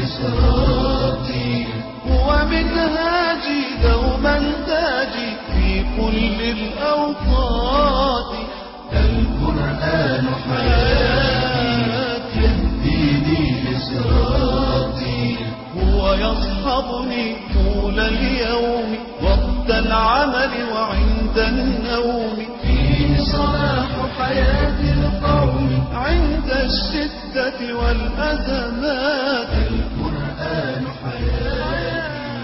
لصراطي هو منهاجي دوما تاجي في كل الأوقات القرآن حياتي يهديني لصراطي هو يصحبني طول اليوم وقت العمل وعند النوم فيه صلاح حياة القوم عند الشدة والأزمات القرآن حياتي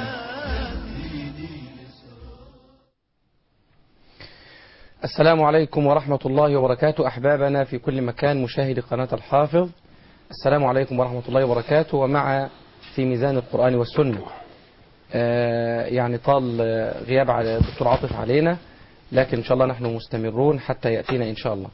السلام عليكم ورحمة الله وبركاته أحبابنا في كل مكان مشاهدي قناة الحافظ السلام عليكم ورحمة الله وبركاته ومع في ميزان القرآن والسنة آه يعني طال آه، غياب على الدكتور عاطف علينا لكن إن شاء الله نحن مستمرون حتى يأتينا إن شاء الله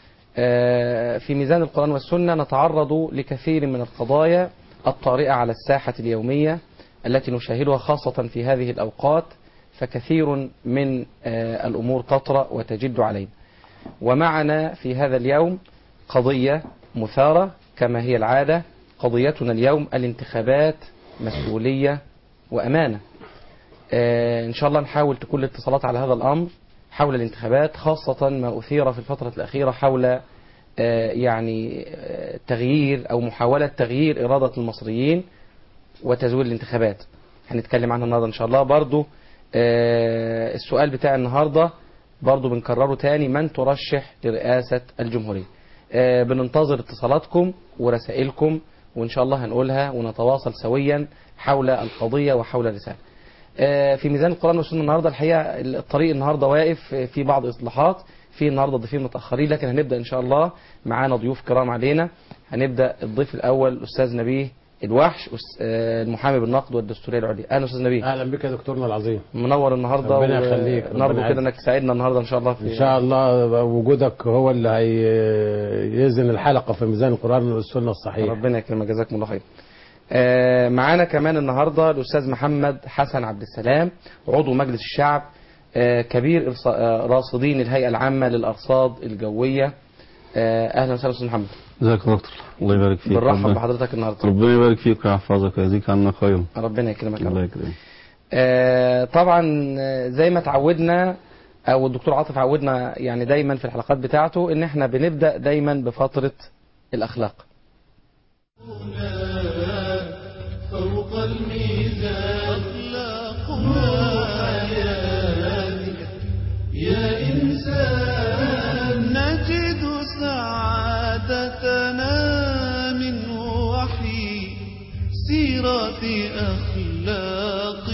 آه، في ميزان القرآن والسنة نتعرض لكثير من القضايا الطارئة على الساحة اليومية التي نشاهدها خاصة في هذه الأوقات فكثير من آه، الأمور تطرأ وتجد علينا ومعنا في هذا اليوم قضية مثارة كما هي العادة قضيتنا اليوم الانتخابات مسؤولية وأمانة آه، إن شاء الله نحاول تكون الاتصالات على هذا الأمر حول الانتخابات خاصة ما أثير في الفترة الأخيرة حول آه، يعني آه، تغيير أو محاولة تغيير إرادة المصريين وتزوير الانتخابات هنتكلم عنها النهارده إن شاء الله برضو آه، السؤال بتاع النهارده برضو بنكرره تاني من ترشح لرئاسة الجمهورية آه، بننتظر اتصالاتكم ورسائلكم وإن شاء الله هنقولها ونتواصل سويا حول القضية وحول الرسالة آه، في ميزان القرآن والسنة النهاردة الحقيقة الطريق النهاردة واقف آه، في بعض إصلاحات في النهاردة ضيفين متأخرين لكن هنبدأ إن شاء الله معانا ضيوف كرام علينا هنبدأ الضيف الأول الأستاذ نبيه الوحش أس- آه، المحامي بالنقد والدستورية العليا أهلا أستاذ نبيه اهلا بك يا دكتورنا العظيم منور النهارده ربنا يخليك، ربنا نرجو كده يعزك. انك تساعدنا النهارده ان شاء الله في ان شاء الله وجودك هو اللي هيزن الحلقه في ميزان القران والسنه الصحيح ربنا يكرمك جزاكم الله خير آه، معانا كمان النهارده الاستاذ محمد حسن عبد السلام عضو مجلس الشعب آه، كبير إرصا- آه، راصدين الهيئه العامه للارصاد الجويه آه، اهلا وسهلا استاذ محمد ازيك يا دكتور الله يبارك فيك بنرحب ربنا- بحضرتك النهارده ربنا يبارك فيك ويحفظك ويجزيك عنا خيرا ربنا يكرمك يا رب. الله يكرمك آه، طبعا آه، زي ما تعودنا او الدكتور عاطف عودنا يعني دايما في الحلقات بتاعته ان احنا بنبدا دايما بفتره الاخلاق فوق الميزان أخلاقنا حياتك يا إنسان نجد سعادتنا من وحي سيرة أخلاق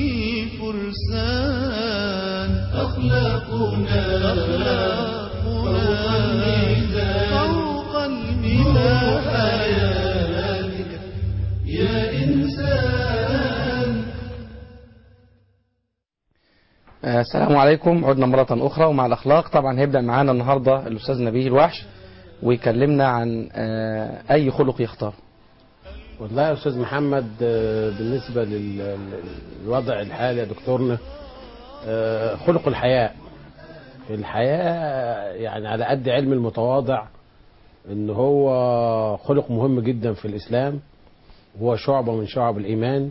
الفرسان أخلاقنا فوق الميزان فوق الميزان حياتك يا إنسان آه، السلام عليكم عدنا مرة أخرى ومع الأخلاق طبعا هيبدأ معانا النهاردة الأستاذ نبيه الوحش ويكلمنا عن آه، أي خلق يختار والله يا استاذ محمد آه، بالنسبه لل- للوضع الحالي يا دكتورنا آه، خلق الحياء الحياء يعني على قد علم المتواضع ان هو خلق مهم جدا في الاسلام هو شعبه من شعب الايمان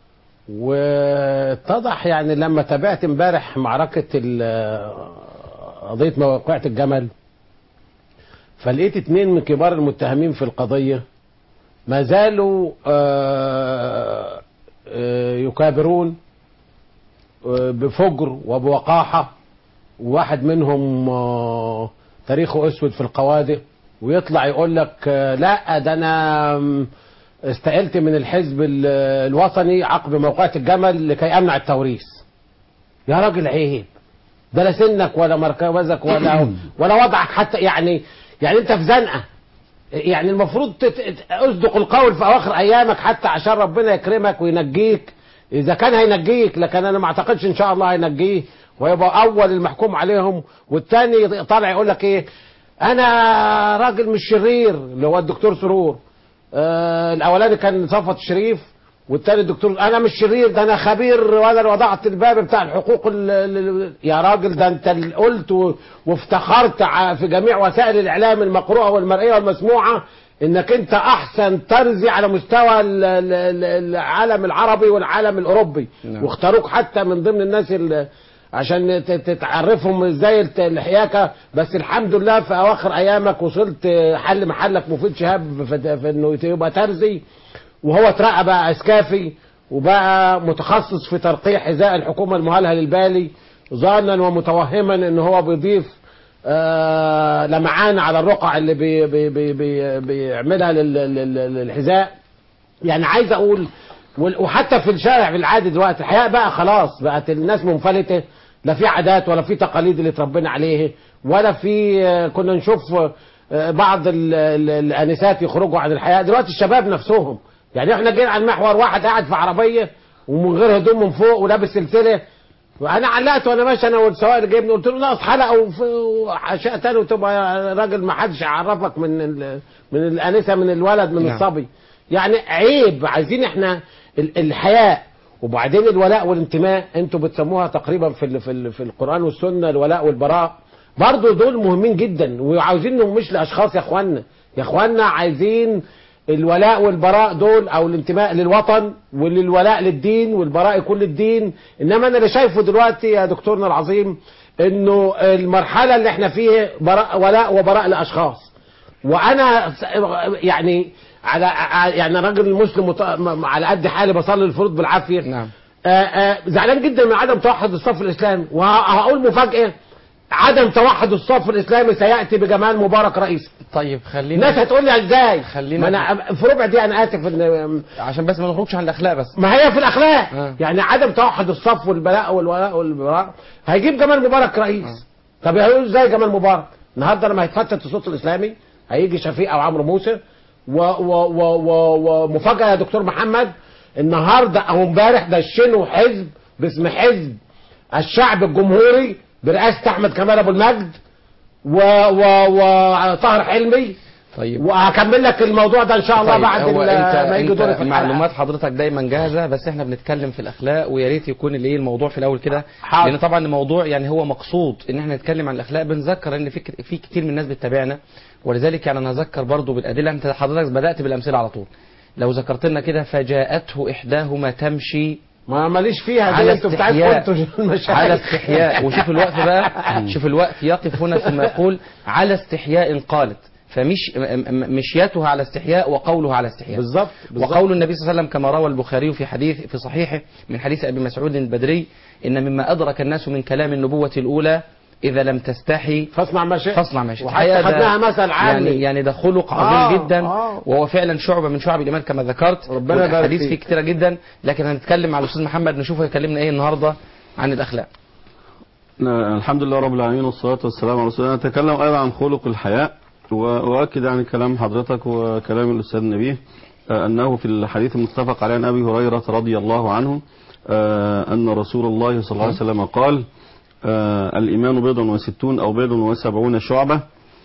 واتضح يعني لما تابعت امبارح معركه ال- قضيه موقعة الجمل فلقيت اتنين من كبار المتهمين في القضيه ما زالوا آه، آه، يكابرون آه، بفجر وبوقاحة وواحد منهم آه، تاريخه اسود في القوادم ويطلع يقول لك آه، لا ده انا م، استقلت من الحزب ال- الوطني عقب موقعة الجمل لكي امنع التوريث يا راجل عيب ده لا سنك ولا مركزك ولا ولا وضعك حتى يعني يعني انت في زنقه يعني المفروض تت- اصدق القول في اواخر ايامك حتى عشان ربنا يكرمك وينجيك اذا كان هينجيك لكن انا ما اعتقدش ان شاء الله هينجيه ويبقى اول المحكوم عليهم والتاني طالع يقول لك ايه انا راجل مش شرير اللي هو الدكتور سرور آه الاولاني كان صفوت الشريف والتاني الدكتور انا مش شرير ده انا خبير وانا اللي وضعت الباب بتاع الحقوق ال ال يا راجل ده انت اللي قلت و- وافتخرت ع- في جميع وسائل الاعلام المقروءه والمرئيه والمسموعه انك انت احسن ترزي على مستوى ال- ال- ال- العالم العربي والعالم الاوروبي نعم. واختاروك حتى من ضمن الناس اللي عشان ت- تتعرفهم ازاي الت- الحياكه بس الحمد لله في اواخر ايامك وصلت حل محلك مفيد شهاب في في انه يبقى ترزي وهو اترقى بقى اسكافي وبقى متخصص في ترقيع حذاء الحكومه المهلهل البالي ظانا ومتوهما ان هو بيضيف آه لمعان على الرقع اللي بي بي بي بي بيعملها لل- لل- للحذاء يعني عايز اقول وال- وحتى في الشارع في العادي دلوقتي الحياة بقى خلاص بقت الناس منفلتة لا في عادات ولا في تقاليد اللي اتربينا عليه ولا في آه، كنا نشوف آه، بعض ال- ال- الانسات يخرجوا عن الحياة دلوقتي الشباب نفسهم يعني احنا جينا على المحور واحد قاعد في عربية ومن غير هدوم من فوق ولابس سلسلة وانا علقت وانا ماشي انا والسواق اللي جايبني قلت له ناقص حلقه وف- واشياء تاني وتبقى راجل ما حدش يعرفك من ال- من الانسه من الولد من نعم. الصبي يعني عيب عايزين احنا ال- الحياء وبعدين الولاء والانتماء انتوا بتسموها تقريبا في ال- في ال- في القران والسنه الولاء والبراء برضو دول مهمين جدا وعاوزينهم مش لاشخاص يا اخوانا يا اخوانا عايزين الولاء والبراء دول او الانتماء للوطن وللولاء للدين والبراء يكون للدين انما انا اللي شايفه دلوقتي يا دكتورنا العظيم انه المرحله اللي احنا فيها براء ولاء وبراء لاشخاص وانا س- يعني على ع- يعني راجل مسلم مط- م- على قد حالي بصلي الفروض بالعافيه نعم آه، آه، زعلان جدا من عدم توحد الصف الاسلامي وهقول مفاجاه عدم توحد الصف الاسلامي سياتي بجمال مبارك رئيسا طيب خلينا الناس هتقول لي ازاي خلينا- ما انا في ربع دي انا اسف ان عشان بس ما نخرجش عن الاخلاق بس ما هي في الاخلاق آه. يعني عدم توحد الصف والبلاء والولاء والبراء هيجيب جمال مبارك رئيس طب هيقول ازاي جمال مبارك النهارده لما هيتفتت الصوت الاسلامي هيجي شفيق او عمرو موسى و و و و ومفاجاه يا دكتور محمد النهارده او امبارح دشنوا حزب باسم حزب الشعب الجمهوري برئاسه احمد كمال ابو المجد و و وطاهر حلمي طيب وهكمل لك الموضوع ده ان شاء الله طيب بعد هو ال- انت, ما يجي انت دوري في الحلقة. معلومات حضرتك دايما جاهزه بس احنا بنتكلم في الاخلاق ويا ريت يكون الايه الموضوع في الاول كده حاضر. لان طبعا الموضوع يعني هو مقصود ان احنا نتكلم عن الاخلاق بنذكر ان في ك- في كتير من الناس بتتابعنا ولذلك يعني انا هذكر برضو بالادله انت حضرتك بدات بالامثله على طول لو ذكرت لنا كده فجاءته احداهما تمشي ما ماليش فيها دي على انتوا بتاعتكم استحياء انتوا المشاكل على استحياء وشوف الوقت بقى شوف الوقت يقف هنا ثم يقول على استحياء قالت فمش م- م- مشيتها على استحياء وقولها على استحياء بالظبط بالظبط. وقول النبي صلى الله عليه وسلم كما روى البخاري في حديث في صحيحه من حديث ابي مسعود البدري ان مما ادرك الناس من كلام النبوه الاولى اذا لم تستحي فاصنع ما شئت فاصنع ما شئت وحتى الحقيقة ده خدناها مثل عامي يعني يعني ده خلق آه، عظيم جدا آه. وهو فعلا شعبه من شعب الايمان كما ذكرت ربنا يبارك والحديث فيك. فيه كتيره جدا لكن هنتكلم على الاستاذ محمد نشوفه يكلمنا ايه النهارده عن الاخلاق الحمد لله رب العالمين والصلاة والسلام على رسول الله نتكلم أيضا عن خلق الحياء و- وأؤكد يعني كلام حضرتك وكلام الأستاذ نبيه آه، أنه في الحديث المتفق عليه عن أبي هريرة رضي الله عنه آه، أن رسول الله صلى الله عليه وسلم قال آه، الإيمان بيض وستون أو بيض وسبعون شعبة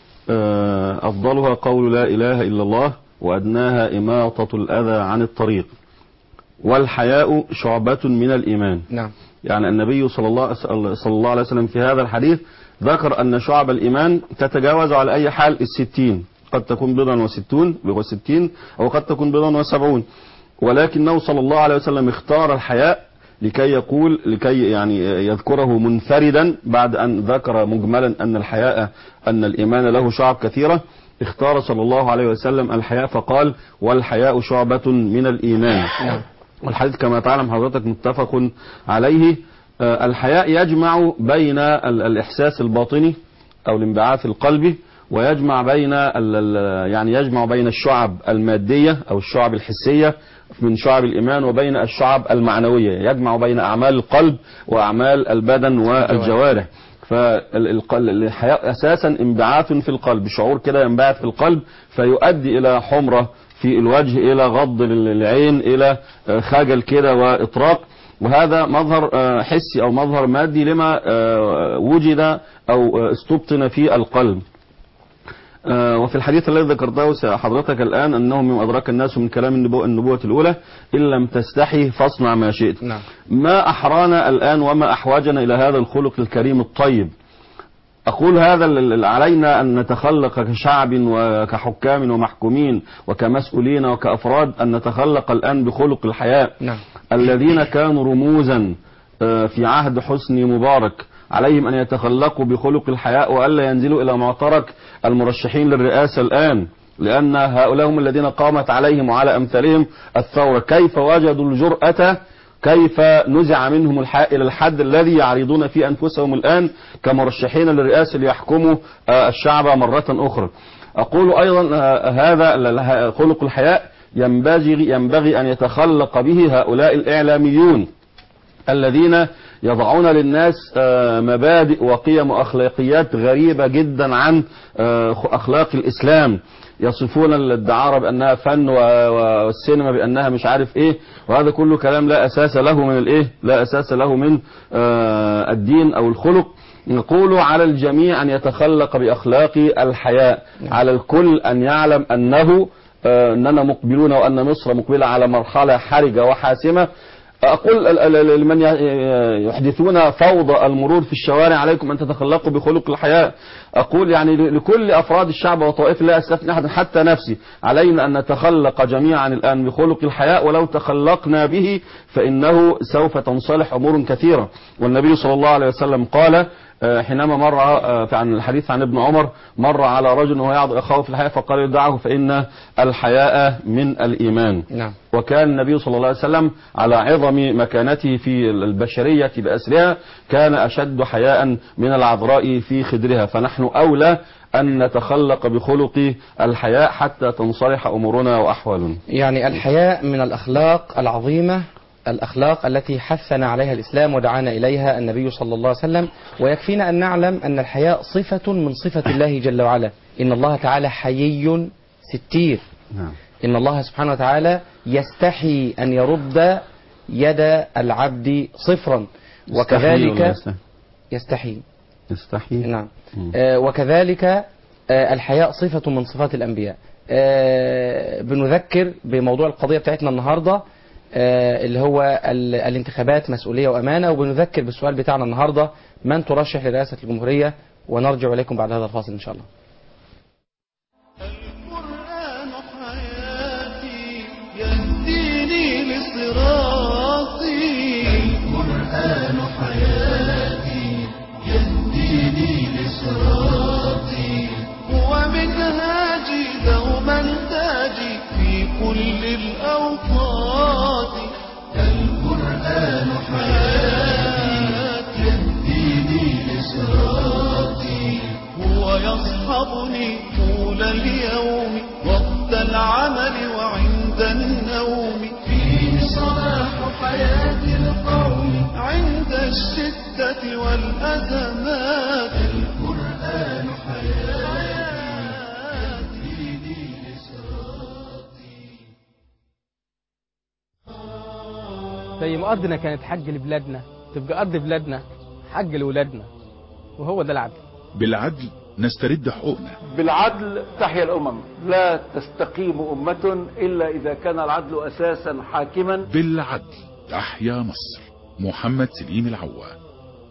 آه، أفضلها قول لا إله إلا الله وأدناها إماطة الأذى عن الطريق والحياء شعبة من الإيمان نعم يعني النبي صلى الله صلى الله عليه وسلم في هذا الحديث ذكر أن شعب الإيمان تتجاوز على أي حال الستين قد تكون بضعا وستون وستين أو قد تكون بضعا وسبعون ولكنه صلى الله عليه وسلم اختار الحياء لكي يقول لكي يعني يذكره منفردا بعد أن ذكر مجملا أن الحياء أن الإيمان له شعب كثيرة اختار صلى الله عليه وسلم الحياء فقال والحياء شعبة من الإيمان نعم والحديث كما تعلم حضرتك متفق عليه آه، الحياء يجمع بين ال- الإحساس الباطني أو الانبعاث القلبي ويجمع بين ال- ال- يعني يجمع بين الشعب المادية أو الشعب الحسية من شعب الإيمان وبين الشعب المعنوية يجمع بين أعمال القلب وأعمال البدن والجوارح فالحياء أساسا انبعاث في القلب شعور كده ينبعث في القلب فيؤدي إلى حمرة في الوجه إلى غض العين إلى آه، خجل كده وإطراق وهذا مظهر آه، حسي أو مظهر مادي لما آه، وجد أو آه، استبطن في القلب آه، وفي الحديث الذي ذكرته حضرتك الآن أنه مما أدرك الناس من كلام النبوة, النبوة الأولى إن لم تستحي فاصنع ما شئت نعم ما أحرانا الآن وما أحوجنا إلى هذا الخلق الكريم الطيب أقول هذا ال- ال- علينا أن نتخلق كشعب وكحكام ومحكومين وكمسؤولين وكأفراد أن نتخلق الآن بخلق الحياء نعم الذين كانوا رموزا آه، في عهد حسني مبارك عليهم أن يتخلقوا بخلق الحياء وألا ينزلوا إلى معترك المرشحين للرئاسة الآن لأن هؤلاء هم الذين قامت عليهم وعلى أمثالهم الثورة كيف وجدوا الجرأة كيف نزع منهم الحياء إلى الحد الذي يعرضون فيه أنفسهم الآن كمرشحين للرئاسة ليحكموا آه، الشعب مرة أخرى أقول أيضا آه، هذا ال- ال- خلق الحياء ينبغي ينبغي أن يتخلق به هؤلاء الإعلاميون الذين يضعون للناس آه، مبادئ وقيم وأخلاقيات غريبة جدا عن آه، أخلاق الإسلام يصفون الدعارة بأنها فن و- و- والسينما بأنها مش عارف إيه وهذا كله كلام لا أساس له من الإيه لا أساس له من آه، الدين أو الخلق نقول على الجميع أن يتخلق بأخلاق الحياء على الكل أن يعلم أنه آه، أننا مقبلون وأن مصر مقبلة على مرحلة حرجة وحاسمة أقول ال- ال- ال- لمن ي- يحدثون فوضى المرور في الشوارع عليكم أن تتخلقوا بخلق الحياة أقول يعني ل- لكل أفراد الشعب وطوائف لا أستثني أحد حتى نفسي علينا أن نتخلق جميعا الآن بخلق الحياة ولو تخلقنا به فإنه سوف تنصلح أمور كثيرة والنبي صلى الله عليه وسلم قال آه، حينما مر آه، في عن الحديث عن ابن عمر مر على رجل وهو يعظ أخاه في الحياة فقال يدعه فإن الحياء من الإيمان نعم وكان النبي صلى الله عليه وسلم على عظم مكانته في البشرية بأسرها كان أشد حياء من العذراء في خدرها فنحن أولى أن نتخلق بخلق الحياء حتى تنصلح أمورنا وأحوالنا يعني الحياء من الأخلاق العظيمة الأخلاق التي حثنا عليها الإسلام ودعانا إليها النبي صلى الله عليه وسلم ويكفينا أن نعلم أن الحياء صفة من صفة الله جل وعلا إن الله تعالى حيي ستير نعم إن الله سبحانه وتعالى يستحي أن يرد يد العبد صفرا وكذلك يستحي يستحي نعم مم. آه، وكذلك آه، الحياء صفة من صفات الأنبياء آه، بنذكر بموضوع القضية بتاعتنا النهاردة آه، اللي هو ال- الانتخابات مسؤولية وأمانة وبنذكر بالسؤال بتاعنا النهاردة من ترشح لرئاسة الجمهورية ونرجع إليكم بعد هذا الفاصل إن شاء الله القرآن حياتي يهديني لصراطي القرآن حياتي يهديني لصراطي هو منهاجي دوما تاجي في كل الأوقات القرآن حياتي يهديني لصراطي هو يصحبني طول اليوم وقت العمل وعند النوم فيه صلاح حياة القوم عند الشدة والأزمات القرآن حياتي يهديني لصراطي زي ما أرضنا كانت حج لبلادنا تبقى أرض بلادنا حج لولادنا وهو ده العدل بالعدل نسترد حقوقنا بالعدل تحيا الأمم لا تستقيم أمة إلا إذا كان العدل أساسا حاكما بالعدل تحيا مصر محمد سليم العوا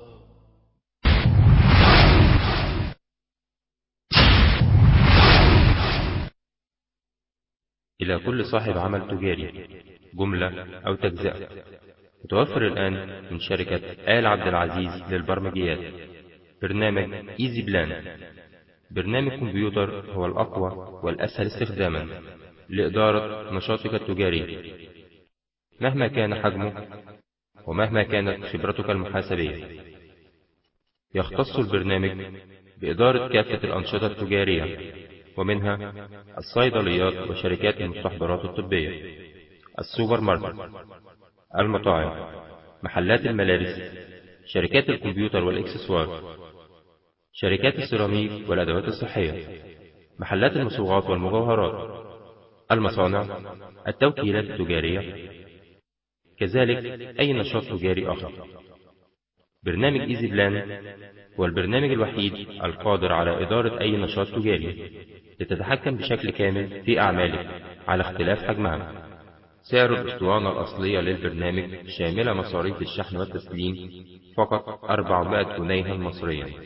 إلى كل صاحب عمل تجاري جملة أو تجزئة متوفر الآن من شركة آل عبد العزيز للبرمجيات برنامج إيزي بلان برنامج كمبيوتر هو الأقوى والأسهل استخداما لإدارة نشاطك التجاري مهما كان حجمه ومهما كانت خبرتك المحاسبية يختص البرنامج بإدارة كافة الأنشطة التجارية ومنها الصيدليات وشركات المستحضرات الطبية السوبر ماركت المطاعم محلات الملابس شركات الكمبيوتر والإكسسوار شركات السيراميك والأدوات الصحية محلات المصبغات والمجوهرات المصانع التوكيلات التجارية كذلك أي نشاط تجاري آخر برنامج إيزي بلان هو البرنامج الوحيد القادر على إدارة أي نشاط تجاري لتتحكم بشكل كامل في أعمالك على اختلاف حجمها سعر الأسطوانة الأصلية للبرنامج شاملة مصاريف الشحن والتسليم فقط 400 جنيها مصريا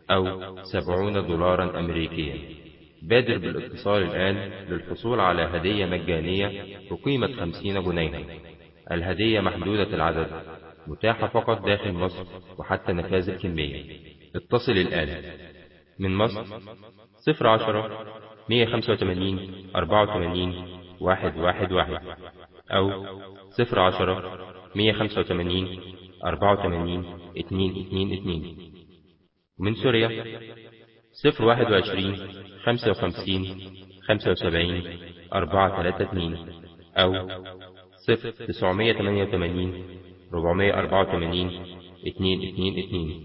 أو سبعون دولارا أمريكيا بادر بالاتصال الآن للحصول على هدية مجانية بقيمة خمسين جنيها الهدية محدودة العدد متاحة فقط داخل مصر وحتى نفاذ الكمية اتصل الآن من مصر صفر عشرة مية خمسة وتمانين أربعة وتمانين واحد واحد واحد أو صفر عشرة مية خمسة وتمانين أربعة وتمانين اتنين اتنين اتنين ومن سوريا صفر واحد وعشرين خمسة وخمسين خمسة وسبعين أربعة تلاتة اتنين أو صفر تسعمية تمانية وتمانين ربعمية أربعة وتمانين اتنين اتنين اتنين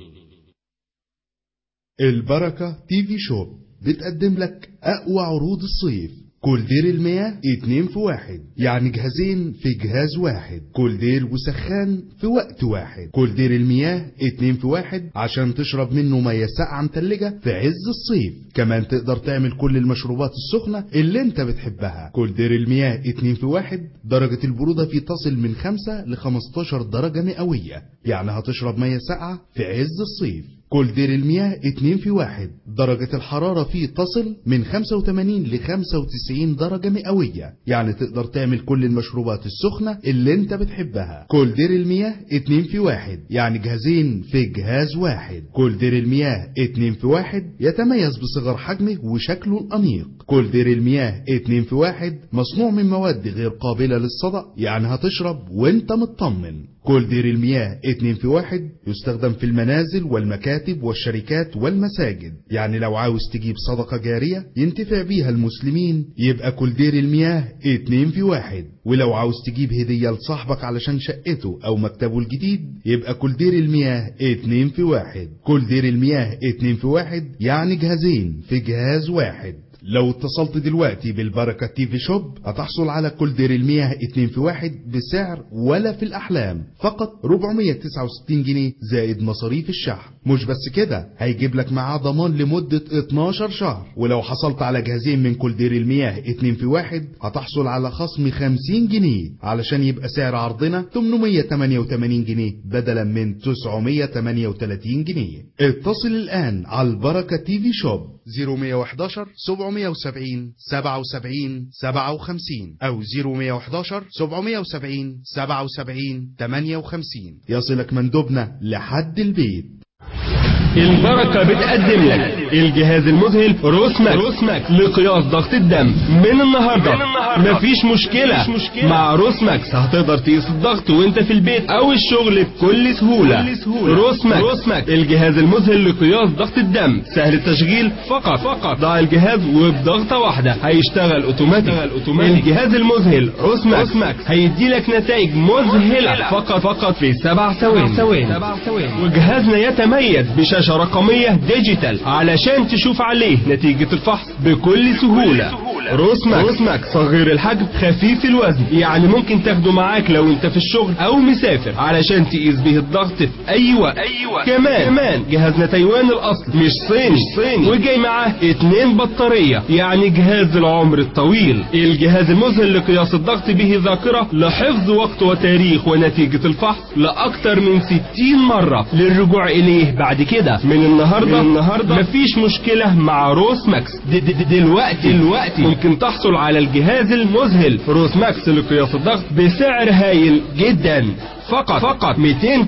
البركة تي في شوب بتقدم لك أقوى عروض الصيف كولدير المياه اتنين في واحد يعني جهازين في جهاز واحد كولدير وسخان في وقت واحد كولدير المياه اتنين في واحد عشان تشرب منه مياه ساقعة متلجة في عز الصيف كمان تقدر تعمل كل المشروبات السخنة اللي انت بتحبها كولدير المياه اتنين في واحد درجة البرودة فيه تصل من خمسة ل 15 درجة مئوية يعني هتشرب مياه ساقعة في عز الصيف كولدير المياه اتنين في واحد درجة الحرارة فيه تصل من 85 ل 95 درجة مئوية يعني تقدر تعمل كل المشروبات السخنة اللي انت بتحبها كولدير المياه اتنين في واحد يعني جهازين في جهاز واحد كولدير المياه اتنين في واحد يتميز بصغر حجمه وشكله الأنيق كولدير المياه اتنين في واحد مصنوع من مواد غير قابلة للصدأ يعني هتشرب وانت مطمن كولدير المياه اتنين في واحد يستخدم في المنازل والمكاتب والشركات والمساجد يعني لو عاوز تجيب صدقة جارية ينتفع بيها المسلمين يبقى كولدير المياه اتنين في واحد ولو عاوز تجيب هدية لصاحبك علشان شقته او مكتبه الجديد يبقى كولدير المياه اتنين في واحد كولدير المياه اتنين في واحد يعني جهازين في جهاز واحد لو اتصلت دلوقتي بالبركة تي في شوب هتحصل على كولدير المياه اتنين في واحد بسعر ولا في الأحلام فقط 469 جنيه زائد مصاريف الشحن مش بس كده هيجيب لك معاه ضمان لمدة 12 شهر ولو حصلت على جهازين من كولدير المياه اتنين في واحد هتحصل على خصم 50 جنيه علشان يبقى سعر عرضنا 888 جنيه بدلا من 938 جنيه اتصل الآن على البركة تي في شوب 0111 770 77 57 أو 0111 770 77 58 يصلك مندوبنا لحد البيت البركة بتقدم لك الجهاز المذهل روسماك, روسماك لقياس ضغط الدم من النهاردة مفيش مشكلة مع روسماكس هتقدر تقيس الضغط وانت في البيت او الشغل بكل سهولة روسماك, روسماك الجهاز المذهل لقياس ضغط الدم سهل التشغيل فقط فقط ضع الجهاز وبضغطة واحدة هيشتغل اوتوماتيك الجهاز المذهل روسماك هيدي لك نتائج مذهلة فقط فقط في سبع ثواني وجهازنا يتميز بشاشة رقمية ديجيتال علشان تشوف عليه نتيجة الفحص بكل سهولة روسماك روسماك صغير الحجم خفيف الوزن يعني ممكن تاخده معاك لو انت في الشغل او مسافر علشان تقيس به الضغط في اي وقت اي وقت كمان كمان جهازنا تايوان الاصل مش صيني مش صيني وجاي معاه اتنين بطارية يعني جهاز العمر الطويل الجهاز المذهل لقياس الضغط به ذاكرة لحفظ وقت وتاريخ ونتيجة الفحص لأكثر من 60 مرة للرجوع إليه بعد كده من النهاردة من النهاردة مفيش مشكلة مع روس ماكس دي دي دي دلوقتي دلوقتي ممكن تحصل على الجهاز المذهل روس ماكس لقياس الضغط بسعر هايل جدا فقط فقط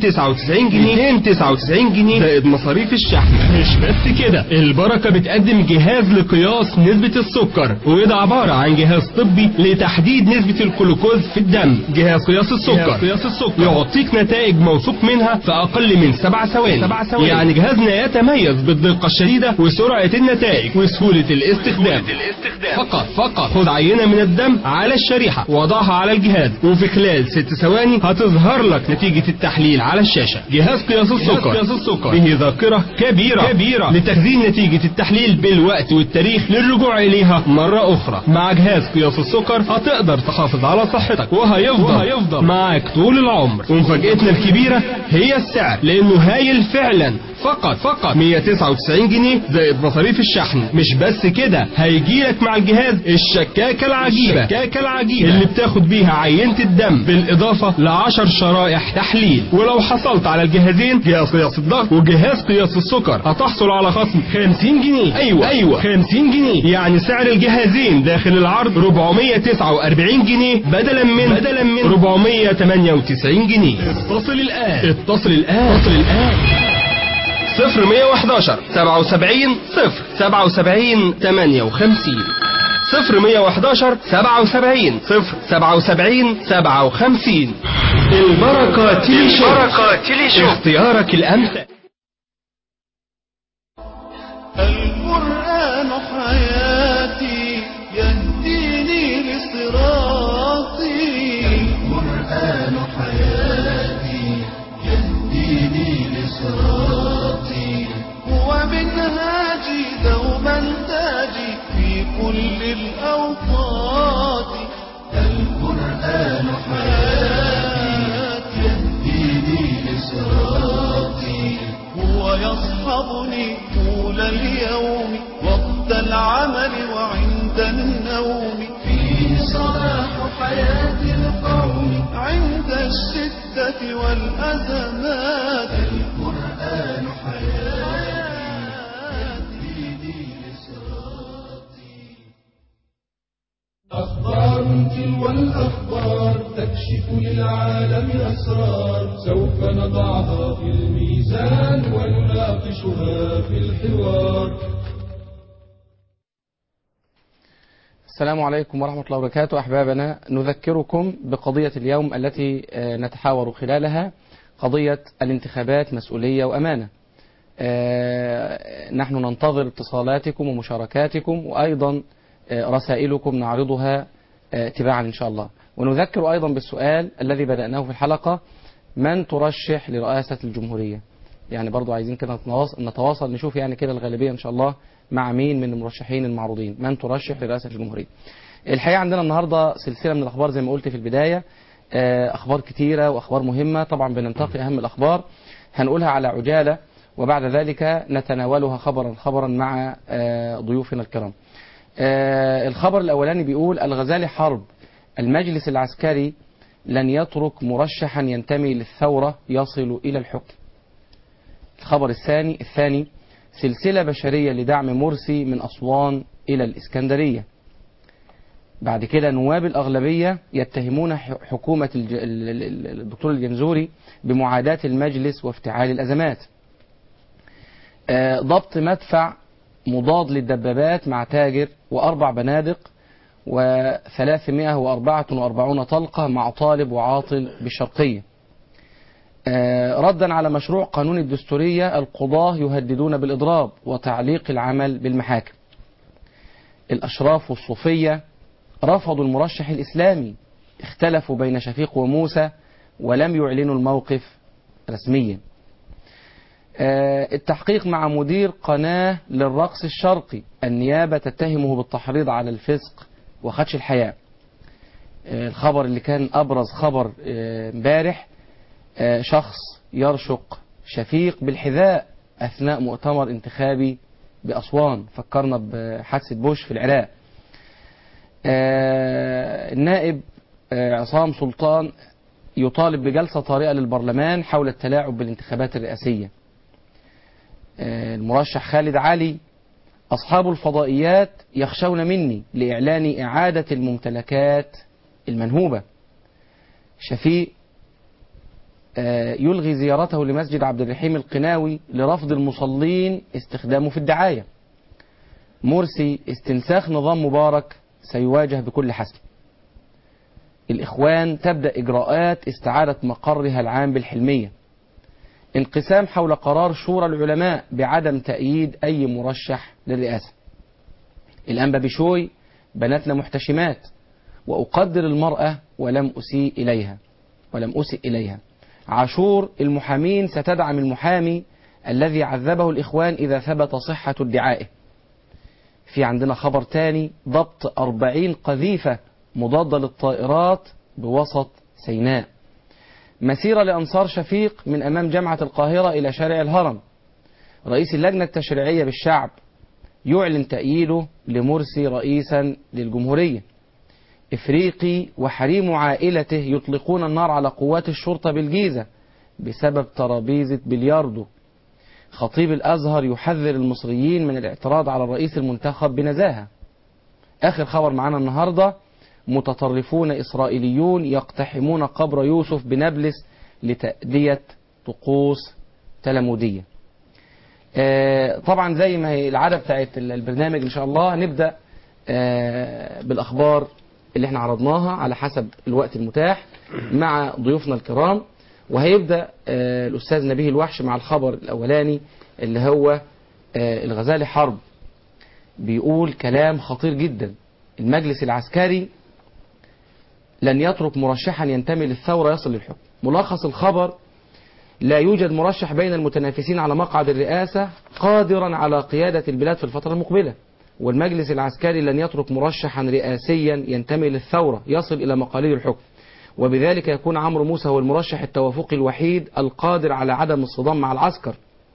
299 جنيه 299 جنيه زائد مصاريف الشحن مش بس كده البركة بتقدم جهاز لقياس نسبة السكر وده عبارة عن جهاز طبي لتحديد نسبة الجلوكوز في الدم جهاز قياس السكر قياس السكر يعطيك نتائج موثوق منها في أقل من سبع ثواني سبع ثواني يعني جهازنا يتميز بالدقة الشديدة وسرعة النتائج وسهولة الاستخدام فقط فقط خد عينة من الدم على الشريحة وضعها على الجهاز وفي خلال ست ثواني هتظهر لك نتيجة التحليل على الشاشة جهاز قياس السكر قياس السكر به ذاكرة كبيرة كبيرة لتخزين نتيجة التحليل بالوقت والتاريخ للرجوع إليها مرة أخرى مع جهاز قياس السكر هتقدر تحافظ على صحتك وهيفضل وهيفضل معاك طول العمر ومفاجأتنا الكبيرة هي السعر لأنه هايل فعلا فقط فقط 199 جنيه زائد مصاريف الشحن مش بس كده هيجيلك مع الجهاز الشكاكة العجيبة الشكاكة العجيبة اللي بتاخد بيها عينة الدم بالإضافة ل 10 شرائح تحليل ولو حصلت على الجهازين جهاز قياس الضغط وجهاز قياس السكر هتحصل على خصم 50 جنيه أيوة أيوة 50 جنيه يعني سعر الجهازين داخل العرض 449 جنيه بدلا من بدلا من 498 جنيه اتصل الآن اتصل الآن اتصل الآن صفر 111 77 صفر 77 58 صفر 111 77 صفر 77 57 البركة تيلي شو البركة تيلي شو اختيارك الأمثل القرآن حياتي يهديني لصراطي القرآن حياتي يهديني لصراطي هو منهاجي دوما تاجي في كل الأوقات القرآن حياتي يهديني لصراطي هو يصحبني طول اليوم وقت العمل وعند النوم فيه صلاح حياة القوم عند الشدة والأزمات القرآن حياتي أخبار تلو الأخبار تكشف للعالم أسرار سوف نضعها في الميزان ونناقشها في الحوار السلام عليكم ورحمة الله وبركاته أحبابنا نذكركم بقضية اليوم التي آه، نتحاور خلالها قضية الانتخابات مسؤولية وأمانة آه، نحن ننتظر اتصالاتكم ومشاركاتكم وأيضا آه، رسائلكم نعرضها آه، تباعا إن شاء الله ونذكر أيضا بالسؤال الذي بدأناه في الحلقة من ترشح لرئاسة الجمهورية يعني برضو عايزين كده نتواصل, نتواصل نشوف يعني كده الغالبية إن شاء الله مع مين من المرشحين المعروضين من ترشح لرئاسة الجمهورية الحقيقة عندنا النهاردة سلسلة من الأخبار زي ما قلت في البداية آه، أخبار كتيرة وأخبار مهمة طبعا بننتقي أهم الأخبار هنقولها على عجالة وبعد ذلك نتناولها خبرا خبرا مع آه، ضيوفنا الكرام آه، الخبر الأولاني بيقول الغزالي حرب المجلس العسكري لن يترك مرشحا ينتمي للثورة يصل إلى الحكم الخبر الثاني الثاني سلسلة بشرية لدعم مرسي من أسوان إلى الإسكندرية بعد كده نواب الأغلبية يتهمون ح- حكومة الج- ال- ال- ال- الدكتور الجنزوري بمعاداة المجلس وافتعال الأزمات آه، ضبط مدفع مضاد للدبابات مع تاجر وأربع بنادق و344 طلقة مع طالب وعاطل بالشرقية آه، ردا على مشروع قانون الدستورية القضاة يهددون بالإضراب وتعليق العمل بالمحاكم الأشراف والصوفية رفضوا المرشح الإسلامي اختلفوا بين شفيق وموسى ولم يعلنوا الموقف رسميا آه، التحقيق مع مدير قناة للرقص الشرقي النيابة تتهمه بالتحريض على الفسق وخدش الحياة آه، الخبر اللي كان أبرز خبر آه، امبارح آه، شخص يرشق شفيق بالحذاء أثناء مؤتمر انتخابي بأسوان فكرنا بحادثة بوش في العراق آه، النائب آه، عصام سلطان يطالب بجلسة طارئة للبرلمان حول التلاعب بالانتخابات الرئاسية آه، المرشح خالد علي أصحاب الفضائيات يخشون مني لإعلان إعادة الممتلكات المنهوبة شفيق آه، يلغي زيارته لمسجد عبد الرحيم القناوي لرفض المصلين استخدامه في الدعاية مرسي استنساخ نظام مبارك سيواجه بكل حسم الإخوان تبدأ إجراءات استعادة مقرها العام بالحلمية انقسام حول قرار شورى العلماء بعدم تأييد أي مرشح للرئاسة الأنبا بشوي بناتنا محتشمات وأقدر المرأة ولم أسيء إليها ولم أسئ إليها عاشور المحامين ستدعم المحامي الذي عذبه الإخوان إذا ثبت صحة ادعائه في عندنا خبر تاني ضبط أربعين قذيفة مضادة للطائرات بوسط سيناء مسيرة لأنصار شفيق من أمام جامعة القاهرة إلى شارع الهرم رئيس اللجنة التشريعية بالشعب يعلن تأييده لمرسي رئيسا للجمهورية إفريقي وحريم عائلته يطلقون النار على قوات الشرطة بالجيزة بسبب ترابيزة بلياردو خطيب الأزهر يحذر المصريين من الاعتراض على الرئيس المنتخب بنزاهة آخر خبر معنا النهاردة متطرفون إسرائيليون يقتحمون قبر يوسف بنابلس لتأدية طقوس تلمودية آه، طبعا زي ما هي العادة بتاعت البرنامج إن شاء الله نبدأ آه، بالأخبار اللي احنا عرضناها على حسب الوقت المتاح مع ضيوفنا الكرام وهيبدأ آه، الأستاذ نبيه الوحش مع الخبر الأولاني اللي هو آه، الغزالي حرب بيقول كلام خطير جدا المجلس العسكري لن يترك مرشحا ينتمي للثورة يصل للحكم ملخص الخبر لا يوجد مرشح بين المتنافسين على مقعد الرئاسة قادرا على قيادة البلاد في الفترة المقبلة والمجلس العسكري لن يترك مرشحا رئاسيا ينتمي للثورة يصل إلى مقاليد الحكم وبذلك يكون عمرو موسى هو المرشح التوافقي الوحيد القادر على عدم الصدام مع العسكر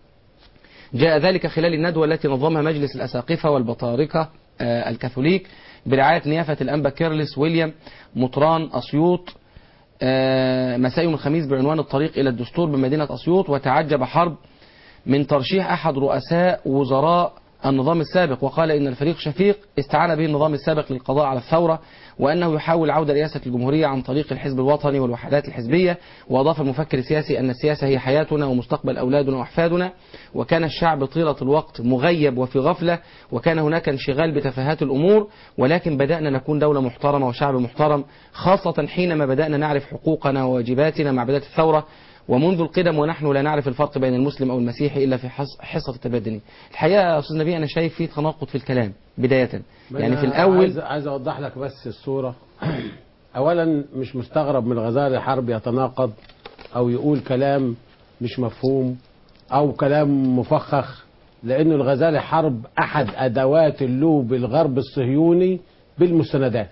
جاء ذلك خلال الندوة التي نظمها مجلس الأساقفة والبطاركة آه، الكاثوليك برعاية نيافة الأنبا كيرلس ويليام مطران أسيوط آه، مساء يوم الخميس بعنوان الطريق إلى الدستور بمدينة أسيوط وتعجب حرب من ترشيح أحد رؤساء وزراء النظام السابق وقال إن الفريق شفيق استعان به النظام السابق للقضاء على الثورة وأنه يحاول عودة رئاسة الجمهورية عن طريق الحزب الوطني والوحدات الحزبية وأضاف المفكر السياسي أن السياسة هي حياتنا ومستقبل أولادنا وأحفادنا وكان الشعب طيلة الوقت مغيب وفي غفلة وكان هناك انشغال بتفاهات الأمور ولكن بدأنا نكون دولة محترمة وشعب محترم خاصة حينما بدأنا نعرف حقوقنا وواجباتنا مع بداية الثورة ومنذ القدم ونحن لا نعرف الفرق بين المسلم أو المسيحي إلا في حص- حصة التربية الدينية الحقيقة يا أستاذ نبي أنا شايف فيه تناقض في الكلام بداية يعني في أنا الأول عايز, عايز اوضح لك بس الصوره اولا مش مستغرب من الغزالي حرب يتناقض او يقول كلام مش مفهوم او كلام مفخخ لان الغزالي حرب احد ادوات اللوب الغرب الصهيوني بالمستندات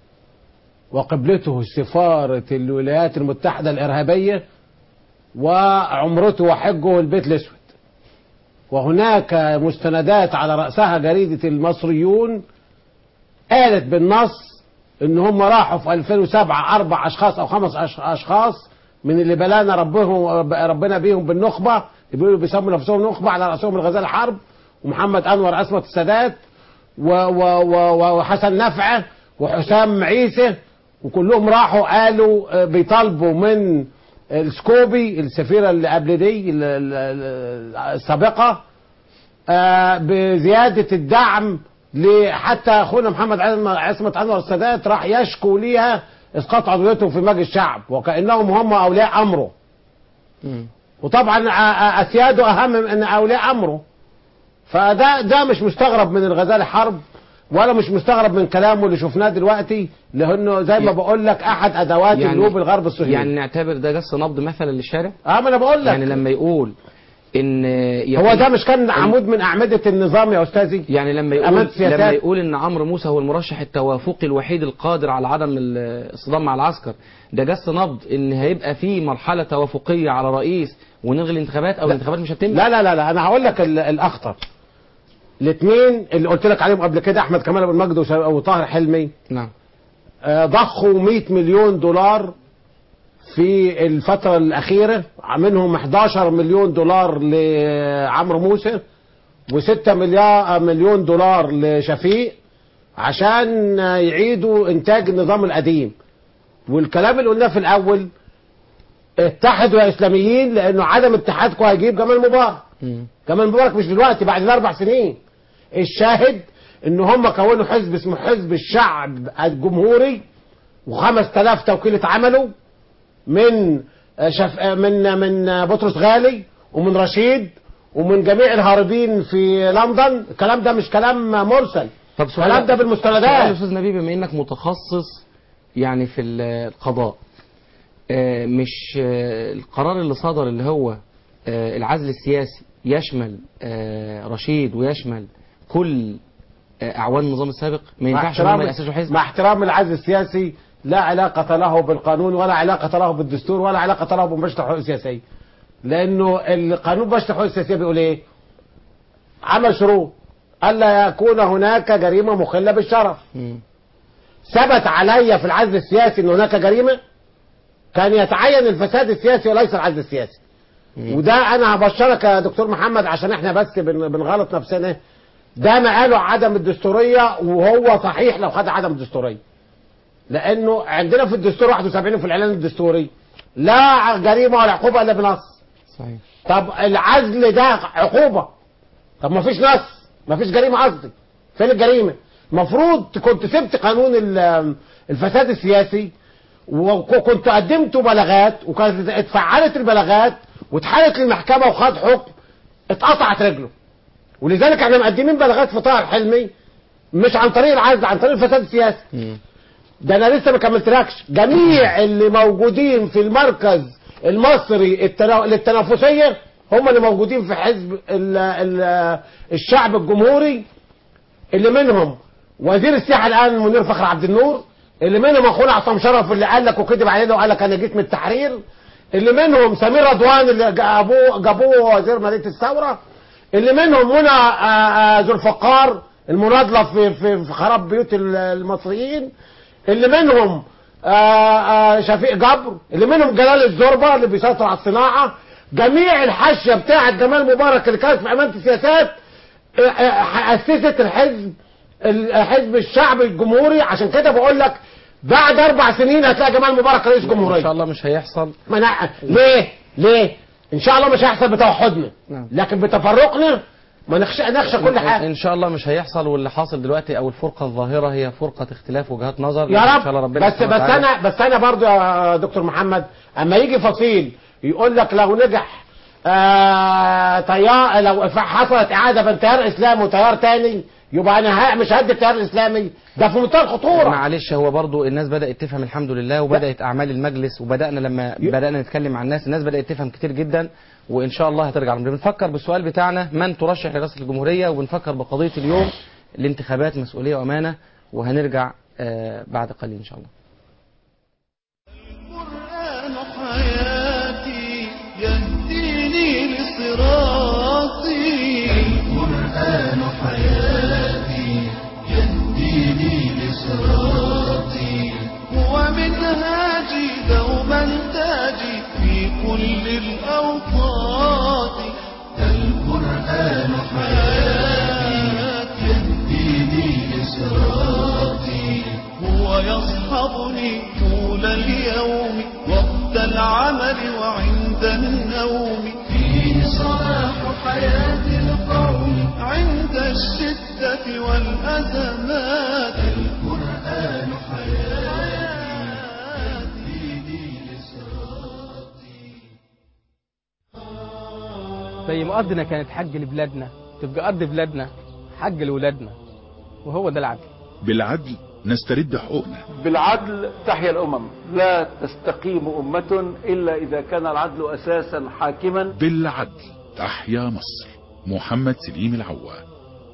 وقبلته سفاره الولايات المتحده الارهابيه وعمرته وحجه البيت الاسود وهناك مستندات على رأسها جريدة المصريون قالت بالنص ان هم راحوا في 2007 اربع اشخاص او خمس أش- اشخاص من اللي بلانا ربهم ربنا بيهم بالنخبه اللي بيقولوا بيسموا نفسهم نخبه على راسهم الغزال حرب ومحمد انور عصمت السادات و و و وحسن نفعه وحسام عيسى وكلهم راحوا قالوا آه، بيطالبوا من السكوبي السفيره اللي قبل دي ال- ال- ال- السابقه آه، بزياده الدعم ل- حتى اخونا محمد عزم- عصمة انور السادات راح يشكو ليها اسقاط عضويته في مجلس الشعب وكانهم هم اولياء امره وطبعا ع- اسياده اهم من اولياء امره فده ده مش مستغرب من الغزالي حرب ولا مش مستغرب من كلامه اللي شفناه دلوقتي لانه زي ما بقول لك احد ادوات يعني- اللوب الغرب الصهيوني يعني نعتبر ده جس نبض مثلا للشارع اه ما انا بقول لك يعني لما يقول ان هو ده مش كان عمود من اعمده النظام يا استاذي يعني لما أمانة يقول السياسات. لما يقول ان عمرو موسى هو المرشح التوافقي الوحيد القادر على عدم ال- الصدام مع العسكر ده جس نبض ان هيبقى في مرحله توافقيه على رئيس ونلغي الانتخابات او الانتخابات مش هتتم لا لا لا لا انا هقول لك ال- الاخطر الاثنين اللي قلت لك عليهم قبل كده احمد كمال ابو المجد وش- وطاهر حلمي نعم آه، ضخوا 100 مليون دولار في الفترة الأخيرة منهم 11 مليون دولار لعمرو موسى و6 مليار مليون دولار لشفيق عشان يعيدوا إنتاج النظام القديم والكلام اللي قلناه في الأول اتحدوا يا إسلاميين لأنه عدم اتحادكم هيجيب جمال مبارك جمال مبارك مش دلوقتي بعد الأربع سنين الشاهد ان هم كونوا حزب اسمه حزب الشعب الجمهوري وخمس تلاف توكيل اتعملوا من شف... من من بطرس غالي ومن رشيد ومن جميع الهاربين في لندن الكلام ده مش كلام مرسل طب سؤال الكلام ده سؤال يا بالمستندات استاذ نبيل بما انك متخصص يعني في ال- القضاء آه، مش آه، القرار اللي صدر اللي هو آه، العزل السياسي يشمل آه، رشيد ويشمل كل آه، اعوان النظام السابق ما مع ينفعش ان هم احترام ياسسوا حزب مع احترام العزل السياسي لا علاقة له بالقانون ولا علاقة له بالدستور ولا علاقة له بمباشرة الحقوق السياسية لأنه القانون مباشرة الحقوق السياسية بيقول إيه؟ عمل شروط الا يكون هناك جريمه مخله بالشرف ثبت علي في العزل السياسي ان هناك جريمه كان يتعين الفساد السياسي وليس العزل السياسي وده انا هبشرك يا دكتور محمد عشان احنا بس بن- بنغلط نفسنا ده ما قاله عدم الدستوريه وهو صحيح لو خد عدم الدستوريه لانه عندنا في الدستور 71 في الاعلان الدستوري لا جريمه ولا عقوبه الا بنص صحيح طب العزل ده عقوبه طب ما فيش نص ما فيش جريمه قصدي فين الجريمه المفروض كنت سبت قانون ال- الفساد السياسي وكنت قدمت بلاغات وكانت اتفعلت البلاغات واتحالت للمحكمه وخد حكم اتقطعت رجله ولذلك احنا مقدمين بلاغات في طه الحلمي مش عن طريق العزل عن طريق الفساد السياسي ده انا لسه ما كملتلكش جميع اللي موجودين في المركز المصري التنا- للتنافسيه هم اللي موجودين في حزب ال ال الشعب الجمهوري اللي منهم وزير السياحه الان منير فخر عبد النور اللي منهم اخونا عصام شرف اللي قال لك وكذب علينا وقال لك انا جيت من التحرير اللي منهم سمير رضوان اللي جابوه جابوه وزير ماليه الثوره اللي منهم منى آه، آه، ذو الفقار المناضله في في في خراب بيوت ال- المصريين اللي منهم آه، آه، شفيق جبر اللي منهم جلال الزربه اللي بيسيطر على الصناعه جميع الحاشيه بتاعه جمال مبارك اللي كانت في امانه السياسات آه، آه، اسست الحزب الحزب الشعبي الجمهوري عشان كده بقول لك بعد اربع سنين هتلاقي جمال مبارك رئيس جمهوريه ان شاء الله مش هيحصل ما أنا... ليه ليه ان شاء الله مش هيحصل بتوحدنا نعم. لكن بتفرقنا ما نخشى نخشى كل حاجه ان شاء الله مش هيحصل واللي حاصل دلوقتي او الفرقه الظاهره هي فرقه اختلاف وجهات نظر يا لكن رب ان شاء الله ربنا بس سبحانه بس وتعالى انا بس انا برضو يا دكتور محمد اما يجي فصيل يقول لك لو نجح آه تيار لو حصلت اعاده بين تيار اسلامي وتيار تاني يبقى انا ها- مش هدي التيار الاسلامي ده في منتهى الخطوره معلش هو برضو الناس بدأت تفهم الحمد لله وبدأت أعمال المجلس وبدأنا لما بدأنا نتكلم مع الناس الناس بدأت تفهم كتير جدا وإن شاء الله هترجع الأمر بنفكر بالسؤال بتاعنا من ترشح لرئاسة الجمهورية وبنفكر بقضية اليوم الانتخابات مسؤولية وأمانة وهنرجع آه، بعد قليل إن شاء الله القرآن حياتي يهديني لصراطي القرآن حياتي يهديني لصراطي هو منهاجي دوما تاجي في كل الأوقات القرآن حياتي يهديني لصراطي هو يصحبني طول اليوم وقت العمل وعند النوم فيه صلاح حياة القوم عند الشدة والأزمات القرآن حياتي يهديني لصراطي زي ما أرضنا كانت حج لبلادنا تبقى أرض بلادنا حج لولادنا وهو ده العدل بالعدل نسترد حقوقنا بالعدل تحيا الأمم لا تستقيم أمة إلا إذا كان العدل أساسا حاكما بالعدل تحيا مصر محمد سليم العواد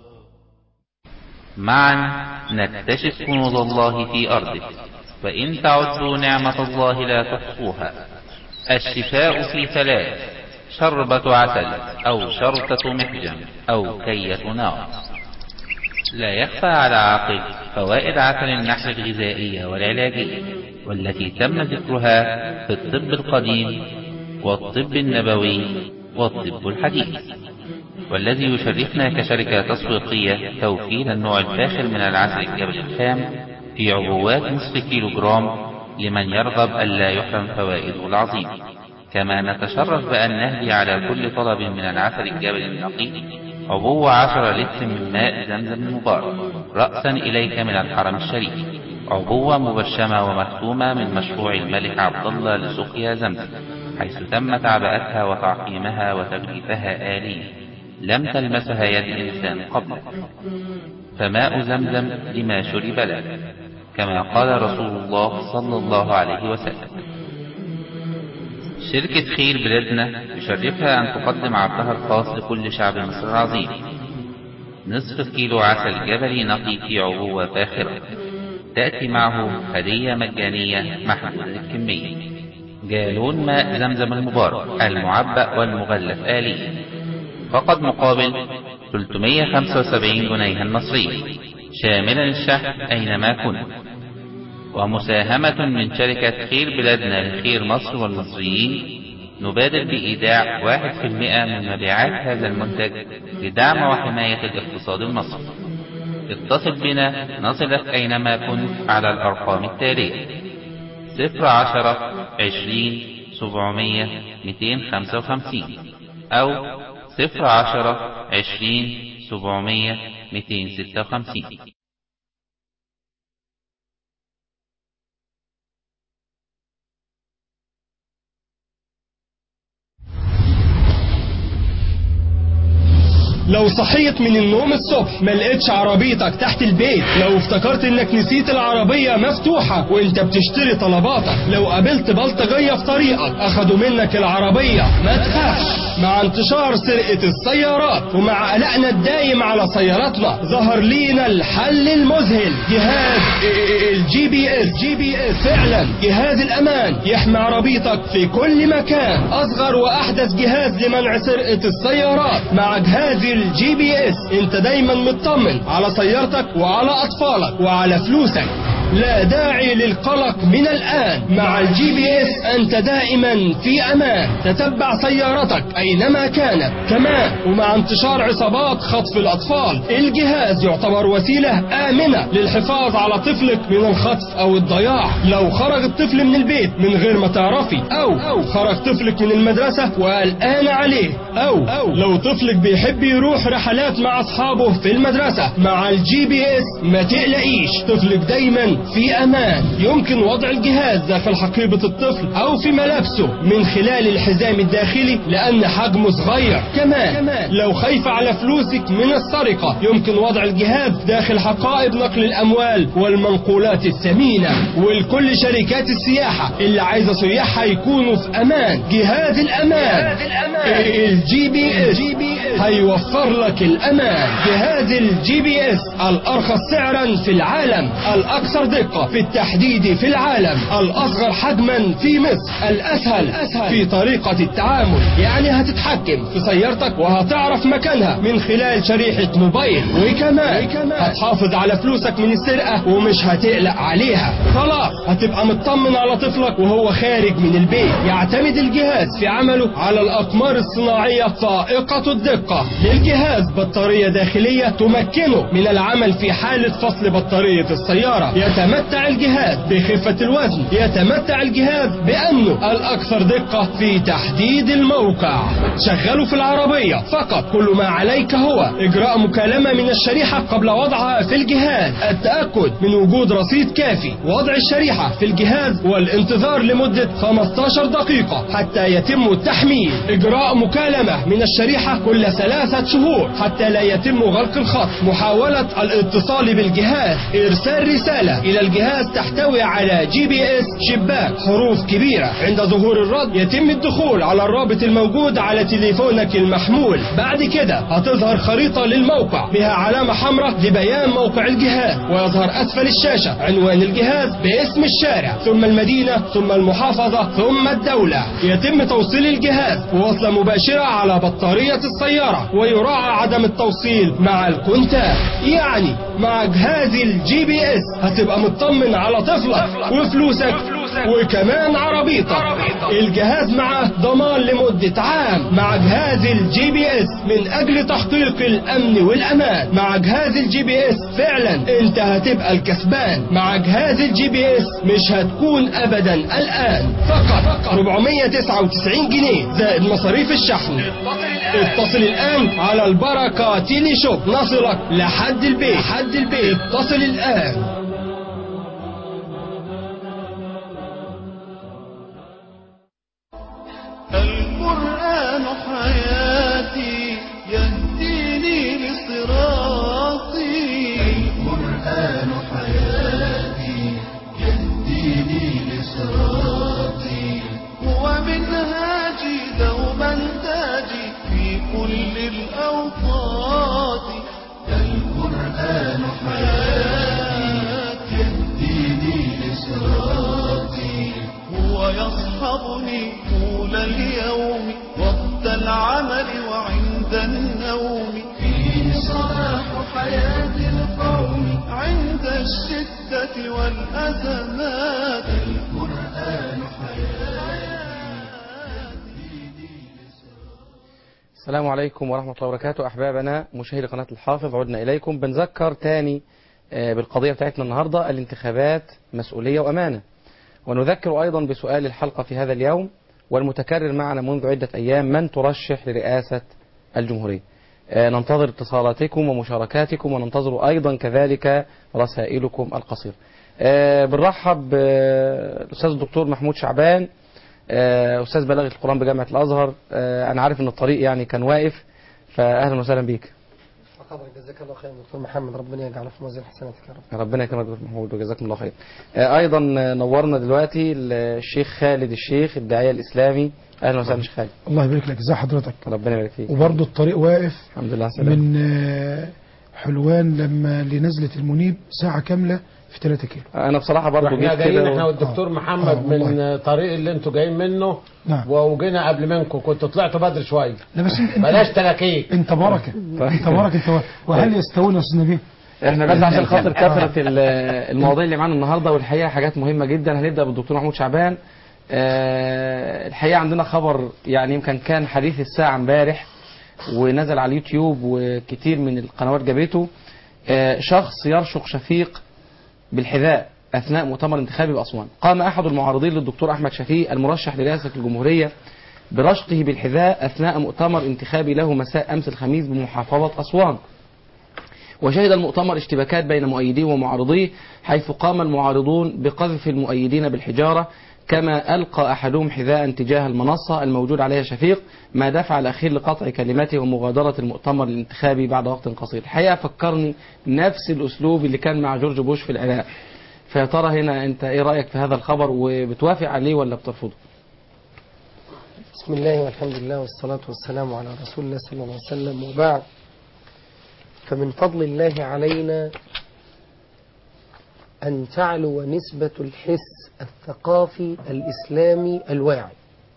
معا نكتشف كنوز الله في أرضه وإن تعدوا نعمة الله لا تحصوها الشفاء في ثلاث شربة عسل أو شرطة محجم أو كية نار لا يخفى على عاقل فوائد عسل النحل الغذائية والعلاجية والتي تم ذكرها في الطب القديم والطب النبوي والطب الحديث والذي يشرفنا كشركة تسويقية توفير النوع الفاخر من العسل الجبل الخام في عبوات نصف كيلو جرام لمن يرغب ألا يحرم فوائده العظيمة كما نتشرف بأن نهدي على كل طلب من العسل الجبل النقي عبوة عشرة لتر من ماء زمزم المبارك رأسا إليك من الحرم الشريف عبوة مبشمة ومختومة من مشروع الملك عبد الله لسقيا زمزم حيث تم تعبئتها وتعقيمها وتغليفها آليا لم تلمسها يد إنسان قبل فماء زمزم لما شرب له كما قال رسول الله صلى الله عليه وسلم شركة خير بلادنا يشرفها أن تقدم عرضها الخاص لكل شعب مصر العظيم نصف كيلو عسل جبلي نقي في عبوة فاخرة تأتي معه هدية مجانية محدودة الكمية جالون ماء زمزم المبارك المعبأ والمغلف آليا فقط مقابل 375 جنيها مصريا شاملا الشحن أينما كنت ومساهمة من شركة خير بلادنا لخير مصر والمصريين نبادر بإيداع واحد في المئة من مبيعات هذا المنتج لدعم وحماية الاقتصاد المصري اتصل بنا نصلك أينما كنت على الأرقام التالية صفر عشرة عشرين سبعمية ميتين خمسة وخمسين أو صفر عشرة عشرين سبعمية ميتين ستة وخمسين لو صحيت من النوم الصبح ما لقيتش عربيتك تحت البيت لو افتكرت انك نسيت العربية مفتوحة وانت بتشتري طلباتك لو قابلت بلطجية في طريقك اخدوا منك العربية ما تخافش مع انتشار سرقة السيارات ومع قلقنا الدايم على سياراتنا ظهر لينا الحل المذهل جهاز الجي بي اس جي بي اس فعلا جهاز الامان يحمي عربيتك في كل مكان اصغر واحدث جهاز لمنع سرقة السيارات مع جهاز الجي بي اس انت دايما مطمن على سيارتك وعلى اطفالك وعلى فلوسك لا داعي للقلق من الآن مع الجي بي اس أنت دائما في أمان تتبع سيارتك أينما كانت كمان ومع انتشار عصابات خطف الأطفال الجهاز يعتبر وسيلة آمنة للحفاظ على طفلك من الخطف أو الضياع لو خرج الطفل من البيت من غير ما تعرفي أو, أو خرج طفلك من المدرسة وقلقان عليه أو, أو لو طفلك بيحب يروح رحلات مع أصحابه في المدرسة مع الجي بي اس ما تقلقيش طفلك دايما في أمان يمكن وضع الجهاز داخل حقيبة الطفل أو في ملابسه من خلال الحزام الداخلي لأن حجمه صغير كمان, كمان لو خايفة على فلوسك من السرقة يمكن وضع الجهاز داخل حقائب نقل الأموال والمنقولات الثمينة ولكل شركات السياحة اللي عايزة سياحها يكونوا في أمان جهاز الأمان الجي بي اس هيوفر لك الأمان جهاز الجي بي اس الأرخص سعرا في العالم الأكثر دقة في التحديد في العالم الأصغر حجما في مصر الأسهل في طريقة التعامل يعني هتتحكم في سيارتك وهتعرف مكانها من خلال شريحة موبايل وكمان هتحافظ على فلوسك من السرقة ومش هتقلق عليها خلاص هتبقى مطمن على طفلك وهو خارج من البيت يعتمد الجهاز في عمله على الأقمار الصناعية فائقة الدقة للجهاز بطارية داخلية تمكنه من العمل في حالة فصل بطارية السيارة يتمتع الجهاز بخفة الوزن يتمتع الجهاز بأنه الأكثر دقة في تحديد الموقع شغله في العربية فقط كل ما عليك هو إجراء مكالمة من الشريحة قبل وضعها في الجهاز التأكد من وجود رصيد كافي وضع الشريحة في الجهاز والانتظار لمدة 15 دقيقة حتى يتم التحميل إجراء مكالمة من الشريحة كل ثلاثة شهور حتى لا يتم غلق الخط محاولة الاتصال بالجهاز إرسال رسالة إلى الجهاز تحتوي على جي بي اس شباك حروف كبيرة عند ظهور الرد يتم الدخول على الرابط الموجود على تليفونك المحمول بعد كده هتظهر خريطة للموقع بها علامة حمراء لبيان موقع الجهاز ويظهر أسفل الشاشة عنوان الجهاز باسم الشارع ثم المدينة ثم المحافظة ثم الدولة يتم توصيل الجهاز ووصلة مباشرة على بطارية السيارة ويراعى عدم التوصيل مع الكونتاك يعني مع جهاز الجي بي اس هتبقى مطمن على طفلك وفلوسك وكمان عربيتك الجهاز معاه ضمان لمدة عام مع جهاز الجي بي اس من اجل تحقيق الامن والامان مع جهاز الجي بي اس فعلا انت هتبقى الكسبان مع جهاز الجي بي اس مش هتكون ابدا الان فقط 499 جنيه زائد مصاريف الشحن اتصل الان على البركة تيلي شوب نصلك لحد البيت لحد البيت اتصل الان القرآن حياتي يهديني لصراطي القرآن حياتي يهديني لصراطي هو منهاجي دوما تاجي في كل الأوقات القرآن حياتي يهديني لصراطي هو يصحبني طول اليوم وقت العمل وعند النوم فيه صلاح حياة القوم عند الشدة والأزمات القرآن السلام عليكم ورحمة الله وبركاته أحبابنا مشاهدي قناة الحافظ عدنا إليكم بنذكر تاني آه، بالقضية بتاعتنا النهاردة الانتخابات مسؤولية وأمانة ونذكر أيضا بسؤال الحلقة في هذا اليوم والمتكرر معنا منذ عدة أيام من ترشح لرئاسة الجمهورية آه، ننتظر اتصالاتكم ومشاركاتكم وننتظر أيضا كذلك رسائلكم القصيرة آه، بنرحب بالأستاذ الدكتور محمود شعبان آه، أستاذ بلاغة القرآن بجامعة الأزهر آه، أنا عارف إن الطريق يعني كان واقف فأهلا وسهلا بيك حضرتك جزاك الله خير دكتور محمد ربنا يجعله في موازين حسناتك يا رب ربنا يكرمك دكتور محمود وجزاكم الله خير آه، أيضا آه، نورنا دلوقتي الشيخ خالد الشيخ الداعية الإسلامي أهلا وسهلا شيخ خالد الله يبارك لك ازي حضرتك ربنا يبارك فيك وبرضه الطريق واقف الحمد لله على السلامة. من آه، حلوان لما لنزلة المنيب ساعة كاملة في 3 كيلو أنا بصراحة برضه احنا جيت جايين كده احنا و- والدكتور محمد آه، والله. من طريق اللي انتوا جايين منه نعم. وجينا قبل منكم كنتوا طلعتوا بدري شويه لا بس انت بلاش انت, تلاكيك انت بركة انت بركة انت و- وهل يستوون يا استاذ نبيل؟ احنا بس عشان خاطر كثرة ال- المواضيع اللي معانا النهارده والحقيقه حاجات مهمه جدا هنبدا بالدكتور محمود شعبان آه، الحقيقه عندنا خبر يعني يمكن كان حديث الساعه امبارح ونزل على اليوتيوب وكتير من القنوات جابته آه، شخص يرشق شفيق بالحذاء اثناء مؤتمر انتخابي باسوان قام احد المعارضين للدكتور احمد شفيق المرشح لرئاسه الجمهوريه برشقه بالحذاء اثناء مؤتمر انتخابي له مساء امس الخميس بمحافظه اسوان وشهد المؤتمر اشتباكات بين مؤيديه ومعارضيه حيث قام المعارضون بقذف المؤيدين بالحجارة كما ألقى أحدهم حذاء تجاه المنصة الموجود عليها شفيق ما دفع الأخير لقطع كلمته ومغادرة المؤتمر الانتخابي بعد وقت قصير الحقيقة فكرني نفس الأسلوب اللي كان مع جورج بوش في العراق فيا ترى هنا أنت إيه رأيك في هذا الخبر وبتوافق عليه ولا بترفضه بسم الله والحمد لله والصلاة والسلام على رسول الله صلى الله عليه وسلم وبعد فمن فضل الله علينا أن تعلو نسبة الحس الثقافي الإسلامي الواعي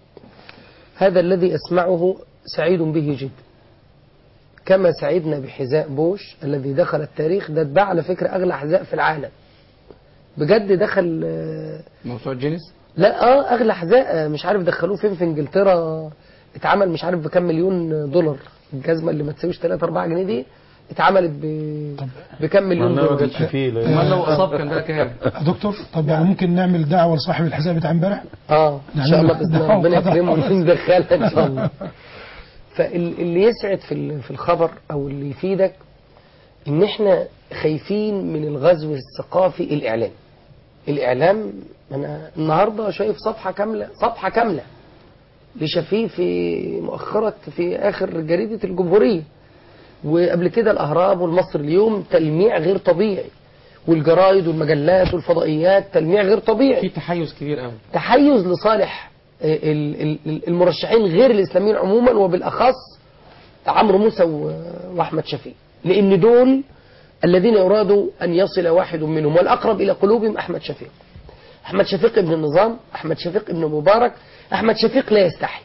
هذا الذي أسمعه سعيد به جدا كما سعدنا بحذاء بوش الذي دخل التاريخ ده اتباع على فكرة أغلى حذاء في العالم بجد دخل آه، موسوعة جينيس لا اه اغلى حذاء آه، مش عارف دخلوه فين في انجلترا اتعمل مش عارف بكام مليون دولار الجزمه اللي ما تساويش 3 4 جنيه دي اتعملت ب... بكام مليون معناها ما دولار جاتش فيه لأن- امال لو اصاب كان ده كام يا دكتور طب يعني ممكن نعمل دعوة لصاحب الحذاء بتاع امبارح؟ اه ان شاء الله باذن الله ربنا يكرمه وندخلها ان شاء الله فاللي يسعد في ال- في الخبر او اللي يفيدك ان احنا خايفين من الغزو الثقافي الاعلامي الاعلام انا النهارده شايف صفحه كامله صفحه كامله لشفيه في مؤخره في اخر جريده الجمهوريه وقبل كده الاهرام والمصر اليوم تلميع غير طبيعي والجرايد والمجلات والفضائيات تلميع غير طبيعي في تحيز كبير قوي تحيز لصالح ال- ال- ال- المرشحين غير الاسلاميين عموما وبالاخص عمرو موسى و- واحمد شفيق لان دول الذين يراد ان يصل واحد منهم والاقرب الى قلوبهم احمد شفيق احمد شفيق ابن النظام احمد شفيق ابن مبارك احمد شفيق لا يستحي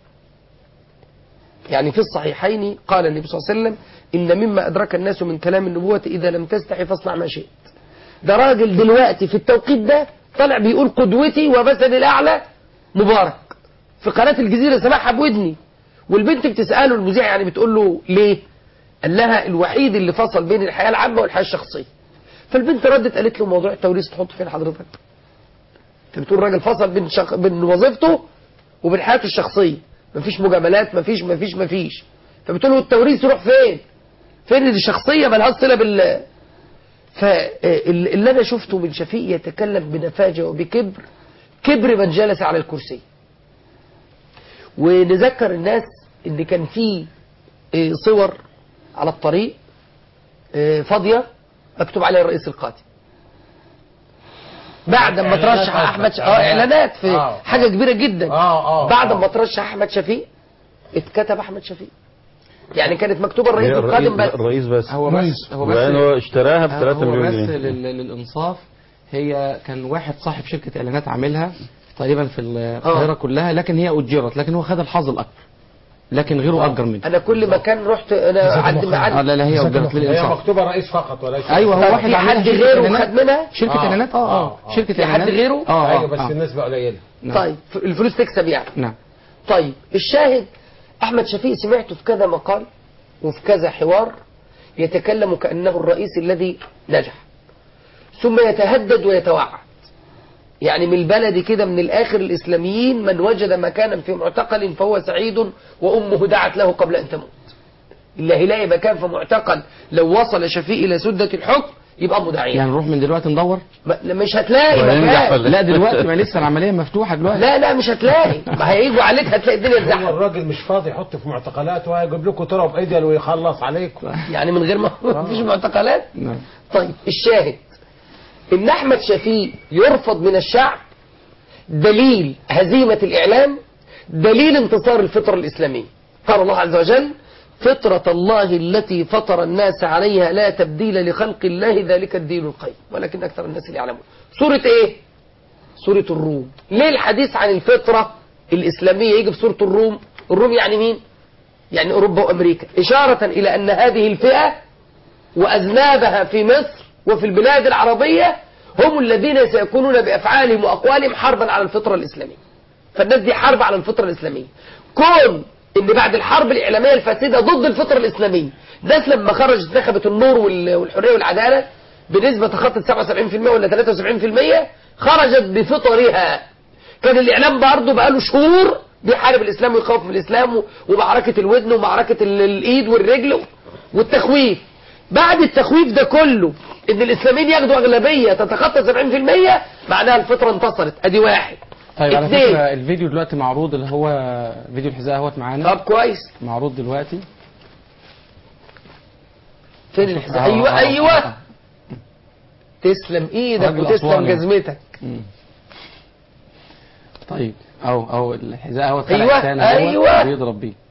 يعني في الصحيحين قال النبي صلى الله عليه وسلم ان مما ادرك الناس من كلام النبوه اذا لم تستحي فاصنع ما شئت ده راجل دلوقتي في التوقيت ده طلع بيقول قدوتي ومثلي الاعلى مبارك في قناه الجزيره سمعها بودني والبنت بتساله المذيع يعني بتقول له ليه؟ قال لها الوحيد اللي فصل بين الحياه العامه والحياه الشخصيه. فالبنت ردت قالت له موضوع التوريث تحط فين حضرتك؟ انت بتقول راجل فصل بين شخ... بين وظيفته وبين حياته الشخصيه. مفيش مجاملات مفيش مفيش مفيش. فبتقول له التوريث يروح فين؟ فين دي شخصيه مالهاش صله بال فاللي انا شفته من شفيق يتكلم بنفاجه وبكبر كبر من جلس على الكرسي ونذكر الناس ان كان في آه، صور على الطريق آه، فاضيه مكتوب عليها الرئيس القادم بعد ما إعلانات ترشح قصدك. احمد ش... اه اعلانات في آه. حاجه كبيره جدا آه، آه، بعد آه. ما ترشح احمد شفيق اتكتب احمد شفيق يعني كانت مكتوبه الرئيس هي القادم بس الرئيس بس هو بس هو بس لأن هو اشتراها ب 3 هو مليون بس جنيه لل- للإنصاف هي كان واحد صاحب شركة إعلانات عاملها تقريبا في القاهرة كلها لكن هي أجرت لكن هو خد الحظ الأكبر لكن غيره اجر منه انا كل مكان رحت انا عند آه، معد لا لا هي اجرت هي للانصاف مكتوبه رئيس فقط وليس ايوه هو طب واحد في عاملها حد شركة غيره إعلانات. خد منها شركه آه. اعلانات اه اه شركه في حد اعلانات غيره؟ اه ايوه آه، بس آه. النسبه قليله نعم. طيب ف- الفلوس تكسب يعني نعم طيب الشاهد احمد شفيق سمعته في كذا مقال وفي كذا حوار يتكلم كانه الرئيس الذي نجح ثم يتهدد ويتوعد يعني من البلد كده من الاخر الاسلاميين من وجد مكانا في معتقل فهو سعيد وامه دعت له قبل ان تموت اللي هيلاقي مكان في معتقل لو وصل شفيق الى سده الحكم يبقى مدعيا يعني نروح من دلوقتي ندور ما- مش هتلاقي وهننجح مكان ولا لا دلوقتي ما لسه العمليه مفتوحه دلوقتي لا لا مش هتلاقي ما هيجوا عليك هتلاقي الدنيا هو اتزحمت الراجل مش فاضي يحط في معتقلات وهيجيب لكم تراب ايديال ويخلص عليكم يعني من غير ما مفيش معتقلات نعم طيب الشاهد ان احمد شفيق يرفض من الشعب دليل هزيمة الاعلام دليل انتصار الفطرة الاسلامية قال الله عز وجل فطرة الله التي فطر الناس عليها لا تبديل لخلق الله ذلك الدين القيم ولكن اكثر الناس لا يعلمون سورة ايه سورة الروم ليه الحديث عن الفطرة الاسلامية يجي في سورة الروم الروم يعني مين يعني اوروبا وامريكا اشارة الى ان هذه الفئة وأذنابها في مصر وفي البلاد العربية هم الذين سيكونون بأفعالهم وأقوالهم حربا على الفطرة الإسلامية فالناس دي حرب على الفطرة الإسلامية كون إن بعد الحرب الإعلامية الفاسدة ضد الفطرة الإسلامية الناس لما خرجت نخبة النور وال- والحرية والعدالة بنسبة تخطت 77% ولا 73% خرجت بفطرها كان الإعلام برضه بقاله شهور بيحارب الإسلام ويخوف من الإسلام و- ومعركة الودن ومعركة ال- الإيد والرجل والتخويف بعد التخويف ده كله ان الاسلاميين ياخدوا اغلبيه تتخطى 70% معناها الفطره انتصرت ادي واحد طيب على اتنين. فكره الفيديو دلوقتي معروض اللي هو فيديو الحذاء اهوت معانا طب كويس معروض دلوقتي فين الحزام آه، ايوه آه، ايوه آه. تسلم ايدك راجل وتسلم أسوان يعني. جزمتك مم. طيب او او الحذاء اهوت أيوة، خلع تاني اهوت أيوة. بيضرب بيه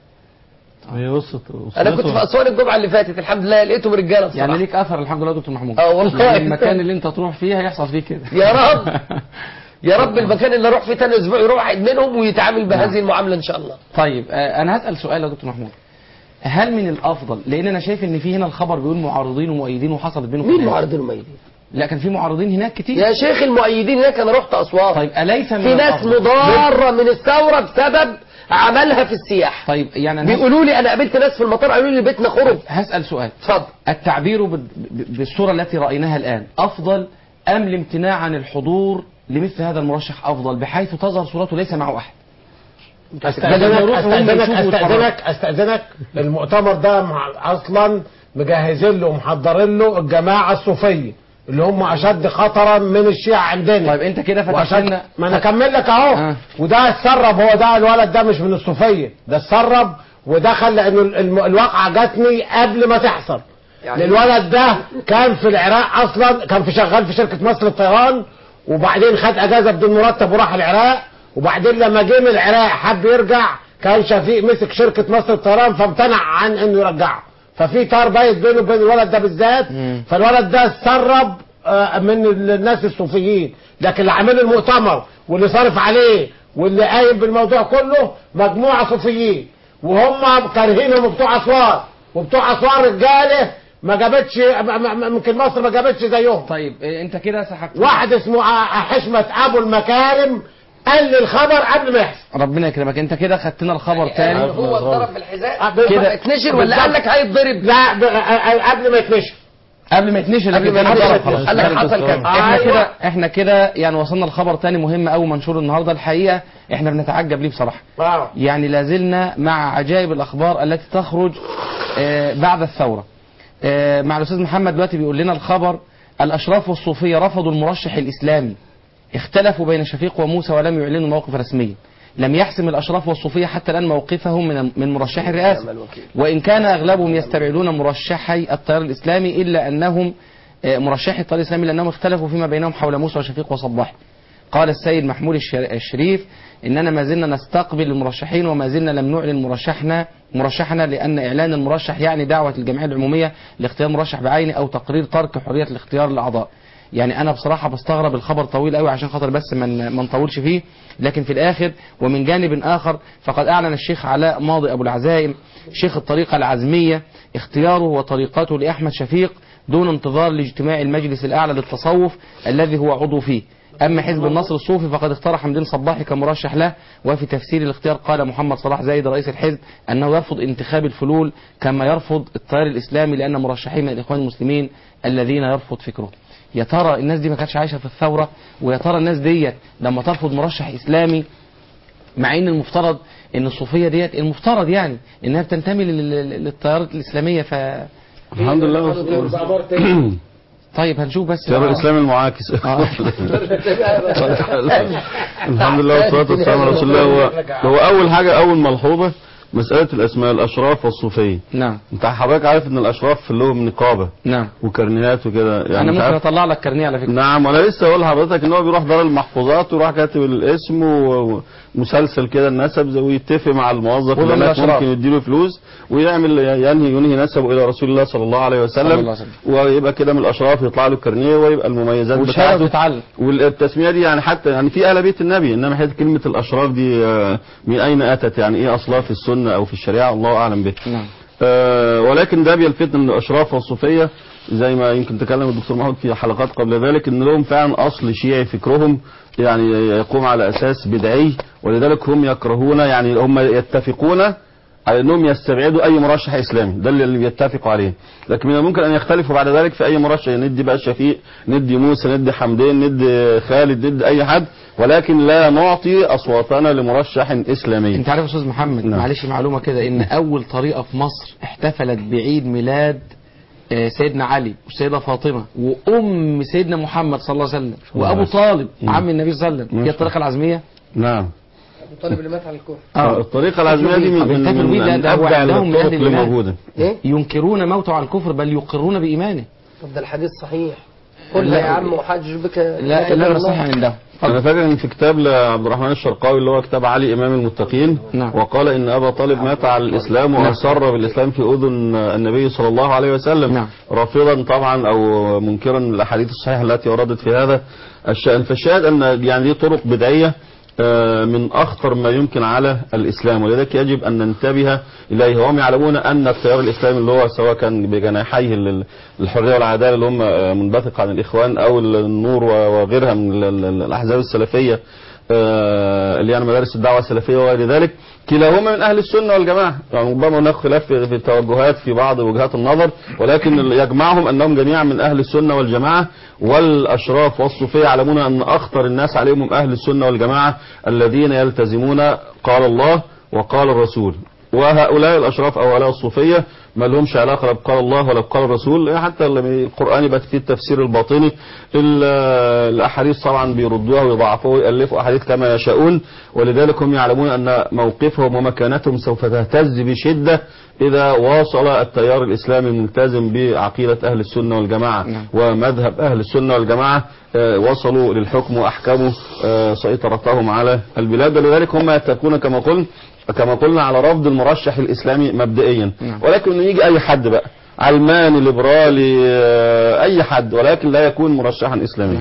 هي وصلت انا كنت في اسوان الجمعه اللي فاتت الحمد لله لقيتهم رجاله بصراحه يعني ليك اثر الحمد لله يا دكتور محمود اه والله. يعني المكان اللي انت تروح فيه هيحصل فيه كده يا رب يا رب المكان اللي اروح فيه تاني اسبوع يروح واحد منهم ويتعامل بهذه المعامله ان شاء الله طيب آه، انا هسال سؤال يا دكتور محمود هل من الافضل لان انا شايف ان في هنا الخبر بيقول معارضين ومؤيدين وحصلت بينهم مين خلاف. معارضين ومؤيدين لا كان في معارضين هناك كتير يا شيخ المؤيدين هناك انا رحت اسوان طيب اليس من في ناس الأفضل- مضاره من الثوره بسبب عملها في السياحه طيب يعني انا بيقولوا لي انا قابلت ناس في المطار قالوا لي بيتنا خرب هسال سؤال اتفضل التعبير بال- ب- بالصوره التي رايناها الان افضل ام الامتناع عن الحضور لمثل هذا المرشح افضل بحيث تظهر صورته ليس معه احد استاذنك يروحوا هم استاذنك يشوفوا استاذنك استاذنك المؤتمر ده مع- اصلا مجهزين له ومحضرين له الجماعه الصوفيه اللي هم اشد خطرا من الشيعة عندنا طيب انت كده فتحت وعشان لنا ما انا اكمل لك اهو آه. وده اتسرب هو ده الولد ده مش من الصوفيه ده اتسرب ودخل لانه الم- الواقعه جاتني قبل ما تحصل يعني- الولد ده كان في العراق اصلا كان في شغال في شركه مصر للطيران وبعدين خد اجازه بدون مرتب وراح العراق وبعدين لما جه من العراق حب يرجع كان شفيق مسك شركه مصر للطيران فامتنع عن انه يرجعه ففي طار بايت بينه وبين الولد ده بالذات مم. فالولد ده اتسرب آه، من الناس الصوفيين لكن اللي عامل المؤتمر واللي صارف عليه واللي قايم بالموضوع كله مجموعه صوفيين وهم كارهينهم بتوع اسوان وبتوع اسوان رجاله ما جابتش ما- ما- ما- يمكن مصر ما جابتش زيهم طيب إيه، انت كده سحبت واحد اسمه ع- حشمة ابو المكارم قال لي الخبر قبل ما يحصل ربنا يكرمك انت كده خدتنا الخبر تاني هو اتضرب بالحذاء ب- كده. اتنشر ولا قال لك هيتضرب لا ب- آه، قبل ما يتنشر قبل ما يتنشر قبل لكن ما كان يتنشر. ضرب خلاص. قال لك حصل كذا. احنا أيوة. كده احنا كده يعني وصلنا لخبر تاني مهم قوي منشور النهارده الحقيقه احنا بنتعجب ليه بصراحه آه. يعني لازلنا مع عجائب الاخبار التي تخرج آه، بعد الثوره آه، مع الاستاذ محمد دلوقتي بيقول لنا الخبر الاشراف والصوفيه رفضوا المرشح الاسلامي اختلفوا بين شفيق وموسى ولم يعلنوا موقف رسمي لم يحسم الاشراف والصوفيه حتى الان موقفهم من من مرشح الرئاسه وان كان اغلبهم يستبعدون مرشحي التيار الاسلامي الا انهم آه، مرشحي التيار الاسلامي لانهم اختلفوا فيما بينهم حول موسى وشفيق وصباح قال السيد محمود الشر- الشريف اننا ما زلنا نستقبل المرشحين وما زلنا لم نعلن مرشحنا مرشحنا لان اعلان المرشح يعني دعوه الجمعيه العموميه لاختيار مرشح بعينه او تقرير ترك حريه الاختيار للاعضاء يعني انا بصراحه بستغرب الخبر طويل قوي عشان خاطر بس ما ن- ما نطولش فيه لكن في الاخر ومن جانب اخر فقد اعلن الشيخ علاء ماضي ابو العزائم شيخ الطريقه العزميه اختياره وطريقته لاحمد شفيق دون انتظار لاجتماع المجلس الاعلى للتصوف الذي هو عضو فيه اما حزب النصر الصوفي فقد اختار حمدين صباحي كمرشح له وفي تفسير الاختيار قال محمد صلاح زايد رئيس الحزب انه يرفض انتخاب الفلول كما يرفض التيار الاسلامي لان مرشحين من الاخوان المسلمين الذين يرفض فكره يا ترى الناس دي ما كانتش عايشه في الثوره ويا ترى الناس ديت لما ترفض مرشح اسلامي مع ان المفترض ان الصوفيه ديت المفترض يعني انها بتنتمي لل- لل- للتيارات الاسلاميه ف الحمد لله طيب هنشوف بس تيار الاسلام المعاكس الحمد لله والصلاه والسلام على رسول الله هو هو اول حاجه اول ملحوظه مساله الاسماء الاشراف والصوفيه نعم انت حضرتك عارف ان الاشراف لهم نقابه نعم وكرنيات وكده يعني انا مش ممكن عارف- اطلع لك كارنيه على فكره نعم وانا لسه اقول لحضرتك ان هو بيروح دار المحفوظات ويروح كاتب الاسم و- ومسلسل كده النسب زي- ويتفق مع الموظف وده اللي من هناك الأشراف. ممكن يديله فلوس ويعمل ينهي ينهي نسبه الى رسول الله صلى الله عليه صلى الله وسلم عليه وسلم. ويبقى كده من الاشراف يطلع له الكارنيه ويبقى المميزات والشهاده بتاعته بتتعلم والتسميه دي يعني حتى يعني في اهل بيت النبي انما حته كلمه الاشراف دي آه، من اين اتت يعني ايه اصلها في السنه او في الشريعه الله اعلم به نعم آه، ولكن ده بيلفتنا من الاشراف والصوفيه زي ما يمكن تكلم الدكتور محمود في حلقات قبل ذلك ان لهم فعلا اصل شيعي فكرهم يعني يقوم على اساس بدعي ولذلك هم يكرهون يعني هم يتفقون على انهم يستبعدوا اي مرشح اسلامي ده اللي اللي بيتفقوا عليه لكن من الممكن ان يختلفوا بعد ذلك في اي مرشح ندي بقى شفيق ندي موسى ندي حمدين ندي خالد ندي اي حد ولكن لا نعطي اصواتنا لمرشح اسلامي انت عارف يا استاذ محمد نعم. معلش معلومه كده ان اول طريقه في مصر احتفلت بعيد ميلاد آه، سيدنا علي والسيده فاطمه وام سيدنا محمد صلى الله عليه وسلم وابو طالب مم. عم النبي صلى الله عليه وسلم هي الطريقه العزميه نعم ابو طالب اللي مات على الكفر اه الطريقه العزميه دي من طب من يحتفلوا بيه ده- من ده هو ابدع عندهم من الطرق أهل اللي الإيمان. موجوده ايه ينكرون موته عن الكفر بل يقرون بايمانه طب ده الحديث صحيح قلنا لا. يا عم وحاجج بك لا لا يصح عندهم انا فاكر ان في كتاب لعبد الرحمن الشرقاوي اللي هو كتاب علي امام المتقين نعم. وقال ان ابا طالب مات على الاسلام نعم. واصر بالاسلام في اذن النبي صلى الله عليه وسلم نعم. رافضا طبعا او منكرا الاحاديث الصحيحه التي وردت في هذا الشان فالشاهد ان يعني دي طرق بدعيه آه، من اخطر ما يمكن على الاسلام ولذلك يجب ان ننتبه اليه وهم يعلمون ان التيار الاسلامي اللي هو سواء كان بجناحيه لل- الحريه والعداله اللي هم آه، منبثق عن الاخوان او النور و- وغيرها من ال- ال- الاحزاب السلفيه آه، اللي يعني مدارس الدعوه السلفيه وغير ذلك كلاهما من اهل السنه والجماعه يعني ربما هناك خلاف في في التوجهات في بعض وجهات النظر ولكن اللي يجمعهم انهم جميعا من اهل السنه والجماعه والاشراف والصوفيه يعلمون ان اخطر الناس عليهم هم اهل السنه والجماعه الذين يلتزمون قال الله وقال الرسول وهؤلاء الاشراف او هؤلاء الصوفيه ما لهمش علاقه لا بقال الله ولا بقال الرسول يعني حتى لما القران يبقى فيه التفسير الباطني ال- الاحاديث طبعا بيردوها ويضعفوها ويالفوا احاديث كما يشاءون ولذلك هم يعلمون ان موقفهم ومكانتهم سوف تهتز بشده اذا واصل التيار الاسلامي الملتزم بعقيده اهل السنه والجماعه ومذهب اهل السنه والجماعه آه، وصلوا للحكم واحكموا آه، سيطرتهم على البلاد ولذلك هم يتفقون كما قلنا كما قلنا على رفض المرشح الاسلامي مبدئيا ولكن إنه يجي اي حد بقى علماني ليبرالي آه، اي حد ولكن لا يكون مرشحا اسلاميا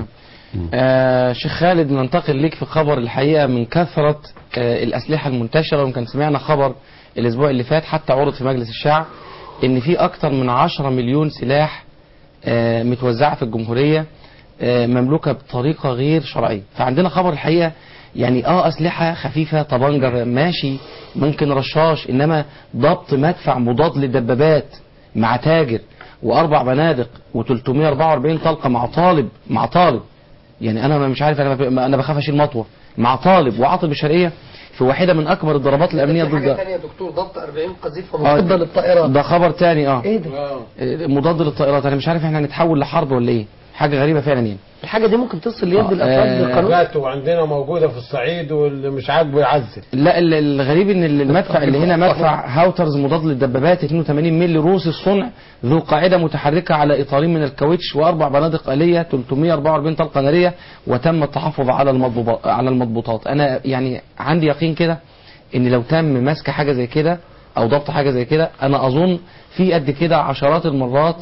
آه شيخ خالد ننتقل لك في خبر الحقيقة من كثرة آه الأسلحة المنتشرة ويمكن سمعنا خبر الأسبوع اللي فات حتى عرض في مجلس الشعب إن في أكثر من 10 مليون سلاح آه متوزعة في الجمهورية آه مملوكة بطريقة غير شرعية فعندنا خبر الحقيقة يعني اه أسلحة خفيفة طبنجة ماشي ممكن رشاش إنما ضبط مدفع مضاد للدبابات مع تاجر وأربع بنادق و344 طلقة مع طالب مع طالب يعني انا مش عارف انا ب- انا بخاف اشيل مطوه مع طالب وعاطل بالشرقيه في واحده من اكبر الضربات الامنيه في حاجه ضد ثانيه يا دكتور ضبط 40 قذيفه آه، مضاده للطائرات ده خبر تاني اه ايه ده؟ آه، مضاد للطائرات انا مش عارف احنا هنتحول لحرب ولا ايه حاجه غريبه فعلا يعني الحاجه دي ممكن تصل ليد آه، الافراد آه، بالقانون حاجات وعندنا موجوده في الصعيد واللي مش عاجبه يعزل لا ال- الغريب ان المدفع اللي هنا مدفع هاوترز مضاد للدبابات 82 مللي روسي الصنع ذو قاعده متحركه على اطارين من الكاوتش واربع بنادق اليه 344 طلقه ناريه وتم التحفظ على المضبوطات على المضبوطات انا يعني عندي يقين كده ان لو تم مسك حاجه زي كده او ضبط حاجه زي كده انا اظن في قد كده عشرات المرات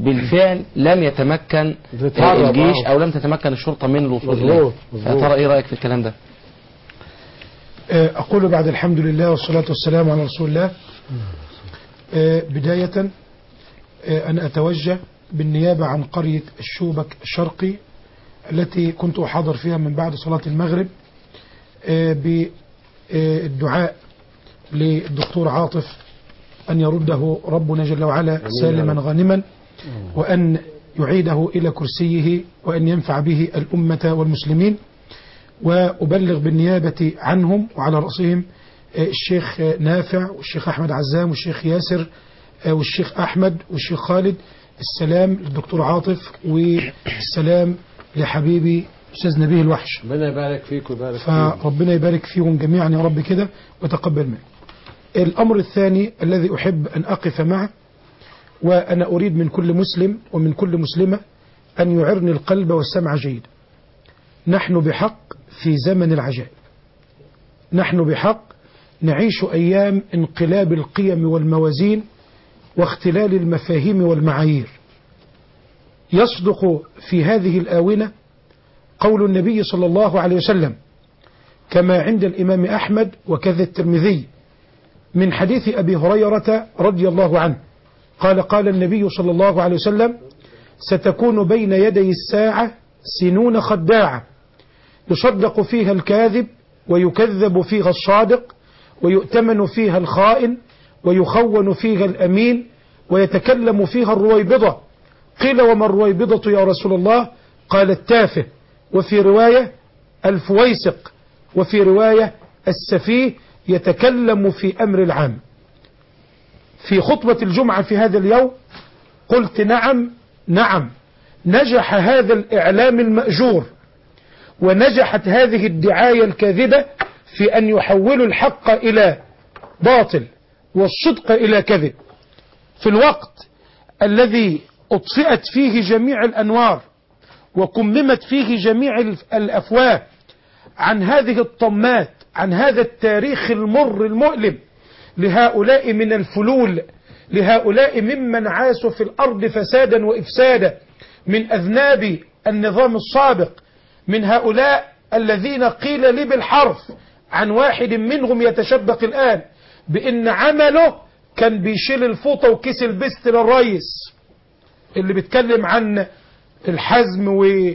بالفعل لم يتمكن بتتهرب، الجيش آه. او لم تتمكن الشرطه من الوصول اليه مظبوط، مظبوط. فترى ايه رايك في الكلام ده آه، أقول بعد الحمد لله والصلاة والسلام على رسول الله آه، بداية آه، أن أتوجه بالنيابة عن قرية الشوبك الشرقي التي كنت أحاضر فيها من بعد صلاة المغرب آه، بالدعاء للدكتور عاطف أن يرده ربنا جل وعلا آمين يا سالما رب. غانما وأن يعيده إلى كرسيه وأن ينفع به الأمة والمسلمين وأبلغ بالنيابة عنهم وعلى رأسهم آه، الشيخ آه، نافع والشيخ أحمد عزام والشيخ ياسر آه، والشيخ أحمد والشيخ خالد السلام للدكتور عاطف والسلام لحبيبي أستاذ نبيه الوحش ربنا يبارك فيك ويبارك فيك فربنا يبارك فيهم جميعا يا رب كده وتقبل منه الأمر الثاني الذي أحب أن أقف معه وأنا أريد من كل مسلم ومن كل مسلمة أن يعرني القلب والسمع جيدا نحن بحق في زمن العجائب نحن بحق نعيش أيام انقلاب القيم والموازين واختلال المفاهيم والمعايير يصدق في هذه الآونة قول النبي صلى الله عليه وسلم كما عند الإمام أحمد وكذا الترمذي من حديث أبي هريرة رضي الله عنه قال قال النبي صلى الله عليه وسلم ستكون بين يدي الساعة سنون خداعة يصدق فيها الكاذب ويكذب فيها الصادق ويؤتمن فيها الخائن ويخون فيها الأمين ويتكلم فيها الرويبضة قيل وما الرويبضة يا رسول الله قال التافه وفي رواية الفويسق وفي رواية السفيه يتكلم في أمر العام في خطبة الجمعة في هذا اليوم قلت نعم نعم نجح هذا الإعلام المأجور ونجحت هذه الدعاية الكاذبة في أن يحولوا الحق إلى باطل والصدق إلى كذب في الوقت الذي أطفئت فيه جميع الأنوار وكممت فيه جميع الأفواه عن هذه الطمات عن هذا التاريخ المر المؤلم لهؤلاء من الفلول لهؤلاء ممن عاشوا في الأرض فسادا وإفسادا من أذناب النظام السابق من هؤلاء الذين قيل لي بالحرف عن واحد منهم يتشبك الآن بأن عمله كان بيشيل الفوطة وكيس البست للرئيس اللي بيتكلم عن الحزم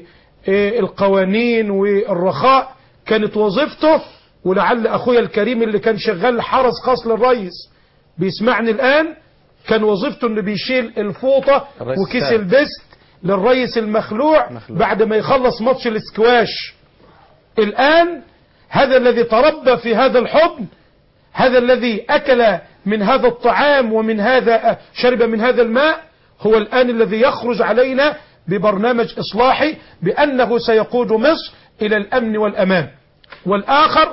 والقوانين والرخاء كانت وظيفته ولعل أخويا الكريم اللي كان شغال حرس خاص للرئيس بيسمعني الآن كان وظيفته انه بيشيل الفوطة الرئيس وكيس السابق. البست للرئيس المخلوع مخلوع. بعد ما يخلص ماتش الاسكواش الآن هذا الذي تربى في هذا الحضن هذا الذي أكل من هذا الطعام ومن هذا شرب من هذا الماء هو الآن الذي يخرج علينا ببرنامج إصلاحي بأنه سيقود مصر إلى الأمن والأمان والآخر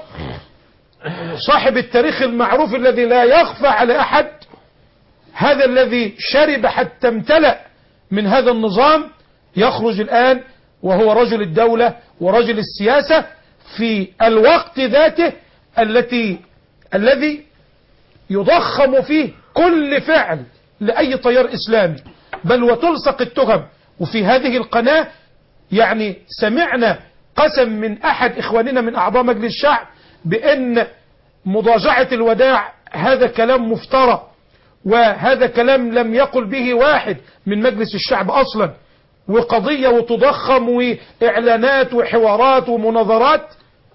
صاحب التاريخ المعروف الذي لا يخفى على أحد هذا الذي شرب حتى امتلأ من هذا النظام يخرج الآن وهو رجل الدولة ورجل السياسة في الوقت ذاته التي الذي يضخم فيه كل فعل لأي تيار إسلامي بل وتلصق التهم وفي هذه القناة يعني سمعنا قسم من أحد إخواننا من أعضاء مجلس الشعب بأن مضاجعة الوداع هذا كلام مفترى وهذا كلام لم يقل به واحد من مجلس الشعب أصلا وقضية وتضخم وإعلانات وحوارات ومناظرات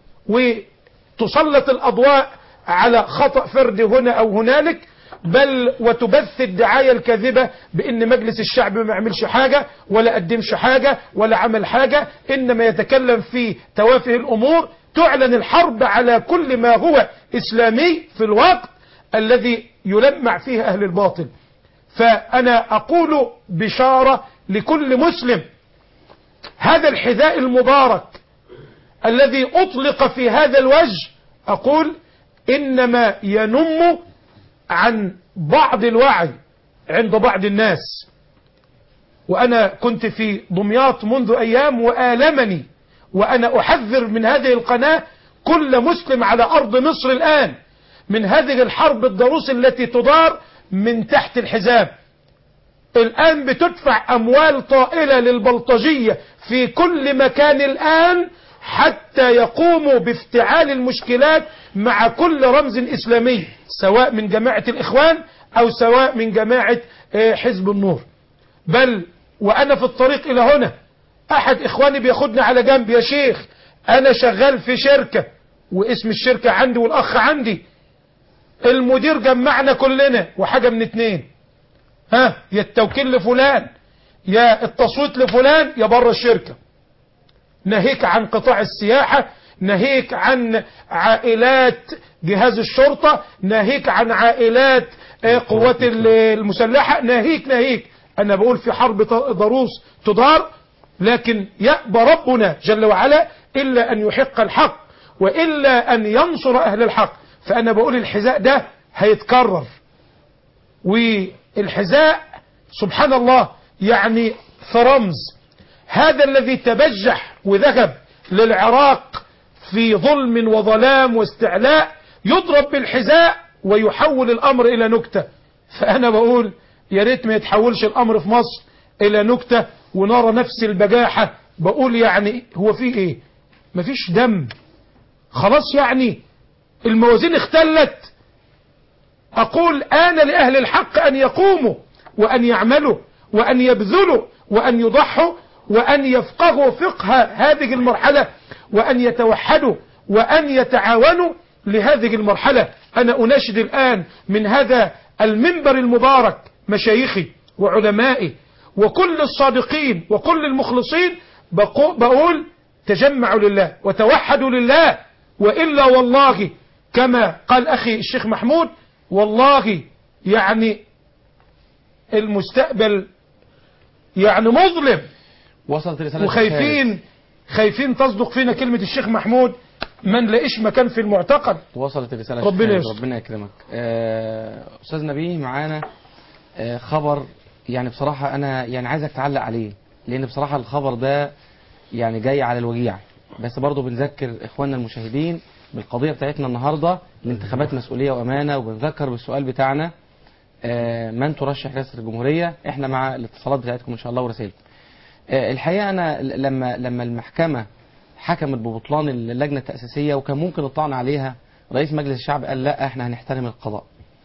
وتسلط الأضواء على خطأ فرد هنا أو هنالك بل وتبث الدعاية الكاذبة بأن مجلس الشعب ما يعملش حاجة ولا قدمش حاجة ولا عمل حاجة إنما يتكلم في توافه الأمور تعلن الحرب على كل ما هو إسلامي في الوقت الذي يلمع فيه أهل الباطل فأنا أقول بشارة لكل مسلم هذا الحذاء المبارك الذي أطلق في هذا الوجه أقول إنما ينم عن بعض الوعي عند بعض الناس وأنا كنت في دمياط منذ أيام وآلمني وأنا أحذر من هذه القناة كل مسلم على أرض مصر الآن من هذه الحرب الضروس التي تدار من تحت الحزام الآن بتدفع أموال طائلة للبلطجية في كل مكان الآن حتى يقوموا بافتعال المشكلات مع كل رمز إسلامي سواء من جماعة الإخوان أو سواء من جماعة آه، حزب النور بل وأنا في الطريق إلى هنا أحد إخواني بياخدني على جنب يا شيخ أنا شغال في شركة واسم الشركة عندي والأخ عندي المدير جمعنا كلنا وحاجة من اتنين ها يا التوكيل لفلان يا التصويت لفلان يا بره الشركة ناهيك عن قطاع السياحة ناهيك عن عائلات جهاز الشرطة ناهيك عن عائلات آه، قوات ال- المسلحة ناهيك ناهيك أنا بقول في حرب ط- ضروس تدار لكن يأبى ربنا جل وعلا إلا أن يحق الحق وإلا أن ينصر أهل الحق فأنا بقول الحذاء ده هيتكرر والحذاء سبحان الله يعني في رمز هذا الذي تبجح وذهب للعراق في ظلم وظلام واستعلاء يضرب بالحذاء ويحول الأمر إلى نكتة فأنا بقول يا ريت ما يتحولش الأمر في مصر إلى نكتة ونرى نفس البجاحة بقول يعني هو في إيه مفيش دم خلاص يعني الموازين اختلت أقول آن لأهل الحق أن يقوموا وأن يعملوا وأن يبذلوا وأن يضحوا وأن يفقهوا فقه هذه المرحلة وأن يتوحدوا وأن يتعاونوا لهذه المرحلة أنا أناشد الآن من هذا المنبر المبارك مشايخي وعلمائي وكل الصادقين وكل المخلصين بقو- بقول تجمعوا لله وتوحدوا لله وإلا والله كما قال أخي الشيخ محمود والله يعني المستقبل يعني مظلم وصلت رسالة وخايفين خايفين تصدق فينا كلمة الشيخ محمود ما نلاقيش مكان في المعتقل وصلت الرسالة ربنا شكراً. يستر. ربنا يكرمك آه، أستاذ نبيه معانا آه، خبر يعني بصراحة أنا يعني عايزك تعلق عليه لأن بصراحة الخبر ده يعني جاي على الوجيع بس برضه بنذكر إخواننا المشاهدين بالقضية بتاعتنا النهاردة الانتخابات مسؤولية وأمانة وبنذكر بالسؤال بتاعنا آه، من ترشح رئاسة الجمهورية احنا مع الاتصالات بتاعتكم إن شاء الله ورسائلكم آه، الحقيقة أنا ل- لما لما المحكمة حكمت ببطلان اللجنة التأسيسية وكان ممكن الطعن عليها رئيس مجلس الشعب قال لا احنا هنحترم القضاء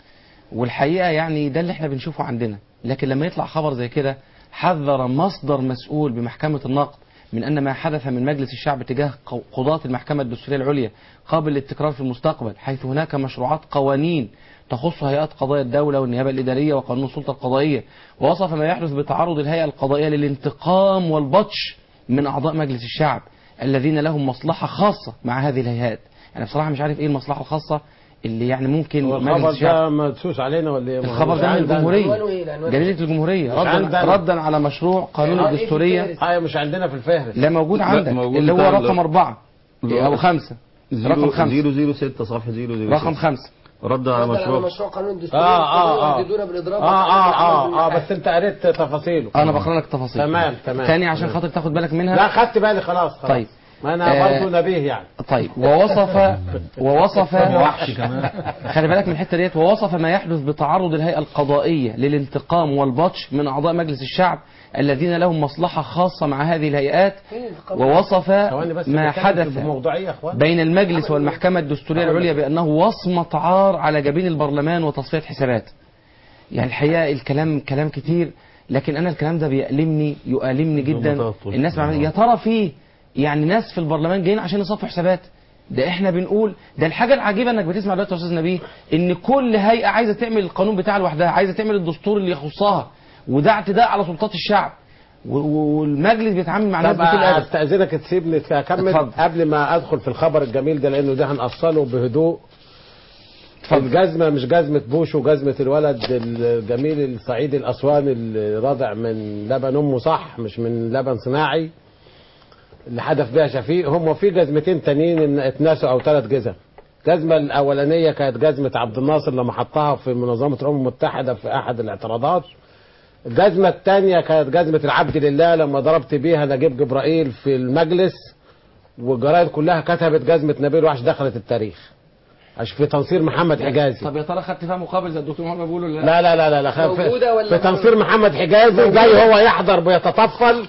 والحقيقة يعني ده اللي احنا بنشوفه عندنا لكن لما يطلع خبر زي كده حذر مصدر مسؤول بمحكمة النقد من أن ما حدث من مجلس الشعب تجاه قو- قضاة المحكمة الدستورية العليا قابل للتكرار في المستقبل حيث هناك مشروعات قوانين تخص هيئات قضايا الدولة والنيابة الإدارية وقانون السلطة القضائية ووصف ما يحدث بتعرض الهيئة القضائية للانتقام والبطش من أعضاء مجلس الشعب الذين لهم مصلحة خاصة مع هذه الهيئات أنا بصراحة مش عارف إيه المصلحة الخاصة اللي يعني ممكن هو مجلس الخبر الشعب ده مدسوس علينا ولا ايه؟ الخبر ده من الجمهورية جريدة الجمهورية مش عندنا. ردا, ردا على مشروع قانون آه، إيه في الدستورية الفهرس؟ ايوه مش عندنا في الفهرس لا موجود لا، عندك موجود اللي هو بتاع رقم ال- أربعة اللي هو أو خمسة رقم خمسة زيرو زيرو ستة صفحة زيرو زيرو رقم ستة. خمسة رد على مشروع مشروع قانون دستوري اه اه اه يهددون بالاضراب اه اه اه, آه بس انت قريت تفاصيله أنا بقرا لك تفاصيل تمام تمام تاني عشان تمام. خاطر تاخد بالك منها لا خدت بالي خلاص خلاص طيب. ما انا آه، برضه نبيه يعني طيب ووصف ووصف وحش كمان. خلي بالك من الحته ديت ووصف ما يحدث بتعرض الهيئه القضائيه للانتقام والبطش من اعضاء مجلس الشعب الذين لهم مصلحه خاصه مع هذه الهيئات ووصف ثواني بس ما نتكلم حدث بموضوعيه يا اخوان بين المجلس والمحكمة الدستورية العليا بأنه وصمة عار على جبين البرلمان وتصفية حسابات يعني الحقيقة الكلام كلام كتير لكن أنا الكلام ده بيألمني يؤلمني جدا الناس بعمل يا ترى في يعني ناس في البرلمان جايين عشان يصفوا حسابات ده احنا بنقول ده الحاجة العجيبة انك بتسمع دلوقتي يا استاذ نبيه ان كل هيئة عايزة تعمل القانون بتاعها لوحدها عايزة تعمل الدستور اللي يخصها وده اعتداء على سلطات الشعب و- و- والمجلس بيتعامل مع ناس طب بكل ادب استاذنك تسيبني اكمل اتفضل. قبل ما ادخل في الخبر الجميل ده لانه ده هنأصله بهدوء الجزمة مش جزمة بوش وجزمة الولد الجميل الصعيدي الأسواني اللي راضع من لبن أمه صح مش من لبن صناعي اللي حدث بيها شفيق هم في جزمتين تانيين إن اتناسوا أو ثلاث جزم الجزمة الأولانية كانت جزمة عبد الناصر لما حطها في منظمة الأمم المتحدة في أحد الاعتراضات الجزمة الثانية كانت جزمة العبد لله لما ضربت بيها نجيب جبرائيل في المجلس والجرايد كلها كتبت جزمة نبيل وحش دخلت التاريخ عشان في تنصير محمد حجازي طب يا ترى خدت فيها مقابل زي الدكتور محمد بيقول ولا لا لا لا لا, لا خ- في, موجودة ولا في تنصير محمد حجازي جاي هو يحضر بيتطفل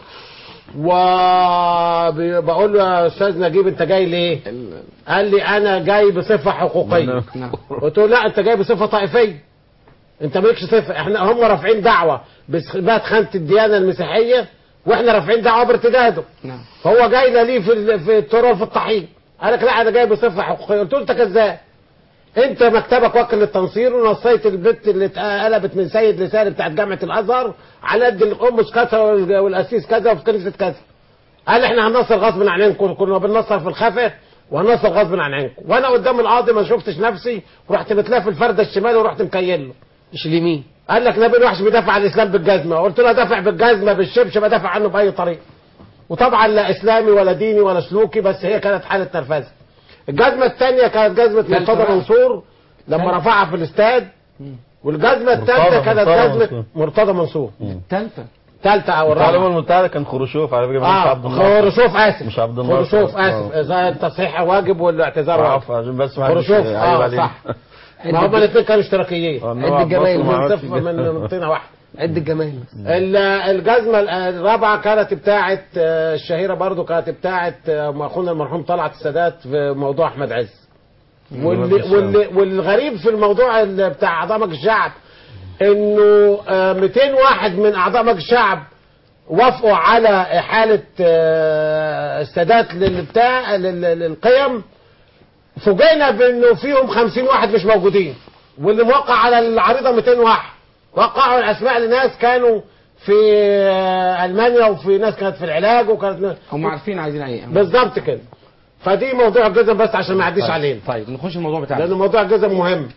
وبقول له يا استاذ نجيب انت جاي ليه؟ قال لي انا جاي بصفه حقوقيه قلت له لا انت جاي بصفه طائفيه انت مالكش صفه احنا هم رافعين دعوه باثبات خانه الديانه المسيحيه واحنا رافعين دعوه بارتداده نعم فهو جاي لا ليه في ال- في التراب في الطحين قال لك لا انا جاي بصفه حقوقيه قلت له انت كذاب انت مكتبك وكل للتنصير ونصيت البت اللي اتقلبت من سيد لسان بتاعت جامعه الازهر على قد القمص كذا وال- والقسيس كذا وفي كنيسه كذا قال احنا هننصر غصب عنكم كنا بننصر في الخفا وهننصر غصب عنكم وانا قدام القاضي ما شفتش نفسي ورحت متلاف الفرده الشمال ورحت مكيل له مش اليمين قال لك نبيل وحش بيدافع عن الاسلام بالجزمه قلت له دافع بالجزمه بالشبشب بدافع عنه باي طريقه وطبعا لا اسلامي ولا ديني ولا سلوكي بس هي كانت حاله نرفزه الجزمه الثانيه كانت جزمه ثالثة مرتضى بقى. منصور لما ثالثة. رفعها في الاستاد والجزمه الثالثه كانت مرتضى جزمه منصور. مرتضى منصور الثالثه ثالثه او التعليم الرابعه المنتهى كان خروشوف على فكره مش اه عبد الناصر خرشوف اسف مش عبد الناصر خرشوف اسف اذا التصحيح واجب والاعتذار واجب عفوا عشان بس ما حدش خرشوف يعيب اه علينا. صح ما هما الاثنين كانوا اشتراكيين إنما عبد الناصر ما من عملش صفر كده. من طينه واحده عد الجمال ال- الجزمة ال- الرابعة كانت بتاعت آه، الشهيرة برضو كانت بتاعت آه، أخونا المرحوم طلعت السادات في موضوع أحمد عز واللي واللي والغريب في الموضوع ال- بتاع أعضاء مجلس الشعب إنه آه، 200 واحد من أعضاء مجلس الشعب وافقوا على إحالة آه، السادات للبتاع لل- للقيم فوجئنا بانه فيهم 50 واحد مش موجودين واللي موقع على العريضه 200 واحد وقعوا الاسماء لناس كانوا في آه، المانيا وفي ناس كانت في العلاج وكانت هم عارفين عايزين ايه بالظبط كده فدي موضوع الجزم بس عشان ما يعديش طيب. علينا طيب نخش الموضوع بتاعنا لان موضوع الجزم مهم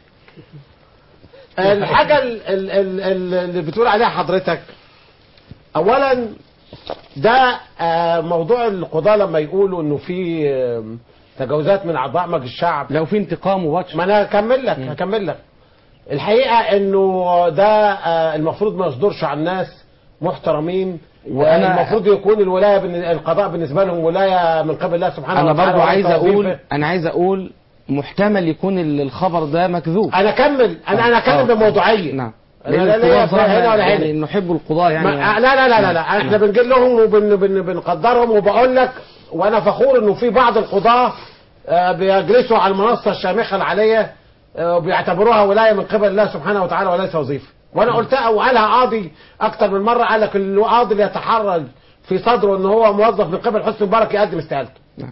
الحاجه ال- ال- ال- ال- اللي بتقول عليها حضرتك اولا ده آه، موضوع القضاة لما يقولوا انه في آم، تجاوزات من اعضاء مجلس الشعب لو في انتقام وبطش ما انا هكمل لك هكمل لك الحقيقه انه ده آه، المفروض ما يصدرش عن ناس محترمين وأنا- وأنا المفروض يكون الولايه بالن- القضاء بالنسبه لهم ولايه من قبل الله سبحانه انا وتعالى برضو ولا عايز توظيفه. اقول انا عايز اقول محتمل يكون ال- الخبر ده مكذوب انا اكمل انا انا آه. اتكلم بموضوعيه نعم أنا لان لا ليا القضاة في هنا ولا هنا يعني نحب القضاة يعني ما- لا لا لا لا, لا. احنا بنجي لهم وبنقدرهم وبقول لك وانا فخور انه في بعض القضاة آه، بيجلسوا على المنصة الشامخة العالية آه، وبيعتبروها ولاية من قبل الله سبحانه وتعالى وليس وظيفة وانا قلتها وقالها قاضي اكتر من مرة قال لك القاضي اللي يتحرج في صدره ان هو موظف من قبل حسني مبارك يقدم استقالته نعم.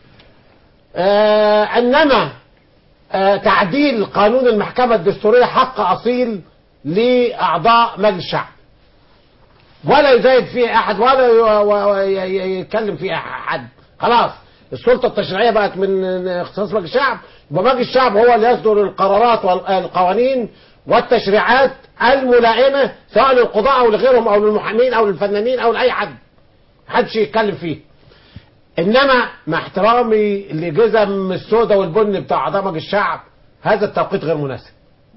آه انما آه تعديل قانون المحكمة الدستورية حق اصيل لاعضاء مجلس الشعب ولا يزايد فيه احد ولا ي- و- و- ي- ي- يتكلم فيه احد خلاص السلطه التشريعيه بقت من اختصاص مجلس الشعب يبقى مجلس الشعب هو اللي يصدر القرارات والقوانين والتشريعات الملائمه سواء للقضاء او لغيرهم او للمحامين او للفنانين او لاي حد محدش يتكلم فيه انما مع احترامي لجزم السوداء والبن بتاع اعضاء مجلس الشعب هذا التوقيت غير مناسب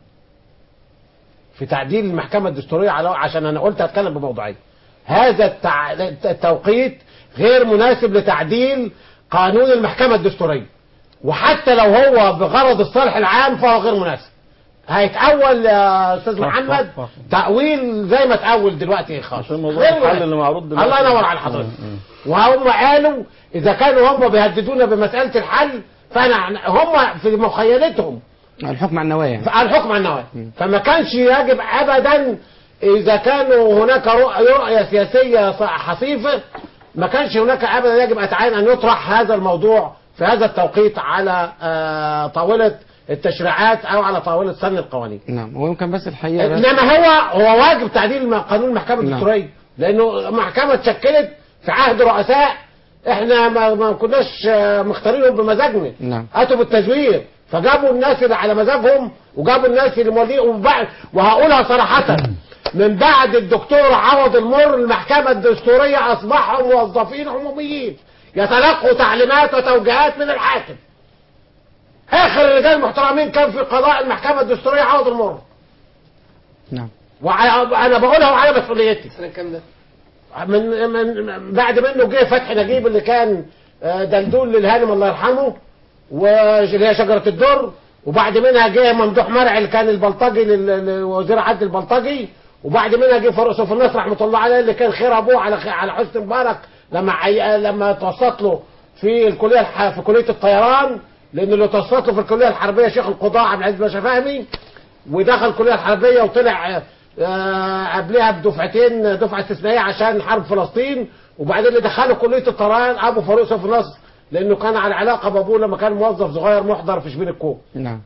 في تعديل المحكمة الدستورية على عشان أنا قلت هتكلم بموضوعية هذا التع... التوقيت غير مناسب لتعديل قانون المحكمة الدستورية وحتى لو هو بغرض الصالح العام فهو غير مناسب هيتأول يا أستاذ محمد تأويل زي ما تأول دلوقتي خالص عشان موضوع غير الحل مناسب. اللي معروض دلوقتي الله ينور على حضرتك وهم قالوا إذا كانوا هم بيهددونا بمسألة الحل فأنا هم في مخيلتهم الحكم على النوايا يعني. على الحكم على النوايا فما كانش يجب ابدا اذا كانوا هناك رؤ- رؤيه سياسيه ص- حصيفه ما كانش هناك ابدا يجب اتعين ان يطرح هذا الموضوع في هذا التوقيت على آه، طاوله التشريعات او على طاوله سن القوانين نعم هو يمكن بس الحقيقة بس انما هو هو واجب تعديل م- قانون المحكمه نعم. الدستوريه لانه محكمه اتشكلت في عهد رؤساء احنا ما, ما كناش آه، مختارينهم بمزاجنا نعم اتوا بالتزوير فجابوا الناس اللي على مزاجهم وجابوا الناس اللي مولين وبعد وهقولها صراحة من بعد الدكتور عوض المر المحكمة الدستورية أصبحوا موظفين عموميين يتلقوا تعليمات وتوجيهات من الحاكم آخر الرجال المحترمين كان في قضاء المحكمة الدستورية عوض المر نعم وأنا بقولها وعلى مسؤوليتي سنة كام ده؟ من, من بعد منه جه فتحي نجيب اللي كان آه، دلدول للهانم الله يرحمه واللي هي شجرة الدر وبعد منها جه ممدوح مرعي اللي كان البلطجي لل- لل- وزير عدل البلطجي وبعد منها جه فاروق سيف النصر رحمه الله عليه اللي كان خير ابوه على خ- على حسني مبارك لما عي... لما توسط له في الكليه الح... في كليه الطيران لان اللي توسط له في الكليه الحربيه شيخ القضاء عبد العزيز باشا فهمي ودخل الكليه الحربيه وطلع آه، قبلها بدفعتين دفعه استثنائيه عشان حرب فلسطين وبعدين اللي دخله كليه الطيران ابو فاروق سيف النصر لانه كان على علاقه بابوه لما كان موظف صغير محضر في شبين الكوم نعم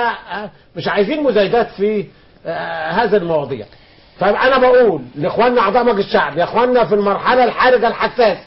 فمش عايزين مزايدات في آه، هذا المواضيع فانا بقول لاخواننا اعضاء مجلس الشعب يا اخواننا في المرحله الحرجه الحساسه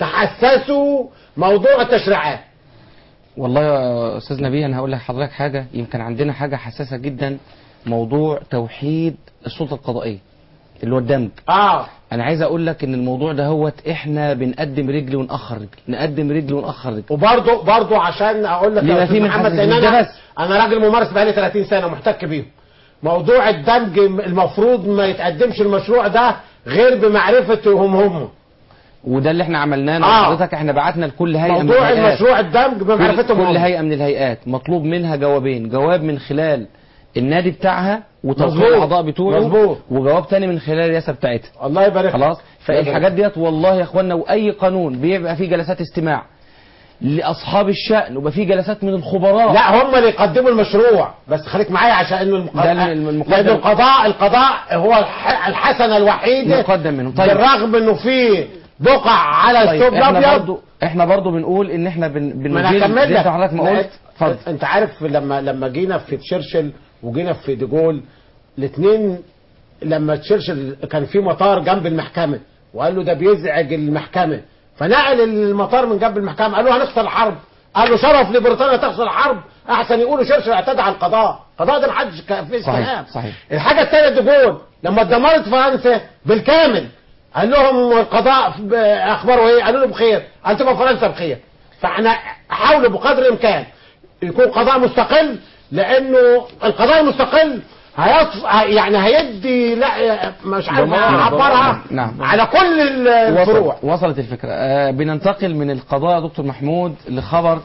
تحسسوا موضوع التشريعات والله يا استاذ نبيه انا هقول لحضرتك حاجه يمكن عندنا حاجه حساسه جدا موضوع توحيد السلطه القضائيه اللي هو الدمج اه انا عايز اقول لك ان الموضوع ده هوت احنا بنقدم رجل ونأخر رجل نقدم رجل ونأخر رجل وبرضه برضه عشان اقول لك لما يا في استاذ من محمد حساسية لان ده انا بس. انا راجل ممارس بقالي 30 سنه محتك بيهم موضوع الدمج المفروض ما يتقدمش المشروع ده غير بمعرفتهم هم وده اللي احنا عملناه آه. آه. حضرتك احنا بعتنا لكل هيئه من موضوع الهيئات. المشروع الدمج كل, بمعرفتهم كل هم هيئه من الهيئات مطلوب منها جوابين جواب من خلال النادي بتاعها وتوقيع مظبوط. الاعضاء بتوعه مظبوط. وجواب تاني من خلال الرئاسه بتاعتها الله يبارك خلاص الله فالحاجات يبارك. ديت والله يا اخوانا واي قانون بيبقى فيه جلسات استماع لاصحاب الشأن ويبقى فيه جلسات من الخبراء لا هم اللي يقدموا المشروع بس خليك معايا عشان انه المق... ده الم- المقدم- لان القضاء القضاء هو الح... الحسنه الوحيده مقدم منهم طيب بالرغم انه في بقع على طيب الثوب احنا الابيض برضو احنا برضو بنقول ان احنا بن ما انا بنجيل هكمل زي لك ما حضرتك ما قلت اتفضل انت عارف لما لما جينا في تشرشل وجينا في ديجول الاثنين لما تشرشل كان في مطار جنب المحكمه وقال له ده بيزعج المحكمه فنقل المطار من جنب المحكمه قال له هنخسر الحرب قال له شرف لبريطانيا تخسر الحرب احسن يقولوا شرشل اعتدى على القضاء القضاء ده محدش كان فيه صحيح كلام صحيح الحاجه الثانيه ديجول لما اتدمرت فرنسا بالكامل قال لهم القضاء ب- اخباره ايه؟ قالوا له بخير قال تبقى فرنسا بخير فاحنا حاولوا بقدر الامكان يكون قضاء مستقل لانه القضاء المستقل هيص... يعني هيدي لا مش عارف ضمان- اعبرها نعم على كل الفروع وصل وصلت الفكرة آه بننتقل من القضاء يا دكتور محمود لخبر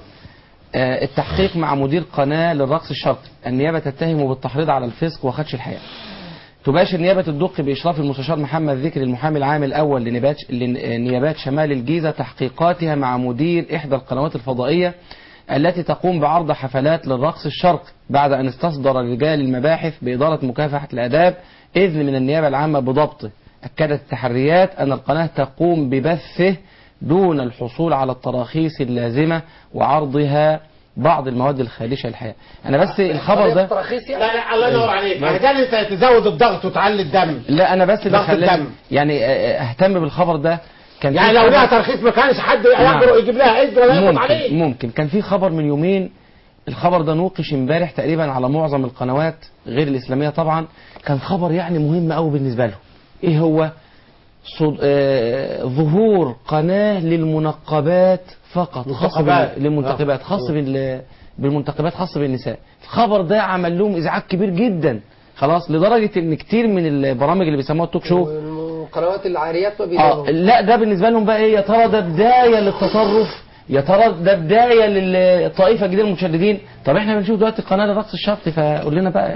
آه التحقيق مع مدير قناة للرقص الشرقي النيابة تتهمه بالتحريض على الفسق وخدش الحياة تباشر نيابة الدقي بإشراف المستشار محمد ذكري المحامي العام الأول لنيابات لنيابات شمال الجيزة تحقيقاتها مع مدير إحدى القنوات الفضائية التي تقوم بعرض حفلات للرقص الشرقي بعد أن استصدر رجال المباحث بإدارة مكافحة الآداب إذن من النيابة العامة بضبطه أكدت التحريات أن القناة تقوم ببثه دون الحصول على التراخيص اللازمة وعرضها بعض المواد الخالشة للحياة أنا بس الخبر ده لا لا الله ينور عليك ما ده اللي انت تزود الضغط وتعلي الدم لا أنا بس اللي ضغط خلاني الدم. يعني آه، أهتم بالخبر ده كان في يعني لو خبر- لها ترخيص ما كانش حد نعم. يقدر يجيب لها اذن ولا ياخد عليه ممكن ممكن كان في خبر من يومين الخبر ده نوقش امبارح تقريبا على معظم القنوات غير الاسلاميه طبعا كان خبر يعني مهم قوي بالنسبه له ايه هو صد... آه... ظهور قناه للمنقبات فقط خاصه منتقبات. بال... للمنتقبات آه. خاص بال... بالمنتقبات خاص بالنساء الخبر ده عمل لهم ازعاج كبير جدا خلاص لدرجه ان كتير من البرامج اللي بيسموها التوك شو القنوات العاريات ما اه بيلاقوا لا ده بالنسبه لهم بقى ايه يا ترى ده بدايه للتطرف يا ترى ده بدايه للطائفه الجديده المشددين طب احنا بنشوف دلوقتي قناه الرقص الشرقي فقول لنا بقى ال-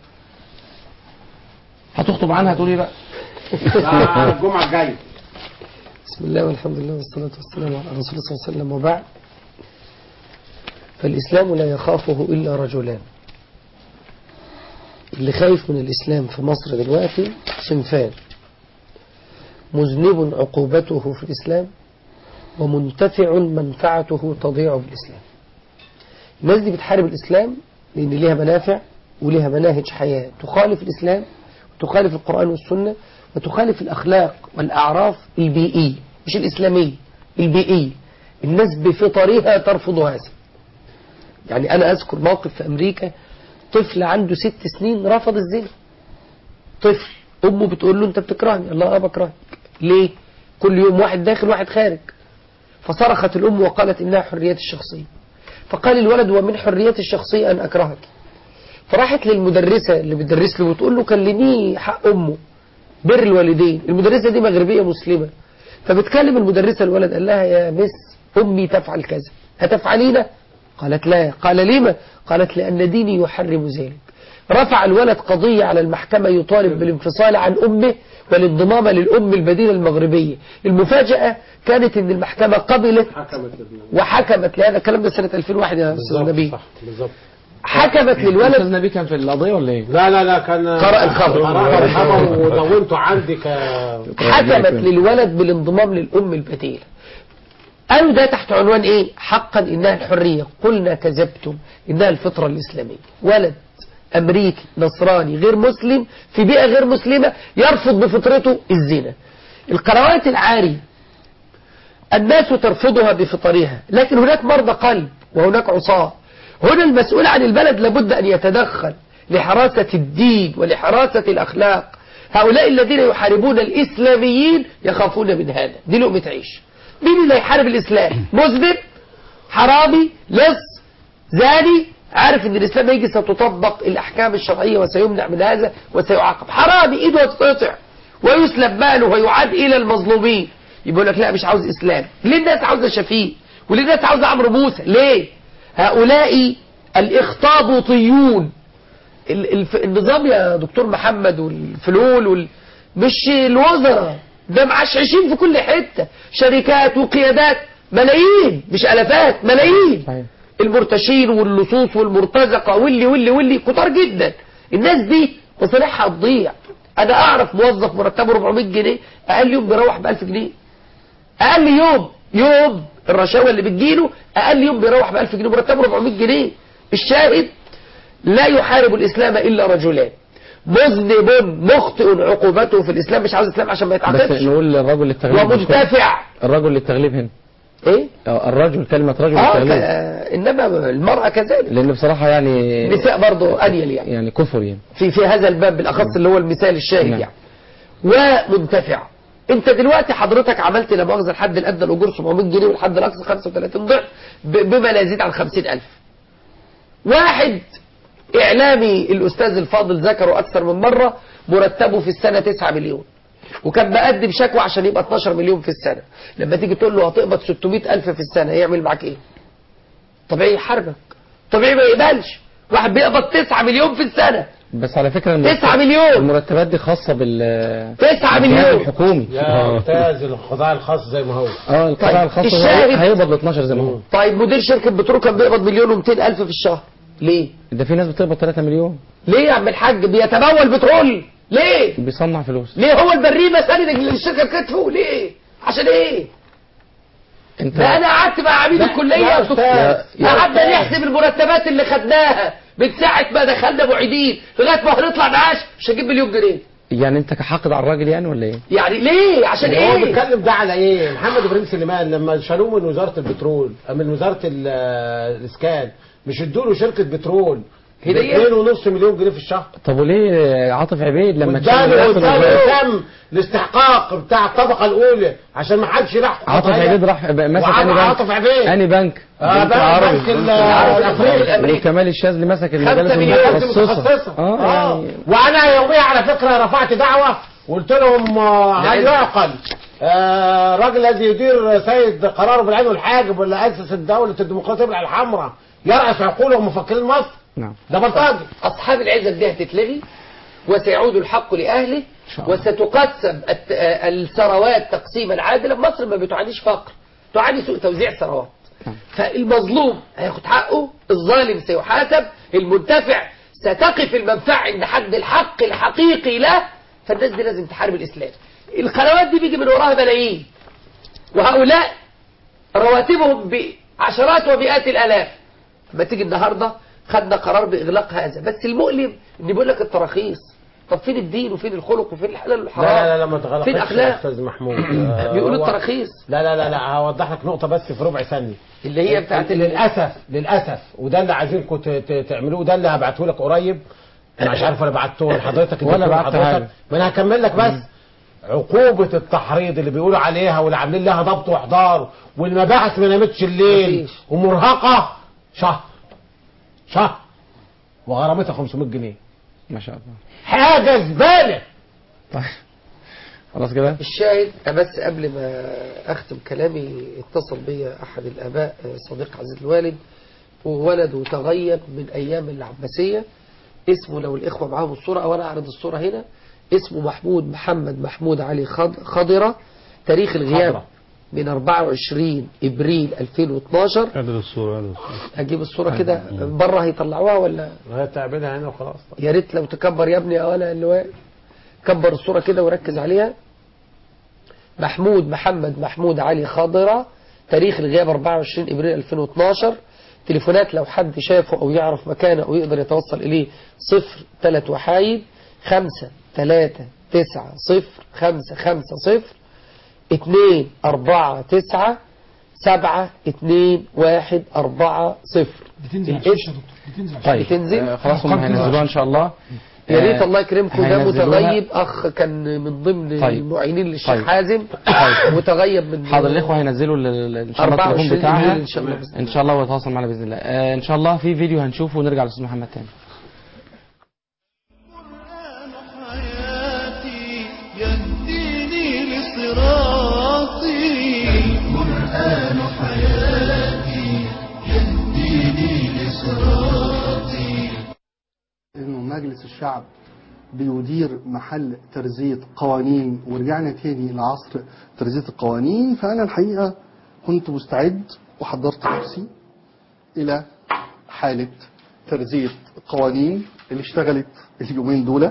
هتخطب عنها تقول ايه بقى آه، الجمعه الجايه بسم الله والحمد لله والصلاة والسلام على رسول الله صلى الله عليه وسلم وبعد فالإسلام لا يخافه إلا رجلان اللي خايف من الإسلام في مصر دلوقتي صنفان مذنب عقوبته في الإسلام ومنتفع منفعته تضيع في الإسلام الناس دي بتحارب الإسلام لأن ليها منافع وليها مناهج حياة تخالف الإسلام وتخالف القرآن والسنة وتخالف الأخلاق والأعراف البيئية مش الإسلامية البيئية الناس بفطرها ترفض هذا يعني أنا أذكر موقف في أمريكا طفل عنده ست سنين رفض الزنا طفل أمه بتقول له أنت بتكرهني الله أه بكرهك ليه كل يوم واحد داخل واحد خارج فصرخت الأم وقالت إنها حريتي الشخصية فقال الولد ومن حريتي الشخصية أن أكرهك فراحت للمدرسة اللي بتدرس له وتقول له كلميه حق أمه بر الوالدين المدرسة دي مغربية مسلمة فبتكلم المدرسة الولد قال لها يا مس أمي تفعل كذا هتفعلينا قالت لا قال لما قالت لأن ديني يحرم ذلك رفع الولد قضية على المحكمة يطالب بالانفصال عن أمه والانضمام للأم البديلة المغربية المفاجأة كانت أن المحكمة قبلت وحكمت لهذا الكلام ده سنة 2001 يا أستاذ نبيه بالظبط حكمت للولد أستاذ نبي كان في القضية ولا إيه؟ لا لا لا كان قرأ الخبر. قرأ الخبر ودونته عندي ك حكمت للولد بالانضمام للأم البديلة قالوا ده تحت عنوان ايه حقا انها الحرية قلنا كذبتم انها الفطرة الاسلامية ولد امريكي نصراني غير مسلم في بيئة غير مسلمة يرفض بفطرته الزنا القنوات العارية الناس ترفضها بفطرها لكن هناك مرضى قلب وهناك عصاة هنا المسؤول عن البلد لابد أن يتدخل لحراسة الدين ولحراسة الأخلاق هؤلاء الذين يحاربون الإسلاميين يخافون من هذا دي لقمة عيش مين اللي يحارب الإسلام مذنب حرامي لص زاني عارف ان الإسلام هيجي ستطبق الأحكام الشرعية وسيمنع من هذا وسيعاقب حرامي إيده هتتقطع ويسلب ماله ويعاد إلى المظلومين يقول لك لا مش عاوز إسلام ليه الناس عاوزة شفيق وليه الناس عاوزة عمرو موسى ليه هؤلاء الإخطابوطيون ال- الف- النظام يا دكتور محمد والفلول وال... مش الوزراء ده معشعشين في كل حتة شركات وقيادات ملايين مش ألفات ملايين المرتشين واللصوص والمرتزقة واللي واللي واللي كتار جدا الناس دي مصالحها هتضيع أنا أعرف موظف مرتبه 400 جنيه أقل يوم بيروح ب 1000 جنيه أقل يوم يوم الرشاوى اللي بتجيله أقل يوم بيروح ب 1000 جنيه مرتبه 400 جنيه الشاهد لا يحارب الإسلام إلا رجلان مذنب مخطئ عقوبته في الإسلام مش عاوز الإسلام عشان ما بس يتعاقبش نقول الرجل للتغليب ومنتفع الرجل للتغليب هنا ايه آه، الرجل كلمة رجل اه للتغليب ك- انما المرأة كذلك لأن بصراحة يعني النساء برضه انيل يعني يعني كفر يعني في في هذا الباب بالاخص اللي هو المثال الشاهد نعم. يعني ومنتفع انت دلوقتي حضرتك عملت لا مؤاخذه الحد الادنى الاجور 700 جنيه والحد الاقصى 35 ضعف ب- بما لا يزيد عن 50000 واحد اعلامي الاستاذ الفاضل ذكره اكثر من مره مرتبه في السنه 9 مليون وكان مقدم شكوى عشان يبقى 12 مليون في السنه لما تيجي تقول له هتقبض 600000 في السنه يعمل معاك ايه طبيعي يحاربك طبيعي ما يقبلش واحد بيقبض 9 مليون في السنة بس على فكرة المرتب- 9 مليون. المرتبات دي خاصة بال 9 الجهاز مليون. الحكومي يا اه ممتاز القطاع الخاص زي ما هو اه القطاع طيب، الخاص الشاهد- هو- هيقبض ب 12 زي ما هو طيب مدير شركة بترول كان بيقبض مليون و200 ألف في الشهر ليه؟ ده في ناس بتقبض 3 مليون ليه يا عم الحاج بيتمول بترول ليه؟ بيصنع فلوس ليه هو البريمة سند للشركة كتفه ليه؟ عشان ايه؟ انت ده انا قعدت مع عميد لا، الكلية يا وكنت- أستاذ، يا قعدنا أستاذ. نحسب المرتبات اللي خدناها من ساعة ما دخلنا معيدين لغاية ما هنطلع معاش مش هجيب مليون جنيه يعني انت كحاقد على الراجل يعني ولا ايه؟ يعني ليه؟ عشان هو ايه؟ بيتكلم ده على ايه محمد ابراهيم سليمان لما شالوه من وزاره البترول من وزاره ال- الاسكان مش ادوا له شركه بترول هدية؟ 2.5 مليون جنيه في الشهر طب وليه عاطف عبيد لما كان واداله بياخد واداله الوظائف- تم الاستحقاق بتاع الطبقه الاولى عشان ما حدش راح عاطف عبيد راح ب- مسك وعم انهي بنك؟ عاطف عبيد انهي بنك؟ آه، بنك بنك- عربي بنك ال- الأفريقي. وكمال الشاذلي مسك خمسة المدارس مليون المتخصصة متخصصة اه اه يعني وانا يوميا على فكره رفعت دعوه وقلت لهم آه، هل يعقل آه، الراجل الذي يدير سيد قراره بالعين والحاجب واللي اسس الدوله الديمقراطيه الحمراء يرأس عقولهم مفكرين مصر نعم ده بلطجي أصحاب العزة دي هتتلغي وسيعود الحق لأهله وستقسم الت- آه، الثروات تقسيما عادلا مصر ما بتعانيش فقر تعاني سوء توزيع ثروات فالمظلوم هياخد حقه الظالم سيحاسب المنتفع ستقف المنفعة عند حد الحق الحقيقي له فالناس دي لازم تحارب الإسلام القنوات دي بيجي من وراها ملايين وهؤلاء رواتبهم بعشرات ومئات الآلاف ما تيجي النهاردة خدنا قرار بإغلاق هذا بس المؤلم إن بيقول لك التراخيص طب فين الدين وفين الخلق وفين الحلال لا والحرام لا لا, لا ما تغلقش فين يا أخلاق استاذ محمود آه، بيقولوا هو- التراخيص لا لا لا لا هوضح لك نقطه بس في ربع ثانيه اللي هي بتاعت ال- للاسف للاسف وده اللي عايزينكم ت- ت- تعملوه ده اللي هبعته لك قريب انا مش عارف انا بعته لحضرتك ولا اديته بعت لحضرتك. حاجة. ما انا هكمل لك بس عقوبة التحريض اللي بيقولوا عليها واللي عاملين لها ضبط واحضار والمباحث ما نامتش الليل مفيش. ومرهقة شهر شهر وغرامتها 500 جنيه ما شاء الله حاجة زبالة طيب خلاص كده الشاهد بس قبل ما أختم كلامي اتصل بي أحد الآباء صديق عزيز الوالد وولده تغيب من أيام العباسية اسمه لو الإخوة معاهم الصورة أو أنا أعرض الصورة هنا اسمه محمود محمد محمود علي خض- خضرة تاريخ الغياب خضرة. من 24 إبريل 2012 قدر الصورة قدر الصورة أجيب الصورة كده بره هيطلعوها ولا هي تعبدها هنا وخلاص يا ريت لو تكبر يا ابني أو أنا اللي واقف كبر الصورة كده وركز عليها محمود محمد محمود علي خضرة تاريخ الغياب 24 ابريل 2012 تليفونات لو حد شافه او يعرف مكانه او يقدر يتوصل اليه صفر ثلاث وحايد خمسة ثلاثة تسعة صفر خمسة خمسة صفر اتنين أربعة تسعة سبعة اتنين واحد أربعة صفر بتنزل على الاسم الشاشة يا دكتور بتنزل على طيب الشاشة. بتنزل آه، خلاص هم هينزلوها ان شاء الله يا ريت آه، الله يكرمكم ده هينزلوها. متغيب اخ كان من ضمن طيب. المعينين للشيخ طيب. حازم طيب. متغيب من حاضر الاخوه هينزلوا ال- ال- ان شاء الله 24 التليفون بتاعها إبريل إن شاء الله بإذن ان شاء الله ويتواصل معنا باذن الله آه، ان شاء الله في فيديو هنشوفه ونرجع للاستاذ محمد تاني حياتي يهديني لصراطي القرآن حياتي يهديني لصراطي انه مجلس الشعب بيدير محل ترزية قوانين ورجعنا تاني لعصر ترزية القوانين فأنا الحقيقة كنت مستعد وحضرت نفسي إلى حالة ترزية القوانين اللي اشتغلت اليومين دول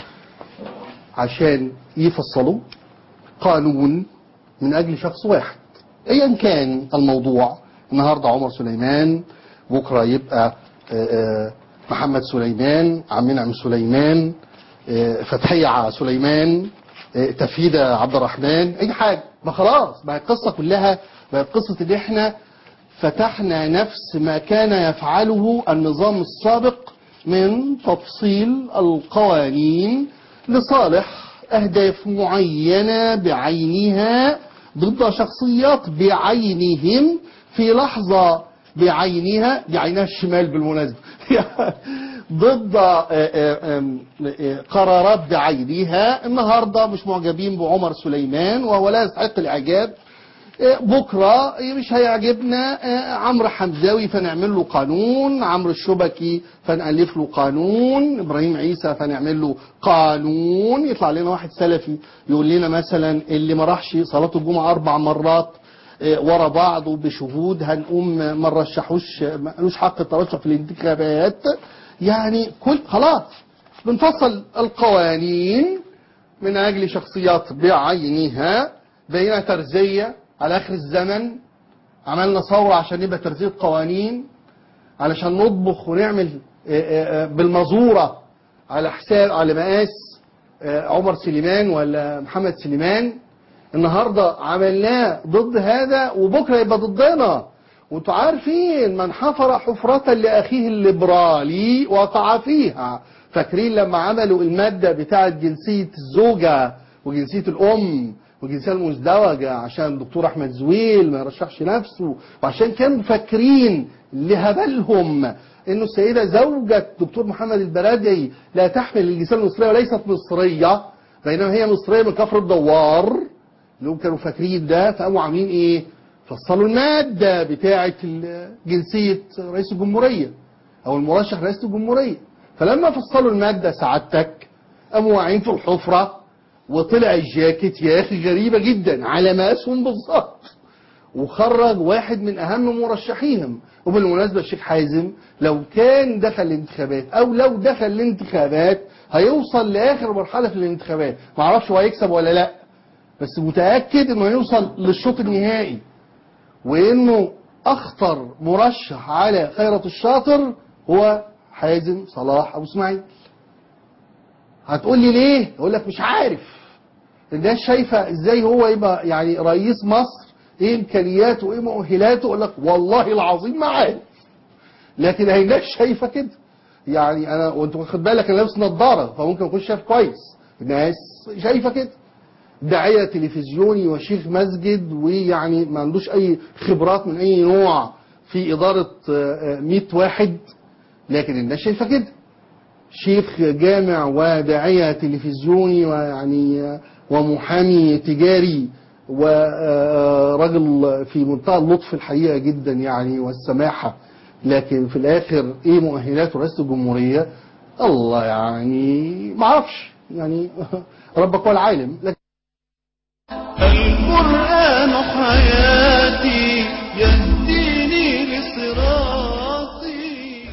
عشان يفصلوا قانون من أجل شخص واحد أيا كان الموضوع النهاردة عمر سليمان بكرة يبقى آه، آه، محمد سليمان عم منعم سليمان آه، فتحية سليمان آه، تفيدة عبد الرحمن أي حاجة ما خلاص ما القصة كلها بقت قصة إن إحنا فتحنا نفس ما كان يفعله النظام السابق من تفصيل القوانين لصالح أهداف معينة بعينها ضد شخصيات بعينهم في لحظة بعينها بعينها الشمال بالمناسبة ضد آه، آه، آم، آه، قرارات بعينها النهاردة مش معجبين بعمر سليمان وهو لا يستحق الإعجاب بكرة مش هيعجبنا آه، عمرو حمزاوي فنعمل له قانون عمرو الشبكي فنألف له قانون إبراهيم عيسى فنعمل له قانون يطلع لنا واحد سلفي يقول لنا مثلا اللي ما راحش صلاة الجمعة أربع مرات آه، ورا بعض وبشهود هنقوم ما نرشحوش ملوش حق الترشح في الانتخابات يعني كل خلاص بنفصل القوانين من أجل شخصيات بعينها بقينا ترزية على آخر الزمن عملنا ثورة عشان نبقى ترزية قوانين علشان نطبخ ونعمل آه، آه، آه، بالمزورة على حساب على مقاس آه، عمر سليمان ولا محمد سليمان النهاردة عملناه ضد هذا وبكرة يبقى ضدنا وانتوا عارفين من حفر حفرة لأخيه الليبرالي وقع فيها فاكرين لما عملوا المادة بتاعة جنسية الزوجة وجنسية الأم والجنسية المزدوجة عشان الدكتور أحمد زويل ما يرشحش نفسه وعشان كانوا فاكرين لهبلهم انه السيدة زوجة دكتور محمد البرادعي لا تحمل الجنسية المصرية وليست مصرية بينما هي مصرية من كفر الدوار اللي هم كانوا فاكرين ده فقاموا عاملين ايه فصلوا المادة بتاعة ال- جنسية رئيس الجمهورية او المرشح رئيس الجمهورية فلما فصلوا المادة سعادتك قاموا واقعين في الحفرة وطلع الجاكيت يا اخي غريبة جدا على مقاسهم بالظبط وخرج واحد من اهم مرشحيهم وبالمناسبة الشيخ حازم لو كان دخل الانتخابات او لو دخل الانتخابات هيوصل لاخر مرحلة في الانتخابات معرفش هو هيكسب ولا لا بس متأكد انه هيوصل للشوط النهائي وانه اخطر مرشح على خيرة الشاطر هو حازم صلاح ابو اسماعيل هتقول لي ليه اقول لك مش عارف الناس شايفة ازاي هو يبقى يعني رئيس مصر ايه امكانياته وايه مؤهلاته اقول لك والله العظيم ما عارف لكن هي الناس شايفة كده يعني انا وانت واخد بالك انا لابس نظارة فممكن اكون شايف كويس الناس شايفة كده داعية تلفزيوني وشيخ مسجد ويعني ما عندوش اي خبرات من اي نوع في ادارة آه، آه، 100 واحد لكن الناس شايفة كده شيخ جامع وداعية تلفزيوني ويعني آه، ومحامي تجاري ورجل في منتهى اللطف الحقيقة جدا يعني والسماحة لكن في الاخر ايه مؤهلات رئاسه الجمهوريه الله يعني ما اعرفش يعني ربك هو العالم لكن القرآن حياتي يهديني لصراطي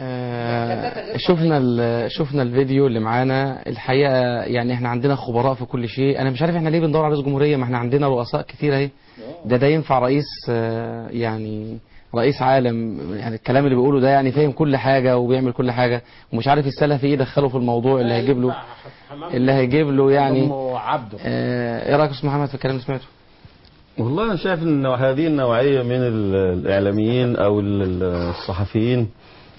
آه، شفنا ال- شفنا الفيديو اللي معانا الحقيقه يعني احنا عندنا خبراء في كل شيء انا مش عارف احنا ليه بندور على رئيس جمهوريه ما احنا عندنا رؤساء كتير اهي ده ده ينفع رئيس آه، يعني رئيس عالم يعني الكلام اللي بيقوله ده يعني فاهم كل حاجه وبيعمل كل حاجه ومش عارف يتسلى في ايه يدخله في الموضوع اللي هيجيب له اللي هيجيب له يعني أم عبده آه، ايه رايك يا استاذ محمد في الكلام اللي سمعته؟ والله انا شايف ان هذه النوعيه من ال- الاعلاميين او ال- ال- الصحفيين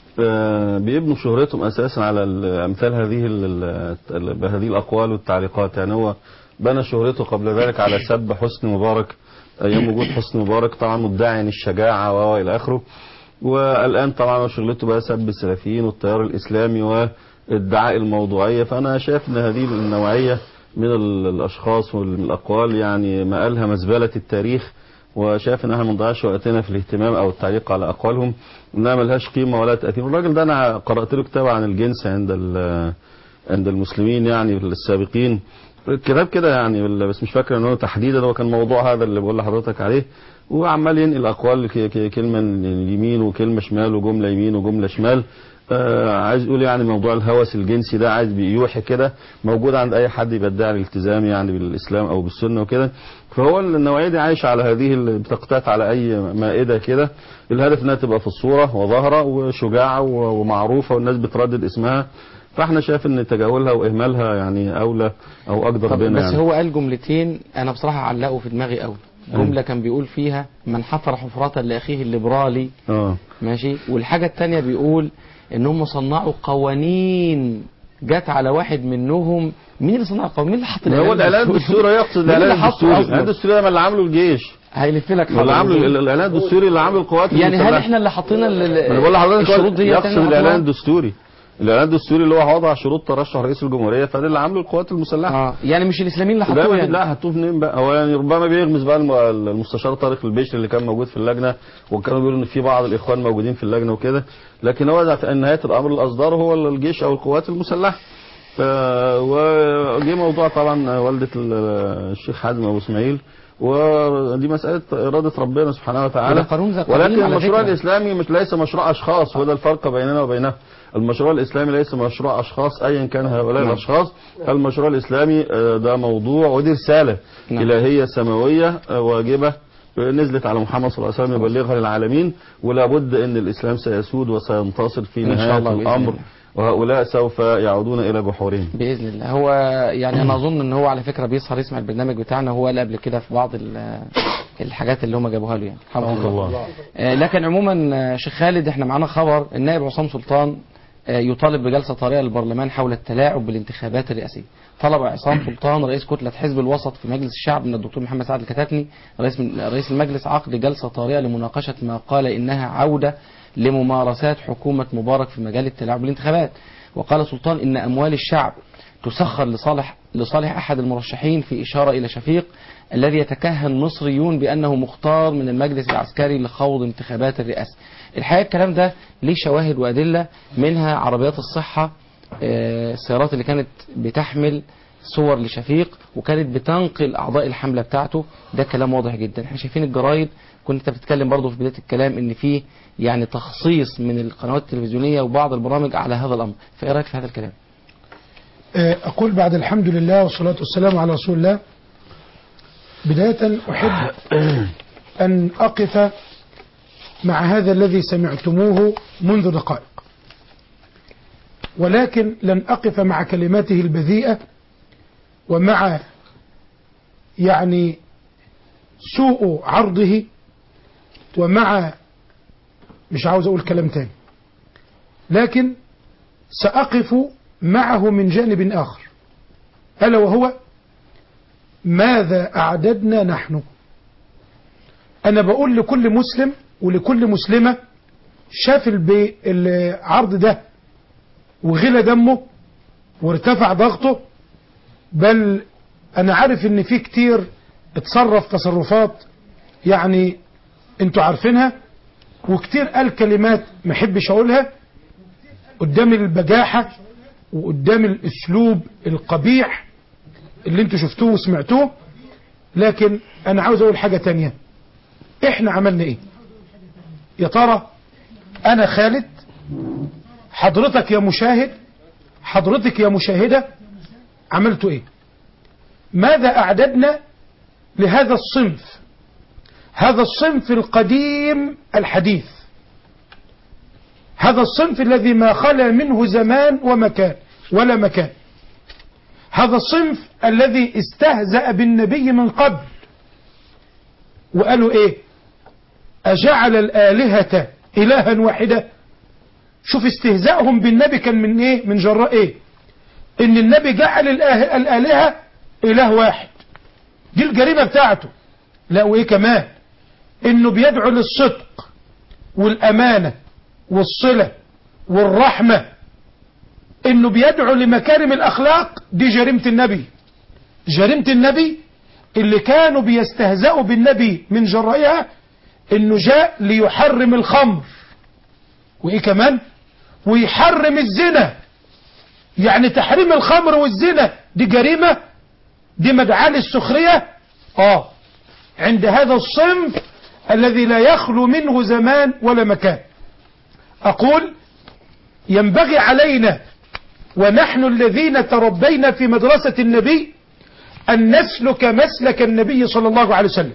آه، بيبنوا شهرتهم اساسا على ال- امثال هذه ال- ال- بهذه الاقوال والتعليقات يعني هو بنى شهرته قبل ذلك على سب حسني مبارك ايام وجود حسني مبارك طبعا مدعي الشجاعه و- والى اخره والان طبعا شغلته بقى سب السلفيين والتيار الاسلامي وادعاء الموضوعيه فانا شايف ان هذه النوعيه من ال- الاشخاص والاقوال يعني مآلها مزبله التاريخ وشايف ان احنا ما نضيعش وقتنا في الاهتمام او التعليق على اقوالهم انها ملهاش قيمه ولا تاثير الراجل ده انا قرات له كتاب عن الجنس عند ال- عند المسلمين يعني السابقين كتاب كده يعني بس مش فاكر ان هو تحديدا هو كان موضوع هذا اللي بقول لحضرتك عليه وعمال ينقل اقوال ك- ك- كلمه يمين وكلمه شمال وجمله يمين وجمله شمال آه عايز يقول يعني موضوع الهوس الجنسي ده عايز بيوحي كده موجود عند اي حد بيدعي الالتزام يعني بالاسلام او بالسنه وكده فهو النوعيه دي عايشه على هذه ال- بتقتات على اي مائده كده الهدف انها تبقى في الصوره وظاهره وشجاعه و- ومعروفه والناس بتردد اسمها فاحنا شايف ان تجاهلها واهمالها يعني اولى او اقدر طب بنا بس يعني. هو قال جملتين انا بصراحه علقوا في دماغي قوي جمله كان بيقول فيها من حفر حفرة لاخيه الليبرالي اه ماشي والحاجه الثانيه بيقول ان هم صنعوا قوانين جت على واحد منهم مين اللي صنع القوانين مين اللي حط ما هو الاعلان الدستوري يقصد مين اللي الاعلان حطه الدستوري أصلاً؟ الاعلان الدستوري ده اللي عامله الجيش هيلف لك اللي عامله ال- الاعلان الدستوري اللي عامله القوات يعني هل المسلحة. احنا اللي حطينا ال- ال- انا بقول لحضرتك الشروط دي يقصد تاني الاعلان حطوها؟ الدستوري الاعلان الدستوري اللي هو وضع شروط ترشح رئيس الجمهوريه فده اللي عامله القوات المسلحه اه يعني مش الاسلاميين اللي لا حطوه ما- يعني لا هتوه منين بقى هو يعني ربما بيغمز بقى الم- المستشار طارق البشري اللي كان موجود في اللجنه وكانوا بيقولوا ان في بعض الاخوان موجودين في اللجنه وكده لكن هو ده في نهايه الامر اللي اصدره هو الجيش او القوات المسلحه ف- وجه موضوع طبعا والده ال- الشيخ حازم ابو اسماعيل ودي مسألة إرادة ربنا سبحانه وتعالى وده قانون زي قانون ولكن على المشروع فكرة. الإسلامي مش ليس مشروع أشخاص وده الفرق بيننا وبينه المشروع الإسلامي ليس مشروع أشخاص أيا كان هؤلاء نعم. الأشخاص المشروع الإسلامي آه، ده موضوع ودي رسالة نعم. إلهية سماوية آه، واجبة آه، نزلت على محمد صلى الله عليه وسلم يبلغها للعالمين ولا بد أن الإسلام سيسود وسينتصر في إن شاء نهاية الله بإذن الأمر الله. وهؤلاء سوف يعودون إلى جحورهم باذن الله هو يعني انا اظن ان هو على فكره بيسهر يسمع البرنامج بتاعنا هو قال قبل كده في بعض ال- الحاجات اللي هم جابوها له يعني الحمد لله آه، لكن عموما آه، شيخ خالد احنا معانا خبر النائب عصام سلطان آه، يطالب بجلسه طارئه للبرلمان حول التلاعب بالانتخابات الرئاسيه. طلب عصام سلطان رئيس كتله حزب الوسط في مجلس الشعب من الدكتور محمد سعد الكتاتني رئيس رئيس المجلس عقد جلسه طارئه لمناقشه ما قال انها عوده لممارسات حكومه مبارك في مجال التلاعب بالانتخابات. وقال سلطان ان اموال الشعب تسخر لصالح لصالح احد المرشحين في اشاره الى شفيق الذي يتكهن مصريون بانه مختار من المجلس العسكري لخوض انتخابات الرئاسه. الحقيقه الكلام ده ليه شواهد وادله منها عربيات الصحه آه، السيارات اللي كانت بتحمل صور لشفيق وكانت بتنقل اعضاء الحمله بتاعته ده كلام واضح جدا احنا شايفين الجرايد كنت انت بتتكلم برضه في بدايه الكلام ان في يعني تخصيص من القنوات التلفزيونيه وبعض البرامج على هذا الامر فايه رايك في هذا الكلام آه، أقول بعد الحمد لله والصلاة والسلام على رسول الله بداية أحب أن أقف مع هذا الذي سمعتموه منذ دقائق ولكن لن أقف مع كلماته البذيئة ومع يعني سوء عرضه ومع مش عاوز أقول كلام تاني لكن سأقف معه من جانب آخر ألا وهو ماذا أعددنا نحن أنا بقول لكل مسلم ولكل مسلمة شاف الب- العرض ده وغلى دمه وارتفع ضغطه بل أنا عارف إن في كتير اتصرف تصرفات يعني انتوا عارفينها وكتير قال كلمات ما احبش اقولها قدام البجاحة وقدام الاسلوب القبيح اللي انتوا شفتوه وسمعتوه لكن انا عاوز اقول حاجة تانية احنا عملنا ايه يا ترى انا خالد حضرتك يا مشاهد حضرتك يا مشاهدة عملتوا ايه ماذا اعددنا لهذا الصنف هذا الصنف القديم الحديث هذا الصنف الذي ما خلا منه زمان ومكان ولا مكان هذا الصنف الذي استهزأ بالنبي من قبل وقالوا ايه أجعل الآلهة إلها واحدة شوف استهزائهم بالنبي كان من ايه من جراء ايه ان النبي جعل الآه- الآلهة إله واحد دي الجريمة بتاعته لا وايه كمان انه بيدعو للصدق والامانة والصلة والرحمة انه بيدعو لمكارم الاخلاق دي جريمة النبي جريمة النبي اللي كانوا بيستهزئوا بالنبي من جرائها انه جاء ليحرم الخمر وايه كمان ويحرم الزنا يعني تحريم الخمر والزنا دي جريمة دي مدعاة للسخرية اه عند هذا الصنف الذي لا يخلو منه زمان ولا مكان أقول ينبغي علينا ونحن الذين تربينا في مدرسة النبي أن نسلك مسلك النبي صلى الله عليه وسلم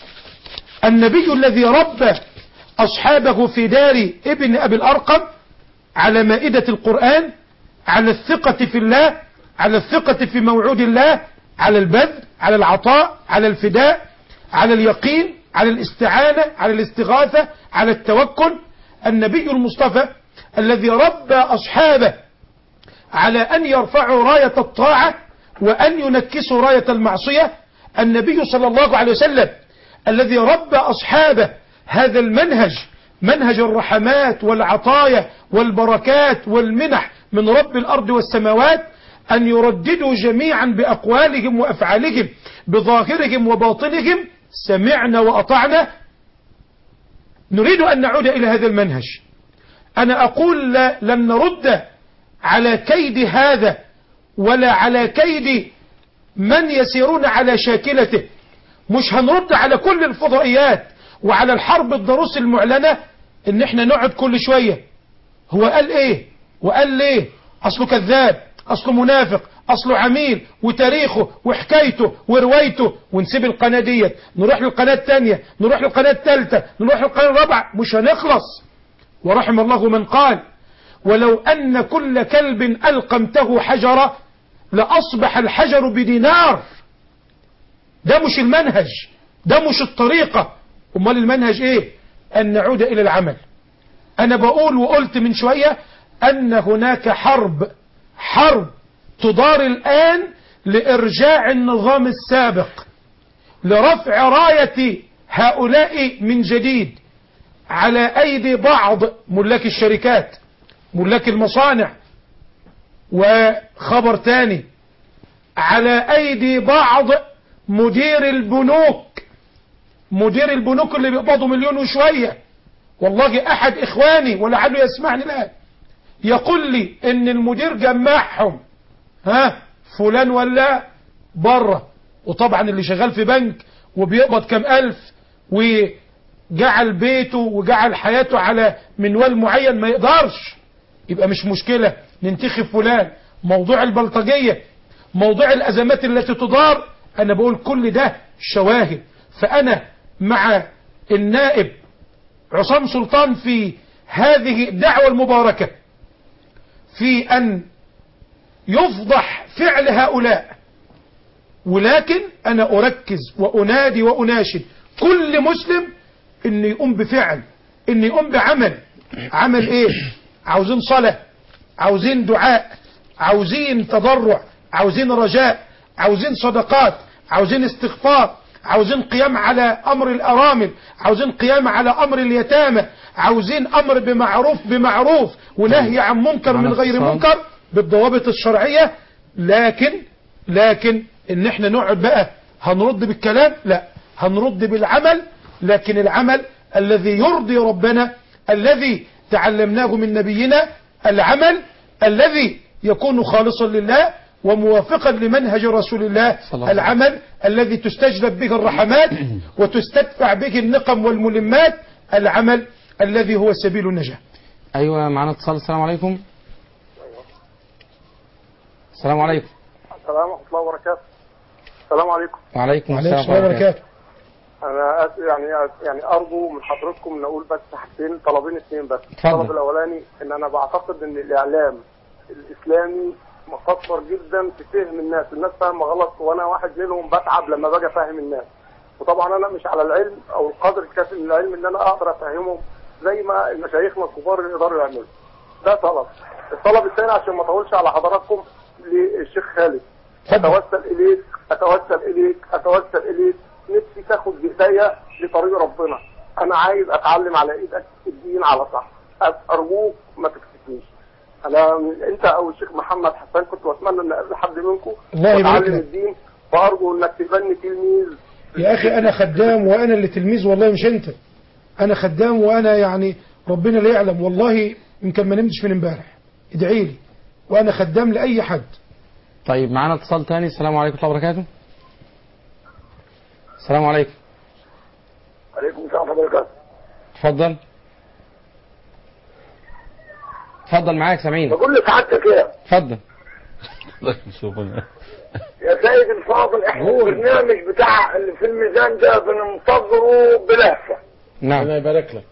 النبي الذي ربى أصحابه في دار ابن أبي الأرقم على مائدة القرآن على الثقة في الله على الثقة في موعود الله على البذل على العطاء على الفداء على اليقين على الاستعانة على الاستغاثة على التوكل النبي المصطفى الذي ربى أصحابه على أن يرفعوا راية الطاعة وأن ينكسوا راية المعصية النبي صلى الله عليه وسلم الذي ربى أصحابه هذا المنهج منهج الرحمات والعطايا والبركات والمنح من رب الأرض والسماوات أن يرددوا جميعا بأقوالهم وأفعالهم بظاهرهم وباطنهم سمعنا وأطعنا نريد أن نعود إلى هذا المنهج أنا أقول لا لن نرد على كيد هذا ولا على كيد من يسيرون على شاكلته مش هنرد على كل الفضائيات وعلى الحرب الضروس المعلنة ان احنا نقعد كل شوية هو قال ايه وقال ليه اصله كذاب اصله منافق اصله عميل وتاريخه وحكايته وروايته ونسيب القناة ديت نروح للقناة الثانية نروح للقناة الثالثة نروح للقناة الرابعة مش هنخلص ورحم الله من قال ولو أن كل كلب ألقمته حجرة لأصبح الحجر بدينار ده مش المنهج ده مش الطريقة أمال المنهج إيه أن نعود إلى العمل أنا بقول وقلت من شوية أن هناك حرب حرب تدار الآن لإرجاع النظام السابق لرفع راية هؤلاء من جديد على أيدي بعض ملاك الشركات ملاك المصانع وخبر تاني على أيدي بعض مدير البنوك مدير البنوك اللي بيقبضوا مليون وشوية والله أحد إخواني ولعله يسمعني الآن يقول لي إن المدير جمعهم ها فلان ولا بره وطبعا اللي شغال في بنك وبيقبض كم ألف وجعل بيته وجعل حياته على منوال معين ما يقدرش يبقى مش مشكلة ننتخب فلان موضوع البلطجية موضوع الأزمات التي تدار أنا بقول كل ده شواهد فأنا مع النائب عصام سلطان في هذه الدعوة المباركة في أن يفضح فعل هؤلاء ولكن أنا أركز وأنادي وأناشد كل مسلم أن يقوم بفعل أن يقوم بعمل عمل إيه عاوزين صلاة عاوزين دعاء عاوزين تضرع عاوزين رجاء عاوزين صدقات عاوزين استغفار عاوزين قيام على أمر الأرامل عاوزين قيام على أمر اليتامى عاوزين أمر بمعروف بمعروف ونهي عن منكر من غير منكر بالضوابط الشرعية لكن لكن ان احنا نقعد بقى هنرد بالكلام لا هنرد بالعمل لكن العمل الذي يرضي ربنا الذي تعلمناه من نبينا العمل الذي يكون خالصا لله وموافقا لمنهج رسول الله العمل الذي تستجلب به الرحمات وتستدفع به النقم والملمات العمل الذي هو سبيل النجاة ايوه معانا اتصال السلام عليكم السلام عليكم السلام ورحمة الله وبركاته. السلام عليكم. وعليكم وعليكم السلام السلام وبركاته أنا أس- يعني يعني أرجو من حضرتكم إن أقول بس حاجتين طلبين اثنين بس. اتفضل. الطلب الأولاني إن أنا بعتقد إن الإعلام الإسلامي مقصر جدا في فهم الناس، الناس فاهمة غلط وأنا واحد منهم بتعب لما باجي أفهم الناس. وطبعا أنا مش على العلم أو القدر الكافي من العلم إن أنا أقدر أفهمهم زي ما مشايخنا الكبار اللي يقدروا يعملوا. ده طلب. الطلب الثاني عشان ما اطولش على حضراتكم للشيخ خالد. اتوسل اليك اتوسل اليك اتوسل اليك نفسي تاخد بايديا لطريق ربنا انا عايز اتعلم على ايدك الدين على صح ارجوك ما تكسفنيش انا انت او الشيخ محمد حسان كنت بتمنى ان اقابل حد منكم الله يبارك واتعلم لك. الدين فارجو انك تبني تلميذ يا أخي أنا خدام وأنا اللي تلميذ والله مش أنت أنا خدام وأنا يعني ربنا لا يعلم والله يمكن ما نمتش من امبارح ادعي لي وأنا خدام لأي حد طيب معانا اتصال تاني السلام عليكم ورحمه الله وبركاته السلام عليكم عليكم السلام ورحمه الله وبركاته اتفضل اتفضل معاك سامعين بقول لسعادتك ايه اتفضل يا سيد الفاضل احنا البرنامج بتاع اللي في الميزان ده بننتظره بلهفه نعم الله يبارك لك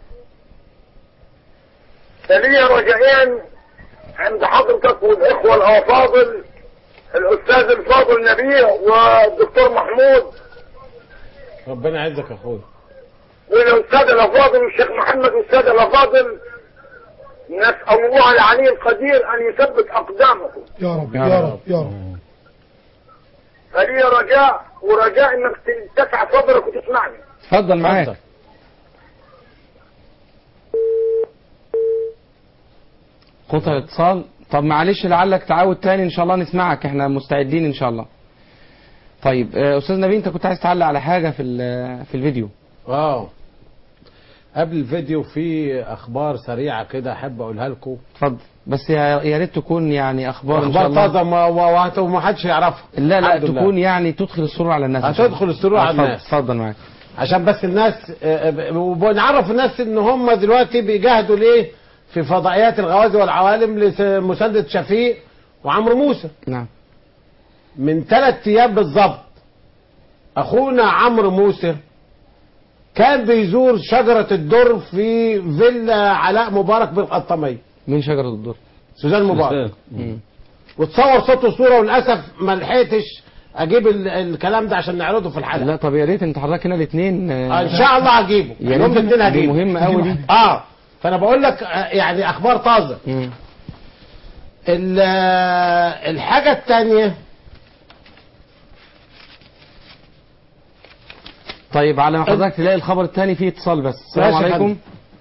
فلي رجائين عند حضرتك والاخوه الافاضل الاستاذ الفاضل نبيه والدكتور محمود ربنا يعزك يا اخويا والاستاذ الافاضل والشيخ محمد والاستاذ الافاضل نسال الله العلي القدير ان يثبت اقدامكم يا رب يا رب يا رب فلي رجاء ورجاء انك تسع صدرك وتسمعني اتفضل معاك قطع الاتصال طب معلش لعلك تعود تاني ان شاء الله نسمعك احنا مستعدين ان شاء الله طيب آه، استاذ نبيل انت كنت عايز تعلق على حاجه في ال- في الفيديو اه قبل الفيديو في اخبار سريعه كده احب اقولها لكم اتفضل بس يا يا ريت تكون يعني اخبار ان شاء اخبار الله طازه ما- و- و- وما حدش يعرفها لا لا الحمد لله. تكون يعني تدخل السرور على الناس إن شاء الله. هتدخل السرور على اتفضل- الناس. اتفضل معاك عشان بس الناس آه، آه، وبنعرف الناس ان هم دلوقتي بيجاهدوا ليه في فضائيات الغوازي والعوالم لمساندة شفيق وعمرو موسى نعم من ثلاث ايام بالظبط اخونا عمرو موسى كان بيزور شجرة الدر في فيلا علاء مبارك بالقطامية مين شجرة الدر؟ سوزان مبارك مم. وتصور صوت وصورة وللأسف ما لحقتش أجيب ال- الكلام ده عشان نعرضه في الحلقة لا طب يا ريت انت حضرتك هنا الاثنين آه، ان شاء الله هجيبه يا يوم ريت الاثنين دي هجيبه مهمة قوي دي اه فانا بقول لك آه، يعني اخبار طازه مم. ال- آه، الحاجه الثانيه طيب على ما حضرتك تلاقي الخبر الثاني فيه اتصال بس السلام ماشي يا عليكم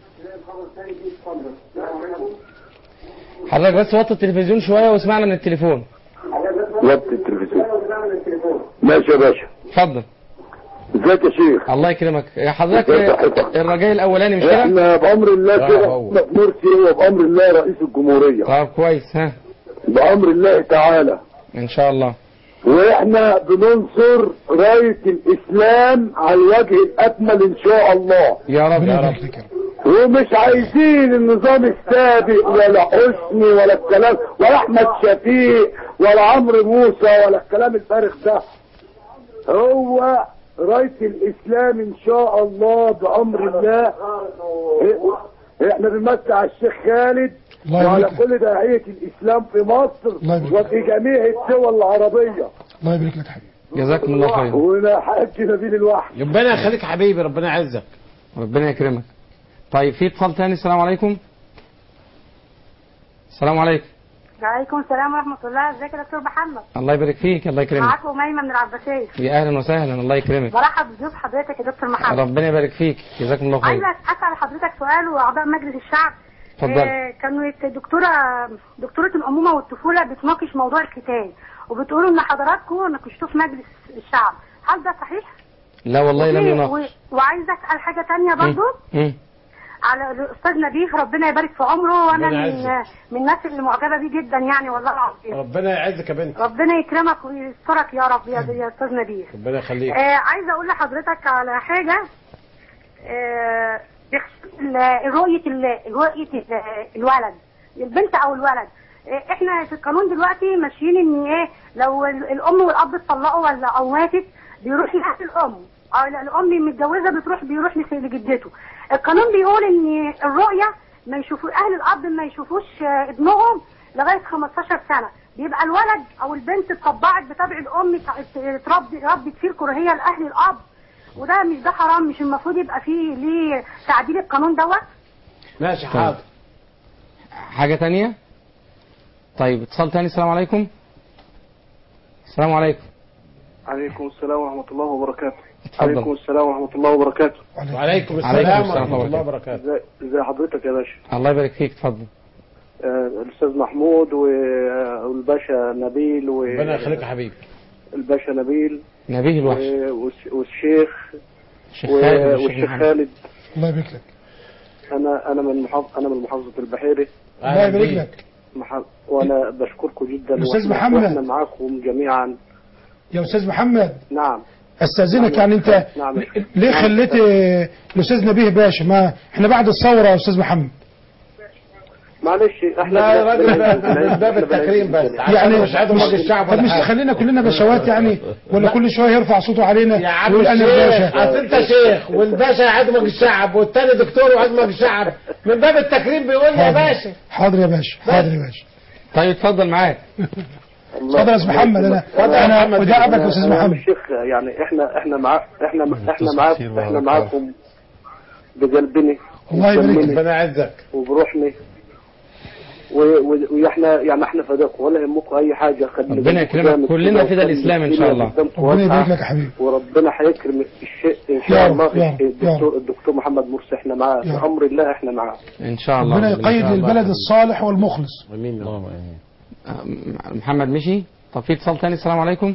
حضرتك بس وطي التلفزيون شوية واسمعنا من التليفون وطي التلفزيون ماشي يا باشا اتفضل ازيك يا شيخ الله يكرمك يا حضرتك ازيك يا حضرتك؟ الرجاء الاولاني مش كده احنا بامر الله لا، كده هو. مرسي هو بامر الله رئيس الجمهوريه طب كويس ها بامر الله تعالى ان شاء الله واحنا بننصر رايه الاسلام على الوجه الاكمل ان شاء الله يا رب يا رب ومش عايزين النظام السابق ولا حسني ولا الكلام ولا احمد شفيق ولا عمرو موسى ولا الكلام الفارغ ده هو رايه الاسلام ان شاء الله بامر الله احنا بنمسي على الشيخ خالد الله وعلى يبارك كل داعية الإسلام في مصر الله يبارك وفي جميع الدول العربية الله يبارك لك حبيبي جزاكم الله خير ونحج نبيل الوحي ربنا يخليك حبيبي ربنا يعزك ربنا يكرمك طيب في اتصال تاني السلام عليكم السلام عليكم وعليكم السلام ورحمة الله ازيك يا دكتور محمد الله يبارك فيك الله يكرمك معاك أميمة من العباسية يا اهلا وسهلا الله يكرمك برحب بضيوف حضرتك يا دكتور محمد ربنا يبارك فيك جزاكم الله خير عايزة أسأل حضرتك سؤال وأعضاء مجلس الشعب اتفضل. آه، كانوا الدكتورة دكتورة الأمومة والطفولة بتناقش موضوع الختان وبتقولوا إن حضراتكم ناقشتوه في مجلس الشعب هل ده صحيح؟ لا والله لم و- يناقش وعايزه اسال حاجه تانية برضو مم. على الاستاذ نبيه ربنا يبارك في عمره وانا ربنا من يعزك. من الناس اللي معجبه بيه جدا يعني والله العظيم ربنا يعزك يا بنت ربنا يكرمك ويسترك يا رب يا يا استاذ نبيه ربنا يخليك آه عايزه اقول لحضرتك على حاجه آه بخصوص ال- رؤيه ال- رؤيه ال- الولد البنت او الولد آه احنا في القانون دلوقتي ماشيين ان ايه لو ال- الام والاب اتطلقوا ولا او ماتت بيروح لاهل الام او لا، الام متجوزه بتروح بيروح لس- لجدته القانون بيقول ان الرؤيه ما يشوفوا اهل الاب ما يشوفوش آه، ابنهم لغايه 15 سنه بيبقى الولد او البنت اتطبعت بطبع الام ت- تربي ربت فيه الكراهيه لاهل الاب وده مش ده حرام مش المفروض يبقى فيه ليه تعديل القانون دوت ماشي طيب. حاضر حاجة تانية طيب اتصال تاني السلام عليكم السلام عليكم عليكم السلام ورحمة الله وبركاته اتفضل. عليكم السلام ورحمة الله وبركاته وعليكم عليكم السلام السلام ورحمة الله ورحمة وبركاته ازي ازي حضرتك يا باشا الله يبارك فيك اتفضل آه، الاستاذ محمود و- والباشا نبيل و ربنا يخليك يا حبيبي الباشا نبيل نبيه الوحش و- والش- والشيخ الشيخ و- خالد والشيخ والشيخ محمد. خالد الله يبارك لك انا انا من محافظ انا من محافظة البحيري الله يبارك لك مح- وانا بشكركم جدا الأستاذ وإحنا- محمد. واحنا معاكم جميعا يا استاذ محمد نعم استاذنك يعني انت نعم ليه نعم. خليت آه، الاستاذ نبيه باشا ما احنا بعد الثوره يا استاذ محمد معلش احنا لا يا راجل بن- ده- بن- ده من باب بن- التكريم بس يعني يعني مش عايز مجلس الشعب طب ولا مش حاجه خلينا كلنا بشوات يعني ولا كل شويه يرفع صوته علينا يا عم ويقول انا الشيخ الباشا اصل انت شيخ والباشا عدمج الشعب والتاني دكتور وعدمج الشعب من باب التكريم بيقول لي يا باشا حاضر يا باشا حاضر يا باشا طيب اتفضل معاك اتفضل يا استاذ محمد انا انا وده ابك يا استاذ أنا- أنا محمد الشيخ يعني احنا احنا مع احنا احنا معاكم احنا معاكم بقلبنا الله يبارك وبدمنا ربنا يعزك وبروحنا و- و- واحنا يعني احنا فداكم ولا يهمكم اي حاجه خلينا ربنا يكرمك كلنا فدا الاسلام ان شاء الله ربنا يبارك لك يا حبيبي وربنا هيكرم الشيء ان يا شاء رب، الله يا رب، يا الدكتور الدكتور محمد مرسي احنا معاه يا رب. بامر الله احنا معاه ان شاء الله ربنا إن يقيد شاء الله. للبلد الصالح والمخلص امين آه، محمد مشي طب في اتصال تاني السلام عليكم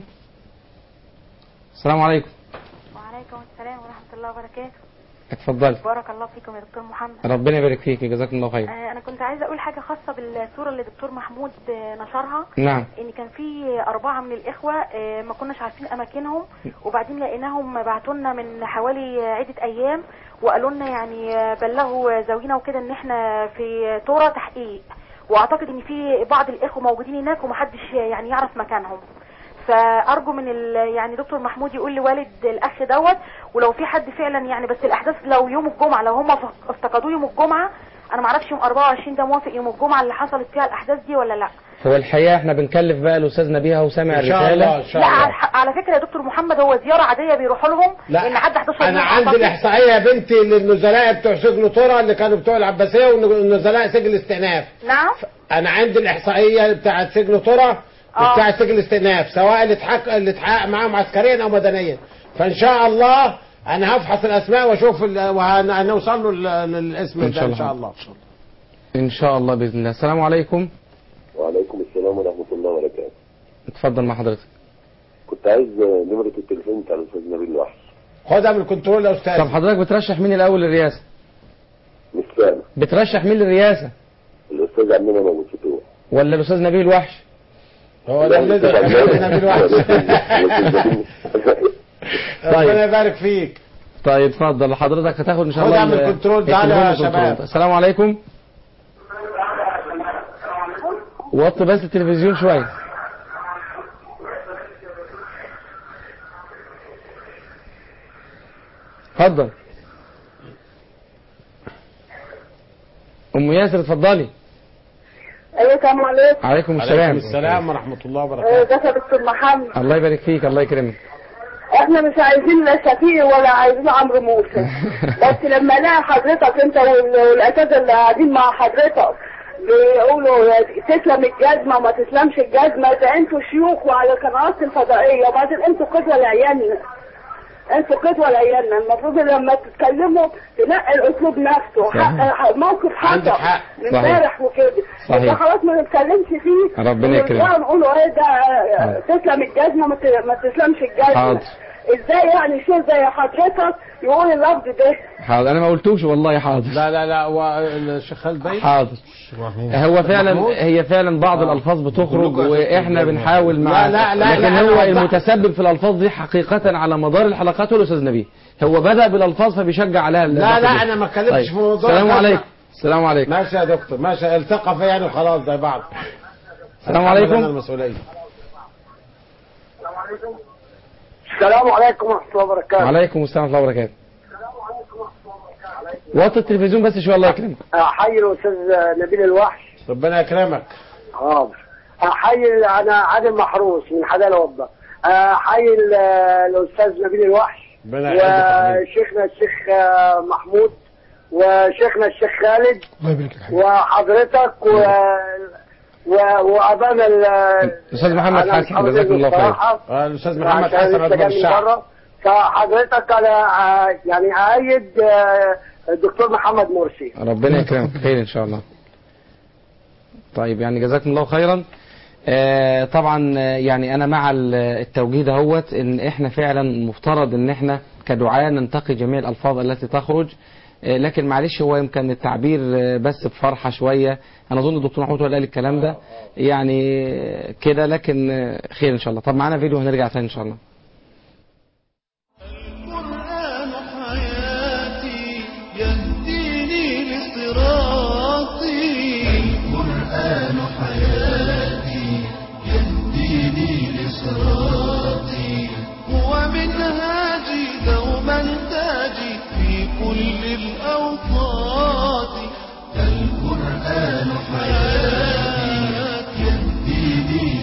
السلام عليكم وعليكم السلام ورحمة الله وبركاته اتفضل بارك الله فيكم يا دكتور محمد ربنا يبارك فيك جزاكم الله خير آه، أنا كنت عايزة أقول حاجة خاصة بالصورة اللي دكتور محمود آه، نشرها نعم إن كان في أربعة من الإخوة آه، ما كناش عارفين أماكنهم وبعدين لقيناهم بعتوا لنا من حوالي آه، عدة أيام وقالوا لنا يعني آه، بلغوا زوينا وكده إن إحنا في تورة تحقيق وأعتقد إن في بعض الإخوة موجودين هناك ومحدش يعني يعرف مكانهم فارجو من ال... يعني دكتور محمود يقول لوالد الاخ دوت ولو في حد فعلا يعني بس الاحداث لو يوم الجمعه لو هم ف- افتقدوه يوم الجمعه انا ما اعرفش يوم 24 ده موافق يوم الجمعه اللي حصلت فيها الاحداث دي ولا لا هو الحقيقه احنا بنكلف بقى الاستاذ نبيه وسامع ان شاء الرساله الله ان شاء لا الله على, على فكره يا دكتور محمد هو زياره عاديه بيروحوا لهم لا لان عدى 11 انا يوم عندي أعتقد. الاحصائيه يا بنتي للنزلاء بتوع سجن طرى اللي كانوا بتوع العباسيه والنزلاء سجن الاستئناف نعم انا عندي الاحصائيه بتاعه سجن طرى آه. بتاع سجن الاستئناف سواء اللي اتحقق اللي اتحقق معاهم عسكريا او مدنيا فان شاء الله انا هفحص الاسماء واشوف ال- وهنوصل له ال- للاسم إن ده شاء ان الله. شاء الله ان شاء الله باذن الله السلام عليكم وعليكم السلام ورحمة الله وبركاته اتفضل مع حضرتك كنت عايز نمرة التليفون بتاع الأستاذ نبيل الوحش خدها من الكنترول يا استاذ طب حضرتك بترشح مين الاول للرئاسه مش سامع بترشح مين للرئاسه الأستاذ عمنا موجود في طوع ولا الاستاذ نبيه الوحش هو ده اللي نبيل وحش ربنا يبارك فيك طيب اتفضل حضرتك هتاخد ان شاء خدها الله من ال- الكنترول تعالى يا التليفون شباب. كنترول. السلام عليكم وطي بس التلفزيون شويه اتفضل ام ياسر اتفضلي ايوه السلام عليكم عليكم السلام عليكم السلام ورحمه الله وبركاته ازيك يا دكتور محمد الله يبارك فيك الله يكرمك احنا مش عايزين لا شفيق ولا عايزين عمرو موسى بس لما الاقي حضرتك انت وال- والاساتذه اللي قاعدين مع حضرتك بيقولوا تسلم الجزمه وما تسلمش الجزمه ده انتوا شيوخ وعلى القنوات الفضائيه وبعدين انتوا قدوه لعيالنا انتوا قدوه لعيالنا المفروض لما تتكلموا تنقي الاسلوب نفسه صحيح. حق- حق- موقف عندك حصل حق. من صحيح. امبارح وكده صحيح. يبقى خلاص ما نتكلمش فيه ربنا يكرمك. ونرجع نقولوا ايه ده تسلم الجزمه ما ت- ما تسلمش الجزمه حاضر. ازاي يعني شو زي حضرتك يقول اللفظ ده حاضر انا ما قلتوش والله حاضر لا لا لا هو الشيخ خالد باين حاضر هو فعلا محمود؟ هي فعلا بعض الالفاظ بتخرج واحنا بنحاول مع لا، لا، لا، لكن لا، هو أنا وضحت. المتسبب في الالفاظ دي حقيقه على مدار الحلقات هو الاستاذ نبيه هو بدا بالالفاظ فبيشجع عليها لا لا انا ما اتكلمتش طيب. في موضوع السلام ده. عليكم السلام عليكم ماشي يا دكتور ماشي التقى في يعني وخلاص زي بعض السلام أتحمل عليكم. أنا المسؤوليه السلام عليكم ورحمه الله وبركاته وعليكم السلام ورحمه الله وبركاته وطي التلفزيون بس شويه الله يكرمك احيي الاستاذ نبيل الوحش ربنا يكرمك حاضر احيي انا عادل محروس من حدائق وضه احيي ال- الاستاذ نبيل الوحش ربنا يعزك وشيخنا الشيخ آه، محمود وشيخنا الشيخ خالد الله يبارك لك وحضرتك و و وابانا ال- الاستاذ محمد أنا مش حسن حافظ جزاك الله خير بصراحة. آه، الاستاذ محمد عشان حسن لسه عضو جاي من الشعب بره. فحضرتك انا آه، يعني ايد آه، الدكتور محمد مرسي ربنا يكرمك خير ان شاء الله طيب يعني جزاكم الله خيرا آه طبعا آه، يعني انا مع ال- التوجيه دهوت ان احنا فعلا مفترض ان احنا كدعاة ننتقي جميع الالفاظ التي تخرج آه، لكن معلش هو يمكن التعبير آه، بس بفرحة شوية انا اظن الدكتور محمود هو اللي قال الكلام ده يعني آه، كده لكن آه، خير ان شاء الله طب معانا فيديو هنرجع تاني ان شاء الله القرآن حياتي يهديني لصراطي القرآن حياتي يهديني لصراطي هو منهاجي دوما تاجي في كل الأوقات القرآن حياتي يهديني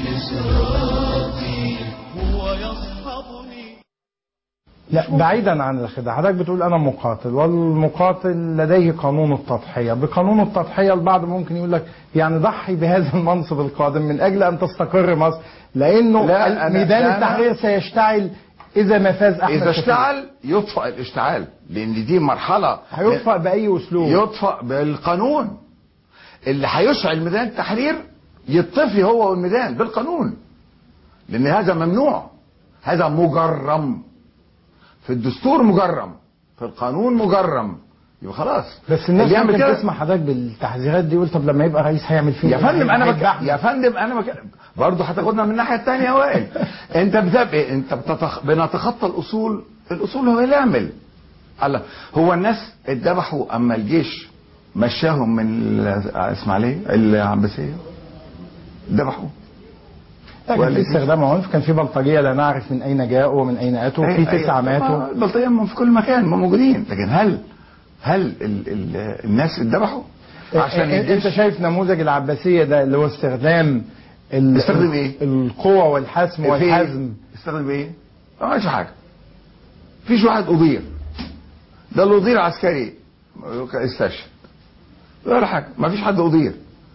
لصراطي هو يصحبني لا بعيدا عن الخداع حضرتك بتقول انا مقاتل والمقاتل لديه قانون التضحيه بقانون التضحيه البعض ممكن يقول لك يعني ضحي بهذا المنصب القادم من اجل ان تستقر مصر لانه لا، أنا- ميدان لا، أنا- التحرير سيشتعل اذا ما فاز احمد اذا شفيق. اشتعل يطفأ الاشتعال لان دي مرحله هيطفأ باي اسلوب يطفأ بالقانون اللي هيشعل ميدان التحرير يطفي هو والميدان بالقانون لان هذا ممنوع هذا مجرم في الدستور مجرم في القانون مجرم يبقى خلاص بس الناس اللي يعمل ممكن كده- تسمع حضرتك بالتحذيرات دي يقول طب لما يبقى رئيس هيعمل فيه يا إيه؟ فندم انا بك... هيذبحنا. يا فندم انا بك... برضه هتاخدنا من الناحيه الثانيه يا وائل انت بتبقى انت بتتخ... بنتخطى الاصول الاصول هو اللي يعمل الله هو الناس اتذبحوا اما الجيش مشاهم من الاسماعيليه العباسيه ذبحوا لا، كان في استخدام عنف كان في بلطجيه لا نعرف من اين جاءوا ومن اين اتوا في تسعه ماتوا البلطجيه هم في كل مكان هم موجودين لكن هل هل ال... ال... الناس اتذبحوا عشان إيه- انت الجيش شايف نموذج العباسيه ده اللي هو استخدام ال- استخدم ايه؟ القوه والحسم في إيه؟ والحزم استخدم ايه؟ ما عملش حاجه فيش واحد اضير ده اللي اضير عسكري استشهد ولا حاجه ما فيش حد اضير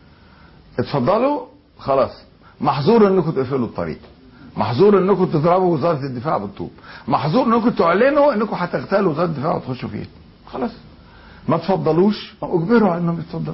اتفضلوا خلاص محظور انكم تقفلوا الطريق محظور انكم تضربوا وزاره الدفاع بالطوب محظور انكم تعلنوا انكم هتغتالوا وزاره الدفاع وتخشوا فيها خلاص ما تفضلوش اجبروا على انهم يتفضلوا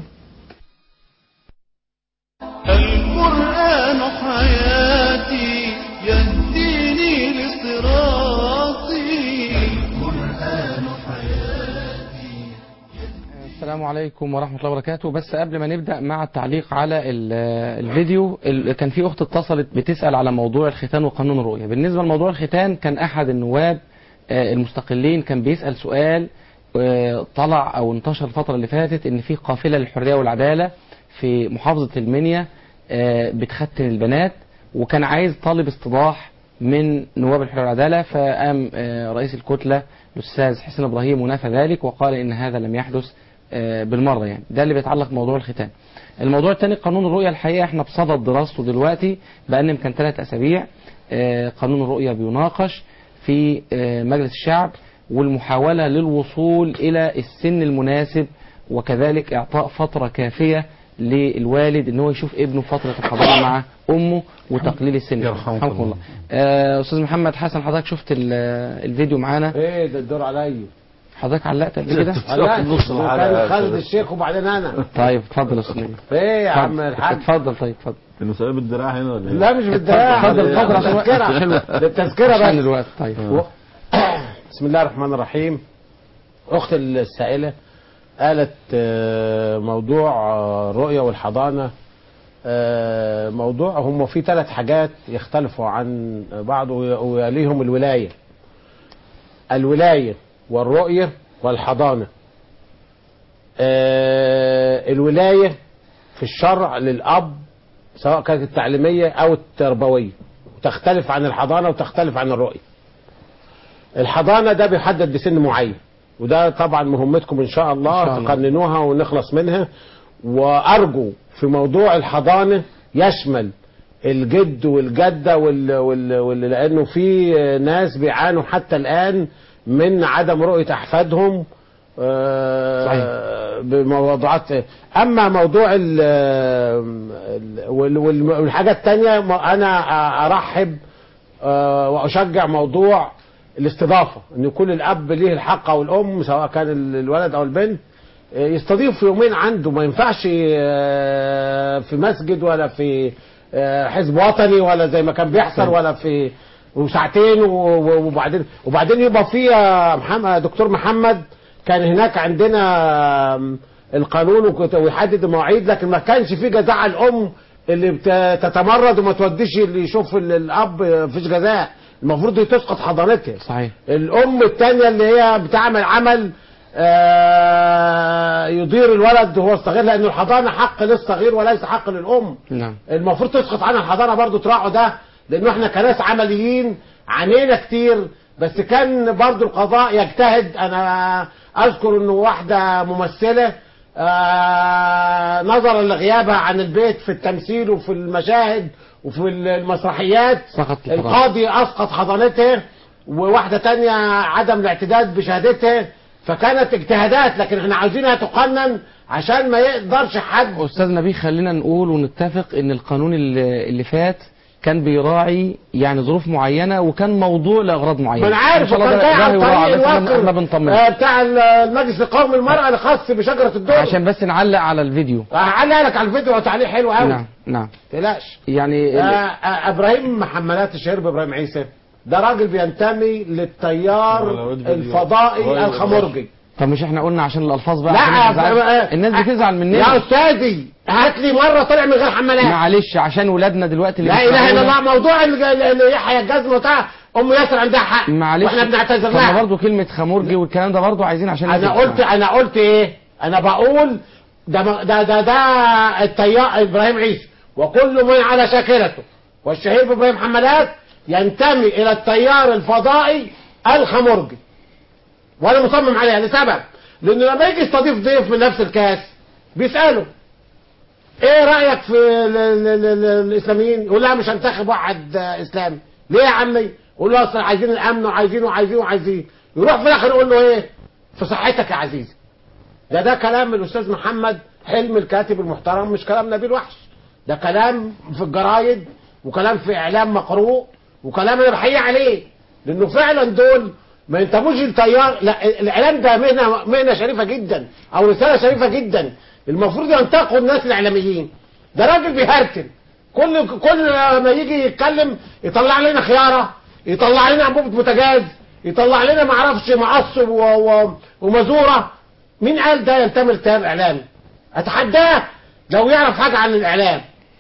القرآن حياتي يهديني لصراطي القرآن حياتي السلام عليكم ورحمة الله وبركاته بس قبل ما نبدأ مع التعليق على ال- الفيديو ال- كان في أخت اتصلت بتسأل على موضوع الختان وقانون الرؤية بالنسبة لموضوع الختان كان أحد النواب آه، المستقلين كان بيسأل سؤال آه، طلع أو انتشر الفترة اللي فاتت إن في قافلة للحرية والعدالة في محافظة المنيا آه، بتختن البنات وكان عايز طالب استيضاح من نواب الحرية والعدالة فقام آه، رئيس الكتلة الأستاذ حسين إبراهيم ونفى ذلك وقال إن هذا لم يحدث آه، بالمرة يعني ده اللي بيتعلق بموضوع الختان الموضوع الثاني قانون الرؤية الحقيقة احنا بصدد دراسته دلوقتي بقالنا يمكن ثلاث أسابيع آه، قانون الرؤية بيناقش في آه، مجلس الشعب والمحاولة للوصول إلى السن المناسب وكذلك إعطاء فترة كافية للوالد ان هو يشوف ابنه فترة الحضانة مع امه وتقليل السن يرحمكم الله آه، استاذ محمد حسن حضرتك شفت ال- الفيديو معانا ايه ده الدور عليا حضرتك علقت قبل كده علقت كان خالد الشيخ وبعدين انا طيب اتفضل يا استاذ نبيل. ايه يا عم اتفضل. الحاج اتفضل طيب اتفضل المسألة بالدراع هنا ولا ايه؟ لا مش بالدراع اتفضل اتفضل عشان التذكرة عشان للتذكرة عشان بس الوقت طيب و- بسم الله الرحمن الرحيم أخت السائلة قالت آه، موضوع آه، الرؤية والحضانة آه، موضوع هم في ثلاث حاجات يختلفوا عن بعض وي- ويليهم الولاية الولاية والرؤية والحضانة آه، الولاية في الشرع للأب سواء كانت التعليمية أو التربوية وتختلف عن الحضانة وتختلف عن الرؤية الحضانة ده بيحدد بسن معين وده طبعا مهمتكم إن شاء الله, إن شاء الله. تقننوها ونخلص منها وأرجو في موضوع الحضانة يشمل الجد والجدة وال... وال... وال... لأنه في ناس بيعانوا حتى الآن من عدم رؤية أحفادهم آه، صحيح. بموضوعات اما موضوع ال ال- وال- وال- والحاجه الثانيه انا ارحب آه، واشجع موضوع الاستضافه ان يكون الاب ليه الحق او الام سواء كان ال- الولد او البنت آه، يستضيف يومين عنده ما ينفعش آه، في مسجد ولا في آه، حزب وطني ولا زي ما كان بيحصل ولا في وساعتين و- و- وبعدين وبعدين يبقى في يا محمد دكتور محمد كان هناك عندنا آم، القانون وكت- ويحدد المواعيد لكن ما كانش في جزاء على الام اللي بت- تتمرد وما توديش اللي يشوف ال- الاب مفيش جزاء المفروض دي تسقط حضانتها صحيح الام التانية اللي هي بتعمل عمل آه، يضير الولد وهو صغير لان الحضانه حق للصغير وليس حق للام نعم المفروض تسقط عنها الحضانه برضو تراعوا ده لانه احنا كناس عمليين عانينا كتير بس كان برضو القضاء يجتهد انا اذكر انه واحده ممثله آه نظرا لغيابها عن البيت في التمثيل وفي المشاهد وفي المسرحيات سقط الحضانة. القاضي اسقط حضانتها وواحده تانية عدم الاعتداد بشهادتها فكانت اجتهادات لكن احنا عاوزينها تقنن عشان ما يقدرش حد استاذ نبيه خلينا نقول ونتفق ان القانون اللي, اللي فات كان بيراعي يعني ظروف معينه وكان موضوع لاغراض معينه ما انا عارف إن شاء الله وكان ده- جاي ده عن هيراعى، طريق بس احنا احنا الوقت بنطمن آه، بتاع المجلس القومي للمرأة الخاص بشجرة الدول عشان بس نعلق على الفيديو هعلق لك على الفيديو وتعليق حلو قوي نعم نعم تقلقش يعني آه، آه، ابراهيم محملات الشهير بابراهيم عيسى ده راجل بينتمي للتيار الفضائي الخمرجي طب مش احنا قلنا عشان الالفاظ بقى لا عشان تزعل. آه، الناس بتزعل مننا يا استاذي هات لي مره طلع من غير حمالات معلش عشان ولادنا دلوقتي اللي لا اله الا بيسمعونا. الله موضوع ال- ال- ال- يحيى الجزم بتاع ام ياسر عندها حق معلش واحنا بنعتذر طب ما لها برضه كلمه خمورجي والكلام ده برضه عايزين عشان انا الناس قلت تسمع. انا قلت ايه انا بقول ده م- ده ده, ده التيار ابراهيم عيسى وكل من على شاكلته والشهير ابراهيم حملات ينتمي الى التيار الفضائي الخمرجي وانا مصمم عليها لسبب لانه لما يجي يستضيف ضيف من نفس الكاس بيساله ايه رايك في ال- ال- ال- ال- الاسلاميين يقول لا مش هنتخب واحد آه، اسلامي ليه يا عمي يقول له اصل عايزين الامن وعايزين وعايزين وعايزين يروح في الاخر يقول له ايه في صحتك يا عزيزي ده ده كلام الاستاذ محمد حلم الكاتب المحترم مش كلام نبيل وحش ده كلام في الجرايد وكلام في اعلام مقروء وكلام انا بحيي عليه لانه فعلا دول ما ينتموش للتيار لا الاعلام ده مهنه مهنه شريفه جدا او رساله شريفه جدا المفروض ينتقوا الناس الاعلاميين ده راجل بيهرتل كل كل ما يجي يتكلم يطلع لنا خياره يطلع لنا انبوبه بوتاجاز يطلع لنا ما اعرفش معصب و... و... ومزوره مين قال ده ينتمي لتيار اعلامي اتحداه لو يعرف حاجه عن الاعلام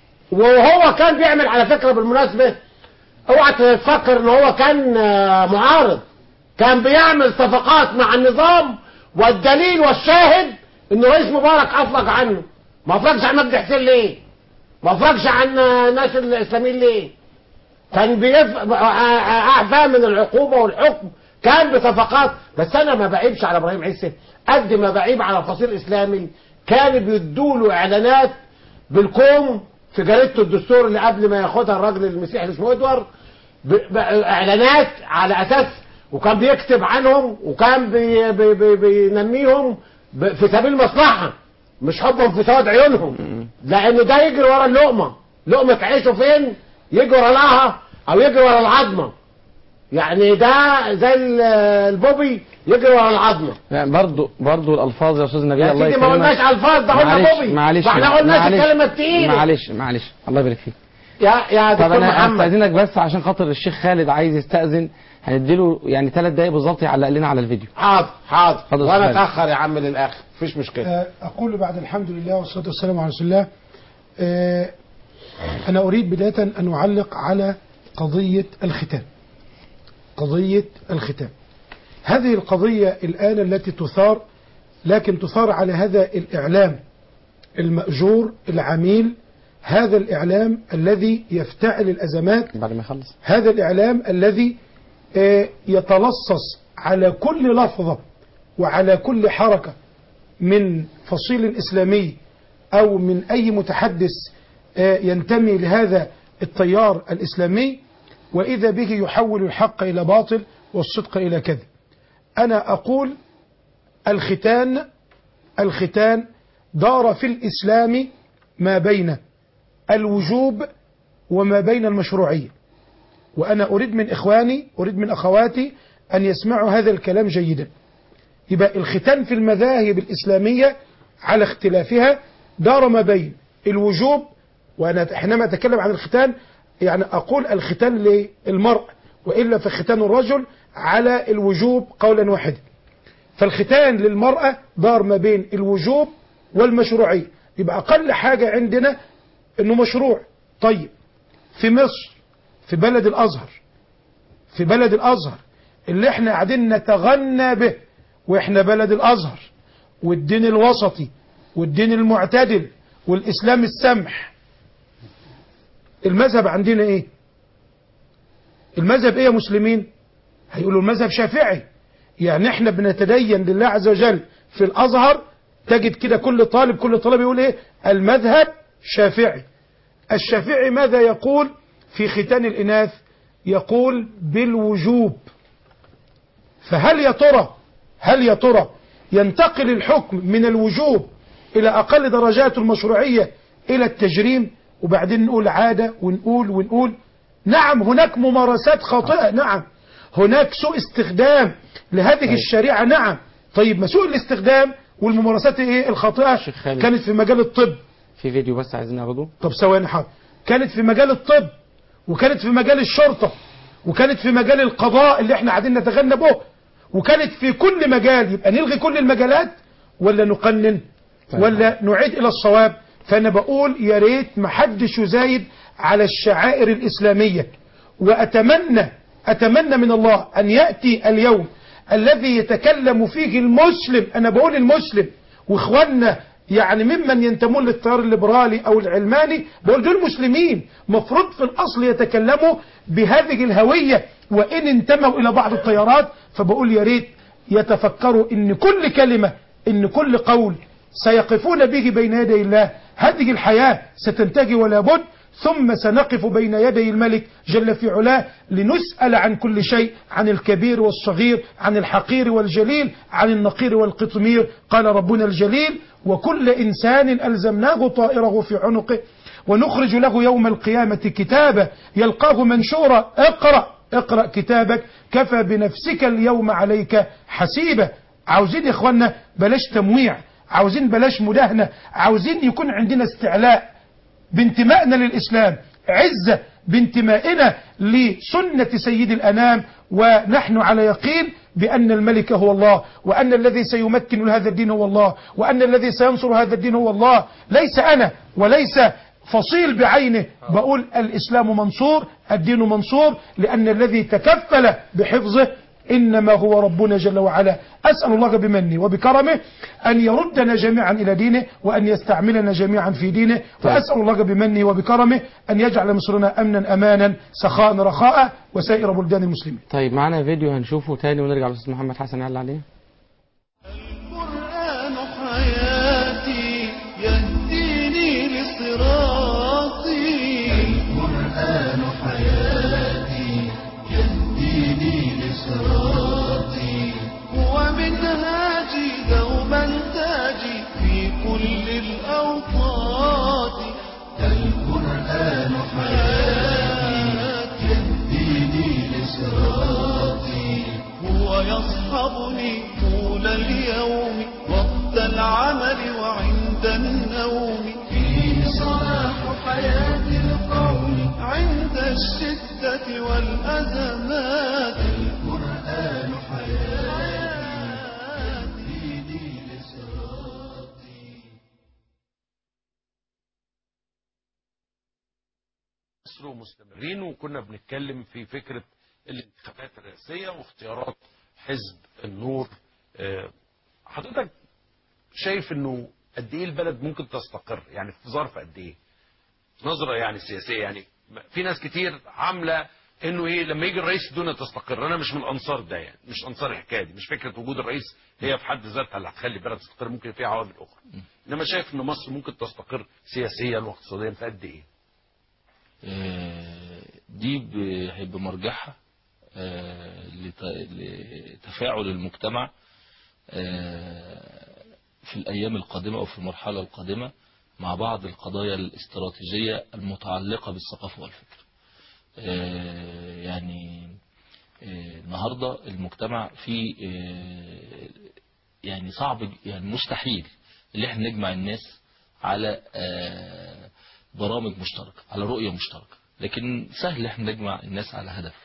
وهو كان بيعمل على فكره بالمناسبه اوعى تفكر ان هو كان آه، معارض كان بيعمل صفقات مع النظام والدليل والشاهد ان رئيس مبارك افرج عنه ما افرجش عن مجدي حسين ليه ما افرجش عن آه، ناس الاسلاميين ليه كان بيف... اعفى من العقوبه والحكم كان بصفقات بس انا ما بعيبش على ابراهيم عيسى قد ما بعيب على الفصيل الاسلامي كان بيدوا له اعلانات بالكوم في جريدته الدستور اللي قبل ما ياخدها الراجل المسيحي اللي اسمه ادوار ب... ب... اعلانات على اساس وكان بيكتب عنهم وكان بي... بي... بي... بينميهم ب... في سبيل مصلحه مش حبهم في سواد عيونهم لانه ده يجري ورا اللقمه لقمه عيشه فين يجري وراها او يجري ورا العظمه يعني ده زي ال- البوبي يجري ورا العظمه يعني برضه برضه الالفاظ يا استاذ نبيل يا الله سيدي ما يكرمك قلناش الفاظ ده قلنا معلش بوبي معلش واحنا قلناش معلش الكلمه التقيله معلش معلش الله يبارك فيك يا يا طب دكتور انا محمد استاذنك بس عشان خاطر الشيخ خالد عايز يستاذن هنديله يعني ثلاث دقايق بالظبط يعلق لنا على الفيديو حاضر حاضر اتفضل يا وانا أستاذ خالد. اتاخر يا عم للاخر مفيش مشكله آه، أقول بعد الحمد لله والصلاة والسلام على رسول الله آه، أنا أريد بداية أن أعلق على قضية الختان قضية الختان هذه القضية الآن التي تثار لكن تثار على هذا الإعلام المأجور العميل هذا الإعلام الذي يفتعل الأزمات بعد ما يخلص هذا الإعلام الذي آه، يتلصص على كل لفظة وعلى كل حركة من فصيل إسلامي أو من أي متحدث آه، ينتمي لهذا التيار الإسلامي وإذا به يحول الحق إلى باطل والصدق إلى كذب أنا أقول الختان الختان دار في الإسلام ما بين الوجوب وما بين المشروعية وأنا أريد من إخواني أريد من أخواتي أن يسمعوا هذا الكلام جيدا يبقى الختان في المذاهب الإسلامية على اختلافها دار ما بين الوجوب وأنا حينما أتكلم عن الختان يعني أقول الختان للمرء وإلا فختان الرجل على الوجوب قولا واحدا فالختان للمرأة دار ما بين الوجوب والمشروعية يبقى أقل حاجة عندنا أنه مشروع طيب في مصر في بلد الأزهر في بلد الأزهر اللي احنا قاعدين نتغنى به واحنا بلد الأزهر والدين الوسطي والدين المعتدل والإسلام السمح المذهب عندنا ايه المذهب ايه يا مسلمين هيقولوا المذهب شافعي يعني احنا بنتدين لله عز وجل في الازهر تجد كده كل طالب كل طالب يقول ايه المذهب شافعي الشافعي ماذا يقول في ختان الاناث يقول بالوجوب فهل يا ترى هل يا ترى ينتقل الحكم من الوجوب الى اقل درجات المشروعية الى التجريم وبعدين نقول عادة ونقول ونقول نعم هناك ممارسات خاطئة نعم هناك سوء استخدام لهذه الشريعة نعم طيب ما سوء الاستخدام والممارسات ايه الخاطئة خالد. كانت في مجال الطب في فيديو بس عايزين نعرضه طب ثواني حاضر كانت في مجال الطب وكانت في مجال الشرطة وكانت في مجال القضاء اللي احنا قاعدين نتغنى به وكانت في كل مجال يبقى نلغي كل المجالات ولا نقنن ولا نعيد الى الصواب فانا بقول يا ريت محدش يزايد على الشعائر الاسلاميه واتمنى اتمنى من الله ان ياتي اليوم الذي يتكلم فيه المسلم انا بقول المسلم واخواننا يعني ممن ينتمون للتيار الليبرالي او العلماني بقول دول مسلمين مفروض في الاصل يتكلموا بهذه الهويه وان انتموا الى بعض التيارات فبقول يا ريت يتفكروا ان كل كلمه ان كل قول سيقفون به بين يدي الله هذه الحياة ستنتهي ولا بد ثم سنقف بين يدي الملك جل في علاه لنسأل عن كل شيء عن الكبير والصغير عن الحقير والجليل عن النقير والقطمير قال ربنا الجليل وكل إنسان ألزمناه طائره في عنقه ونخرج له يوم القيامة كتابا يلقاه منشورا اقرأ اقرأ كتابك كفى بنفسك اليوم عليك حسيبا عاوزين يا اخوانا بلاش تمويع عاوزين بلاش مداهنة عاوزين يكون عندنا استعلاء بانتمائنا للإسلام عزة بانتمائنا لسنة سيد الأنام ونحن على يقين بأن الملك هو الله وأن الذي سيمكن هذا الدين هو الله وأن الذي سينصر هذا الدين هو الله ليس أنا وليس فصيل بعينه بقول الإسلام منصور الدين منصور لأن الذي تكفل بحفظه إنما هو ربنا جل وعلا أسأل الله بمنه وبكرمه أن يردنا جميعا إلى دينه وأن يستعملنا جميعا في دينه وأسأل الله بمنه وبكرمه أن يجعل مصرنا أمنا أمانا سخاء رخاء وسائر بلدان المسلمين طيب معانا فيديو هنشوفه تاني ونرجع للاستاذ محمد حسن يعلق عليه القرآن حياتي يهديني لصراطي القرآن حياتي يهديني لصراطي هو منهاجي دوما تاجي في كل الأوقات القرآن حياتي يهديني لصراطي هو يصحبني الآفات والأزمات القرآن حياتي ديني لصراطي مصر ومستمرين وكنا بنتكلم في فكرة الانتخابات الرئاسية واختيارات حزب النور آه، حضرتك شايف انه قد ايه البلد ممكن تستقر يعني في ظرف قد ايه نظرة يعني سياسية يعني في ناس كتير عاملة انه ايه لما يجي الرئيس الدنيا تستقر انا مش من انصار ده يعني مش انصار الحكايه دي مش فكره وجود الرئيس هي في حد ذاتها اللي هتخلي البلد تستقر ممكن فيها عوامل اخرى انما شايف ان مصر ممكن تستقر سياسيا واقتصاديا في قد ايه آه، دي ب- هيبقى مرجعها آه، لت- لتفاعل المجتمع آه، في الأيام القادمة أو في المرحلة القادمة مع بعض القضايا الاستراتيجية المتعلقة بالثقافة والفكر آه، يعني آه، النهاردة المجتمع في آه، يعني صعب ج- يعني مستحيل اللي احنا نجمع الناس على آه، برامج مشتركة على رؤية مشتركة لكن سهل احنا نجمع الناس على هدف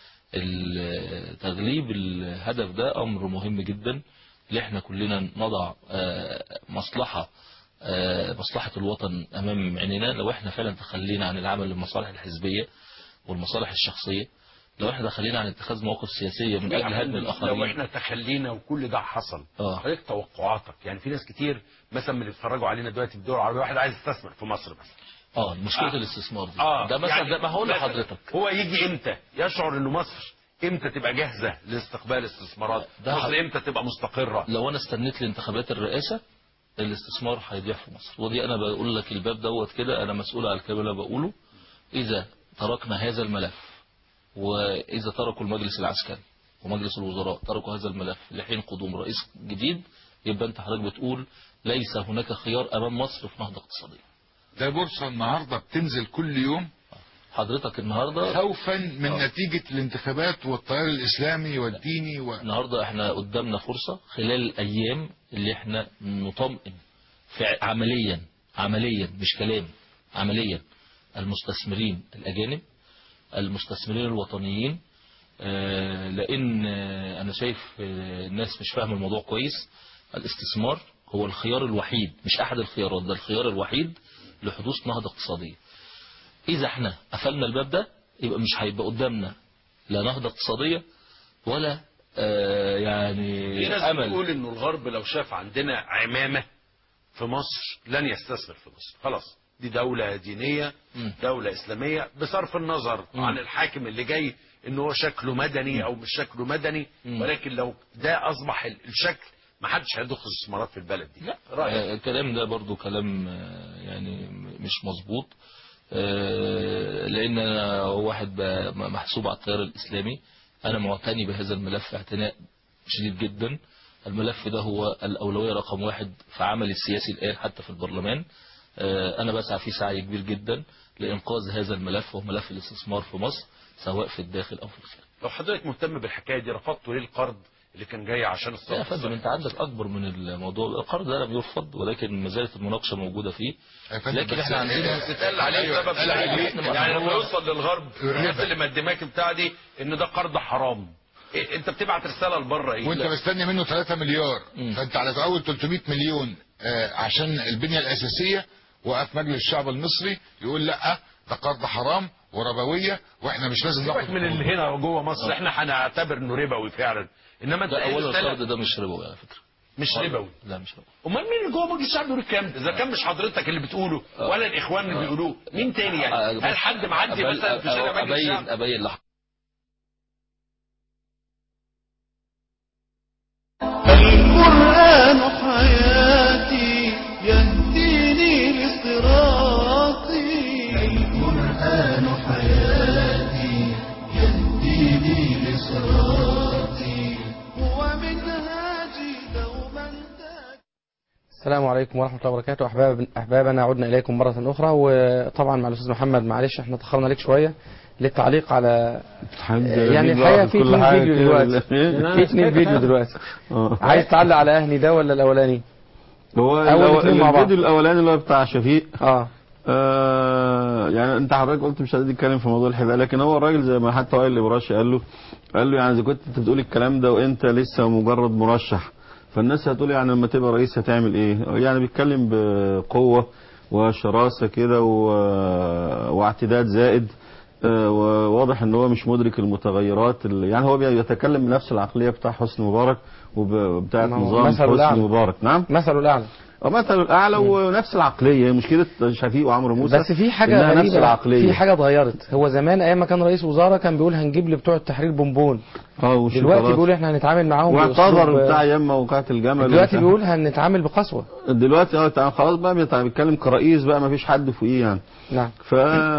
ال- تغليب الهدف ده أمر مهم جدا اللي احنا كلنا نضع آه، مصلحة آه، مصلحة الوطن أمام عينينا لو احنا فعلا تخلينا عن العمل للمصالح الحزبية والمصالح الشخصية لو احنا تخلينا عن اتخاذ مواقف سياسية من أجل هدم الآخرين لو احنا تخلينا وكل ده حصل حضرتك توقعاتك يعني في ناس كتير مثلا من اللي بيتفرجوا علينا دلوقتي في الدول العربيه واحد عايز يستثمر في مصر مثلا اه مشكلة آه. الاستثمار دي اه ده مثلا ده ما هقول مثلاً لحضرتك هو يجي امتى يشعر ان مصر امتى تبقى جاهزه لاستقبال استثمارات ده مصر حق- امتى تبقى مستقره لو انا استنيت لانتخابات الرئاسة الاستثمار هيضيع في مصر ودي انا بقول لك الباب دوت كده انا مسؤول على الكلام اللي أنا بقوله اذا تركنا هذا الملف واذا تركوا المجلس العسكري ومجلس الوزراء تركوا هذا الملف لحين قدوم رئيس جديد يبقى انت حضرتك بتقول ليس هناك خيار امام مصر في نهضة اقتصادية ده بورصة النهاردة بتنزل كل يوم حضرتك النهاردة خوفا من آه. نتيجة الانتخابات والتيار الإسلامي والديني و... النهاردة احنا قدامنا فرصة خلال الأيام اللي احنا نطمئن فع- عمليا عمليا مش كلام عمليا المستثمرين الأجانب المستثمرين الوطنيين آه، لأن آه، أنا شايف آه، الناس مش فاهمة الموضوع كويس الاستثمار هو الخيار الوحيد مش أحد الخيارات ده الخيار الوحيد لحدوث نهضة اقتصادية إذا احنا قفلنا الباب ده يبقى مش هيبقى قدامنا لا نهضة اقتصادية ولا آه يعني في ناس امل بتقول انه الغرب لو شاف عندنا عمامه في مصر لن يستثمر في مصر خلاص دي دولة دينية دولة إسلامية بصرف النظر عن الحاكم اللي جاي ان هو شكله مدني او مش شكله مدني ولكن لو ده اصبح ال- الشكل ما حدش هيدخل استثمارات في البلد دي لا آه، الكلام ده برضو كلام آه، يعني م- مش مظبوط آه، لان انا واحد ب- محسوب على التيار الاسلامي انا معتني بهذا الملف اعتناء شديد جدا الملف ده هو الاولويه رقم واحد في عمل السياسي الان حتى في البرلمان آه، انا بسعى فيه سعي كبير جدا لانقاذ هذا الملف وهو ملف الاستثمار في مصر سواء في الداخل او في الخارج لو حضرتك مهتم بالحكاية دي رفضتوا ليه القرض اللي كان جاي عشان لا الصرف يا فندم انت عندك اكبر من الموضوع القرض ده لم يرفض ولكن ما زالت المناقشه موجوده فيه لكن احنا عندنا بتتقال عليه سبب سعيد يعني لما يوصل للغرب الناس اللي مقدماك بتاع دي ان ده قرض حرام إيه انت بتبعت رساله لبره ايه وانت لا. مستني منه 3 مليار فانت على في اول 300 مليون آه، عشان البنية الاساسية وقف مجلس الشعب المصري يقول لا ده قرض حرام وربوية واحنا مش لازم سيبك ناخد من اللي هنا جوه مصر احنا هنعتبر انه ربوي فعلا انما انت لا إيه اولا الرسالة؟ القرض ده مش ربوي على فكره مش ربوي لا مش ربوي امال مين اللي جوه مجلس الشعب بيقول الكلام ده اذا كان مش حضرتك اللي بتقوله ولا الاخوان اللي بيقولوه مين تاني يعني هل حد معدي أبين- مثلا في شارع مجلس ابين الشعب ابين لحضرتك القرآن حياتي يهديني لصراطي القرآن حياتي يهديني لصراطي هو منهاجي دوما السلام عليكم ورحمة الله وبركاته أحباب أحبابنا عدنا إليكم مرة أخرى وطبعا مع الأستاذ محمد معلش احنا تأخرنا عليك شوية للتعليق على يعني الحقيقة في اتنين فيديو دلوقتي في اتنين فيديو دلوقتي عايز تعلق على أهني ده ولا الأولاني؟ هو أول الأو- اتنين مع بعض. الفيديو الاولاني اللي هو بتاع شفيق اه آه يعني انت حضرتك قلت مش عايزين نتكلم في موضوع الحذاء لكن هو الراجل زي ما حتى وائل الابراشي قال له قال له يعني اذا كنت انت بتقول الكلام ده وانت لسه مجرد مرشح فالناس هتقول يعني لما تبقى رئيس هتعمل ايه يعني بيتكلم بقوه وشراسه كده و- واعتداد زائد آه، وواضح ان هو مش مدرك المتغيرات اللي يعني هو بيتكلم بنفس العقليه بتاع حسني مبارك وبتاعه ما هو نظام مثله حسني الأعلى. مبارك نعم مثله الاعلى مثله الاعلى ونفس العقليه مشكله شفيق وعمرو موسى بس في حاجه إنها نفس غريبه العقليه في حاجه اتغيرت هو زمان ايام ما كان رئيس وزراء كان بيقول هنجيب لبتوع التحرير بونبون اه والشوكولاتة. دلوقتي بيقول احنا هنتعامل معاهم واعتذر بأسلوب- بتاع ايام موقعة الجمل دلوقتي ومش بيقول هنتعامل بقسوه دلوقتي اه تعال- خلاص بقى بيتع- بيتكلم كرئيس بقى ما فيش حد فوقيه يعني نعم ف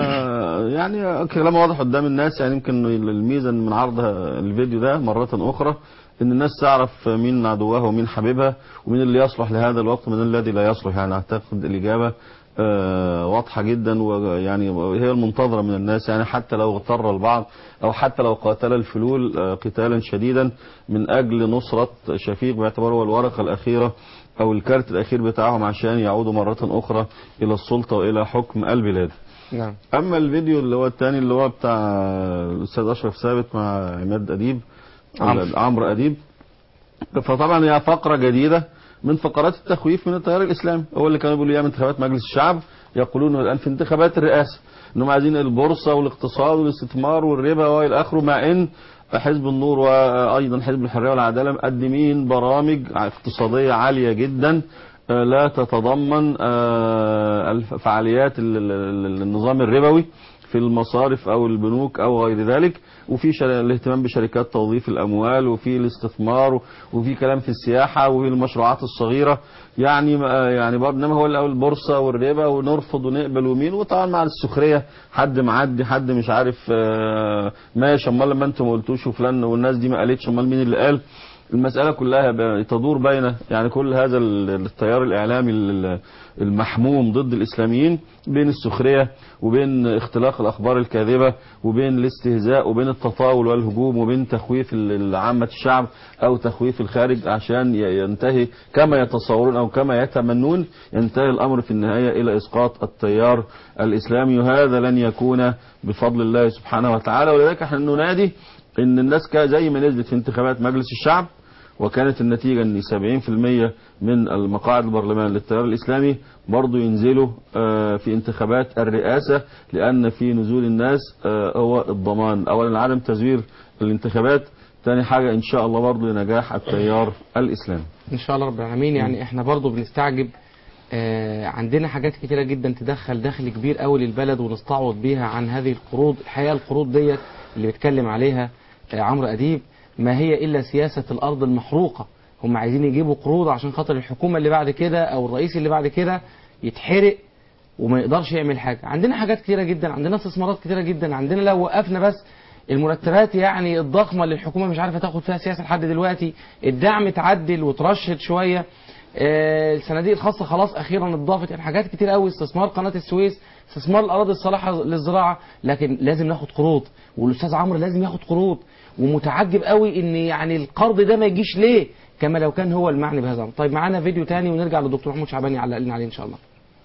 يعني كلام واضح قدام الناس يعني يمكن الميزه إن من عرض الفيديو ده مره اخرى ان الناس تعرف مين عدوها ومين حبيبها ومين اللي يصلح لهذا الوقت ومين الذي لا يصلح يعني اعتقد الاجابه آه، واضحه جدا ويعني هي المنتظره من الناس يعني حتى لو اغتر البعض او حتى لو قاتل الفلول آه، قتالا شديدا من اجل نصره شفيق باعتباره هو الورقه الاخيره او الكارت الاخير بتاعهم عشان يعودوا مره اخرى الى السلطه والى حكم البلاد نعم اما الفيديو اللي هو الثاني اللي هو بتاع الاستاذ اشرف ثابت مع عماد اديب عمرو. عمرو اديب فطبعا هي فقره جديده من فقرات التخويف من التيار الاسلامي هو اللي كانوا بيقولوا ايام انتخابات مجلس الشعب يقولون الان في انتخابات الرئاسه انهم عايزين البورصه والاقتصاد والاستثمار والربا والى اخره مع ان حزب النور وايضا حزب الحريه والعداله مقدمين برامج اقتصاديه عاليه جدا آه، لا تتضمن آه، الف- فعاليات ال- ال- ال- النظام الربوي في المصارف او البنوك او غير ذلك وفي شر- الاهتمام بشركات توظيف الاموال وفي الاستثمار وفي كلام في السياحه وفي المشروعات الصغيره يعني ما- يعني برضه انما هو الاول البورصه والربا ونرفض ونقبل ومين وطبعا مع السخريه حد معدي حد مش عارف آه، ماشي امال لما انتم ما قلتوش وفلان والناس دي ما قالتش امال مين اللي قال المسألة كلها ب- تدور بين يعني كل هذا ال- التيار الإعلامي ال- المحموم ضد الإسلاميين بين السخرية وبين اختلاق الأخبار الكاذبة وبين الاستهزاء وبين التطاول والهجوم وبين تخويف ال- عامة الشعب أو تخويف الخارج عشان ي- ينتهي كما يتصورون أو كما يتمنون ينتهي الأمر في النهاية إلى إسقاط التيار الإسلامي وهذا لن يكون بفضل الله سبحانه وتعالى ولذلك احنا ننادي ان الناس كا- زي ما نزلت في انتخابات مجلس الشعب وكانت النتيجة ان 70% من المقاعد البرلمان للتيار الاسلامي برضو ينزلوا آه، في انتخابات الرئاسة لان في نزول الناس آه، هو الضمان اولا عدم تزوير الانتخابات تاني حاجة ان شاء الله برضو لنجاح التيار الاسلامي ان شاء الله رب العالمين يعني احنا برضو بنستعجب آه عندنا حاجات كتيرة جدا تدخل دخل كبير قوي للبلد ونستعوض بيها عن هذه القروض الحقيقة القروض ديت اللي بيتكلم عليها آه عمرو أديب ما هي إلا سياسة الأرض المحروقة هم عايزين يجيبوا قروض عشان خاطر الحكومة اللي بعد كده أو الرئيس اللي بعد كده يتحرق وما يقدرش يعمل حاجة عندنا حاجات كتيرة جدا عندنا استثمارات كتيرة جدا عندنا لو وقفنا بس المرتبات يعني الضخمة اللي الحكومة مش عارفة تاخد فيها سياسة لحد دلوقتي الدعم اتعدل وترشد شوية آه، الصناديق الخاصة خلاص أخيرا اتضافت يعني حاجات كتير قوي استثمار قناة السويس استثمار الأراضي الصالحة للزراعة لكن لازم ناخد قروض والأستاذ عمرو لازم ياخد قروض ومتعجب قوي إن يعني القرض ده ما يجيش ليه كما لو كان هو المعني بهذا الأمر. طيب معانا فيديو تاني ونرجع للدكتور محمود شعباني يعلق لنا عليه إن شاء الله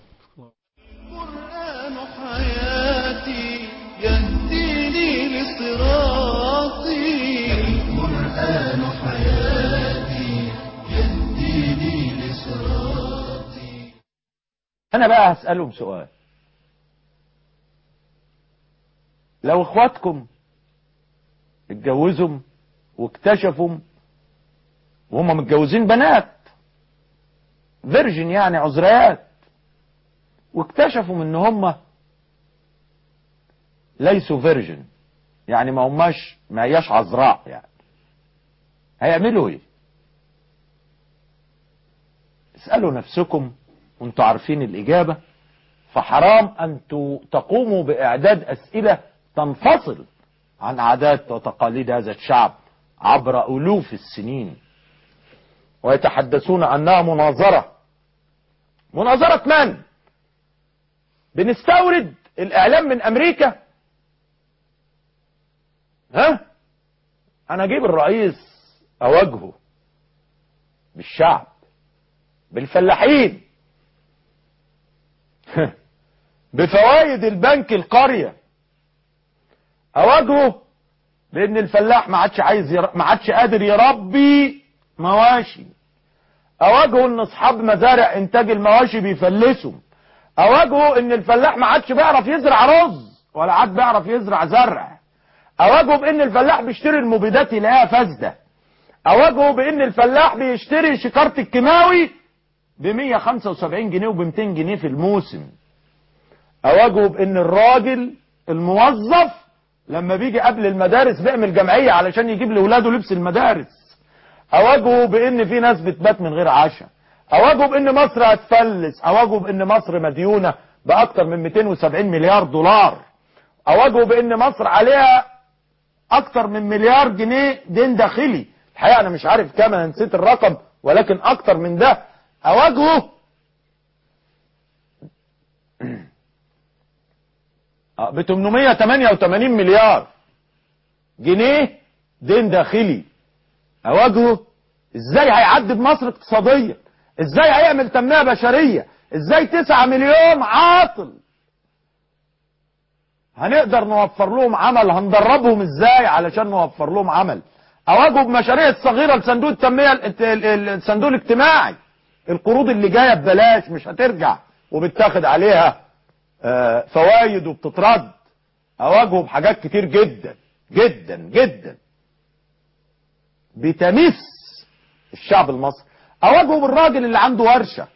حياتي يهديني لصراطي القرآن حياتي يهديني لصراطي انا بقى هسألهم سؤال لو اخواتكم اتجوزوا واكتشفوا وهم متجوزين بنات فيرجن يعني عذريات واكتشفوا ان هم ليسوا فيرجن يعني ما هماش ما هياش عذراء يعني هيعملوا ايه اسألوا نفسكم وانتوا عارفين الإجابة فحرام أن ت- تقوموا بإعداد أسئلة تنفصل عن عادات وتقاليد هذا الشعب عبر ألوف السنين ويتحدثون أنها مناظرة مناظرة من؟ بنستورد الإعلام من أمريكا ها؟ أنا أجيب الرئيس أواجهه بالشعب بالفلاحين بفوائد البنك القرية اواجهه بان الفلاح ما عادش عايز ير... ما عادش قادر يربي مواشي اواجهه ان اصحاب مزارع انتاج المواشي بيفلسوا اواجهه ان الفلاح ما عادش بيعرف يزرع رز ولا عاد بيعرف يزرع زرع اواجهه بان الفلاح بيشتري المبيدات يلاقيها فاسده اواجهه بان الفلاح بيشتري شكارة الكيماوي ب 175 جنيه وب 200 جنيه في الموسم اواجهه بان الراجل الموظف لما بيجي قبل المدارس بيعمل جمعية علشان يجيب لاولاده لبس المدارس اواجهه بان في ناس بتبات من غير عشاء اواجهه بان مصر هتفلس اواجهه بان مصر مديونة باكتر من 270 مليار دولار اواجهه بان مصر عليها اكتر من مليار جنيه دين داخلي الحقيقة انا مش عارف كام انا نسيت الرقم ولكن اكتر من ده اواجهه ب 888 مليار جنيه دين داخلي اواجهه ازاي هيعدي بمصر اقتصاديا ازاي هيعمل تنمية بشرية ازاي 9 مليون عاطل هنقدر نوفر لهم عمل هندربهم ازاي علشان نوفر لهم عمل اواجهه بمشاريع الصغيرة لصندوق التنمية الت- ال- ال- الصندوق الاجتماعي القروض اللي جاية ببلاش مش هترجع وبتاخد عليها آه، فوايد وبتترد اواجهه بحاجات كتير جدا جدا جدا بتمس الشعب المصري اواجهه بالراجل اللي عنده ورشة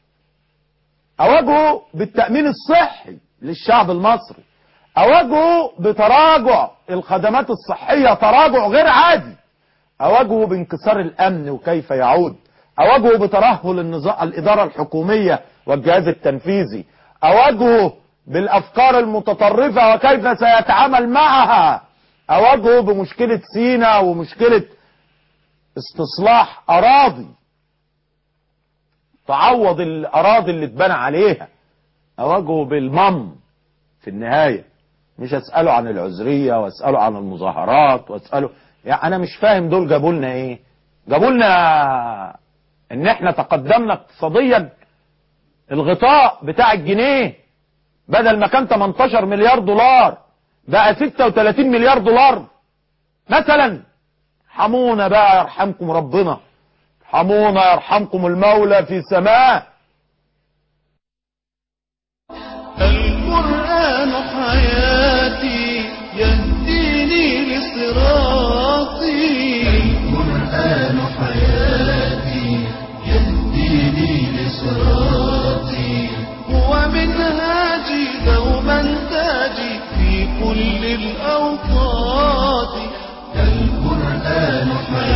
اواجهه بالتأمين الصحي للشعب المصري اواجهه بتراجع الخدمات الصحية تراجع غير عادي اواجهه بانكسار الامن وكيف يعود اواجهه بترهل النظام الادارة الحكومية والجهاز التنفيذي اواجهه بالافكار المتطرفة وكيف سيتعامل معها اواجهه بمشكلة سينا ومشكلة استصلاح اراضي تعوض الاراضي اللي اتبنى عليها اواجهه بالمم في النهاية مش اسأله عن العذرية واسأله عن المظاهرات واسأله يعني انا مش فاهم دول جابوا لنا ايه جابوا لنا ان احنا تقدمنا اقتصاديا الغطاء بتاع الجنيه بدل ما كان 18 مليار دولار بقى 36 مليار دولار مثلا حمونا بقى يرحمكم ربنا حمونا يرحمكم المولى في سماه القرآن حياتي يهديني لصراطي القرآن حياتي يهديني لصراطي هو منهاجي دوما تاجي في كل الأوقات القرآن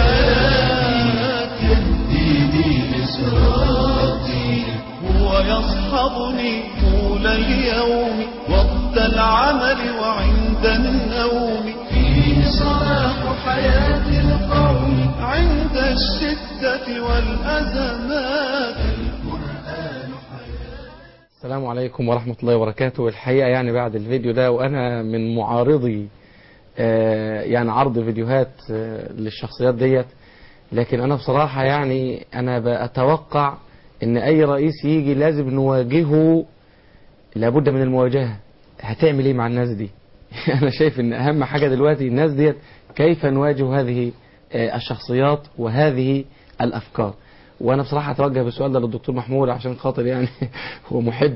حياتي يهديني لصراطي هو يصحبني طول اليوم وقت العمل وعند النوم فيه صلاح حياة القوم عند الشدة والأزمات السلام عليكم ورحمة الله وبركاته الحقيقة يعني بعد الفيديو ده وأنا من معارضي آه، يعني عرض فيديوهات آه، للشخصيات ديت لكن أنا بصراحة يعني أنا بأتوقع إن أي رئيس يجي لازم نواجهه لابد من المواجهة هتعمل إيه مع الناس دي أنا شايف إن أهم حاجة دلوقتي الناس ديت كيف نواجه هذه آه، الشخصيات وهذه الأفكار وأنا بصراحة أتوجه بالسؤال ده للدكتور محمود عشان خاطر يعني هو محب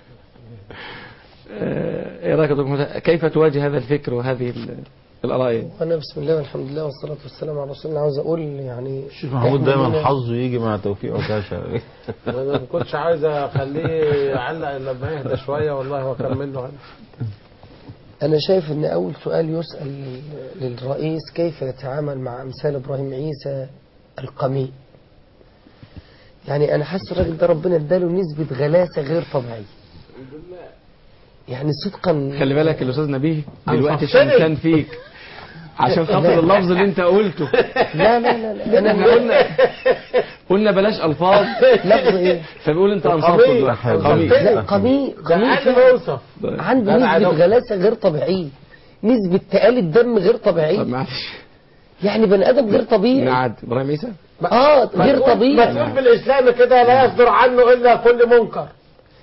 آه، ايه رايك يا دكتور محمود كيف تواجه هذا الفكر وهذه ال- الاراء أنا بسم الله والحمد لله والصلاة والسلام على رسول الله عاوز أقول يعني الشيخ محمود دايما إحنا- حظه يجي مع توفيق وكاشة انا ما كنتش عايز اخليه يعلق الا لما يهدى شويه والله واكمل له أنا شايف إن أول سؤال يسأل للرئيس كيف يتعامل مع أمثال إبراهيم عيسى القميء يعني أنا حاسس الراجل ده ربنا اداله نسبة غلاسة غير طبيعية يعني صدقا خلي بالك الاستاذ نبيه أنا دلوقتي فصلت. شمتان فيك عشان خاطر لا. اللفظ اللي انت قلته لا لا لا, لا. أنا احنا قلنا قلنا بلاش الفاظ لفظ إيه فبيقول انت انصفت دلوقتي قميء لا قميء قميء فعلا. عنده أنا نسبة عدو. غلاسة غير طبيعية نسبة تقال الدم غير طبيعية طب معلش يعني بني آدم غير طبيعي نعد ابراهيم عيسى اه غير مسؤول- طبيعي مسؤول بالاسلام كده لا يصدر عنه الا كل منكر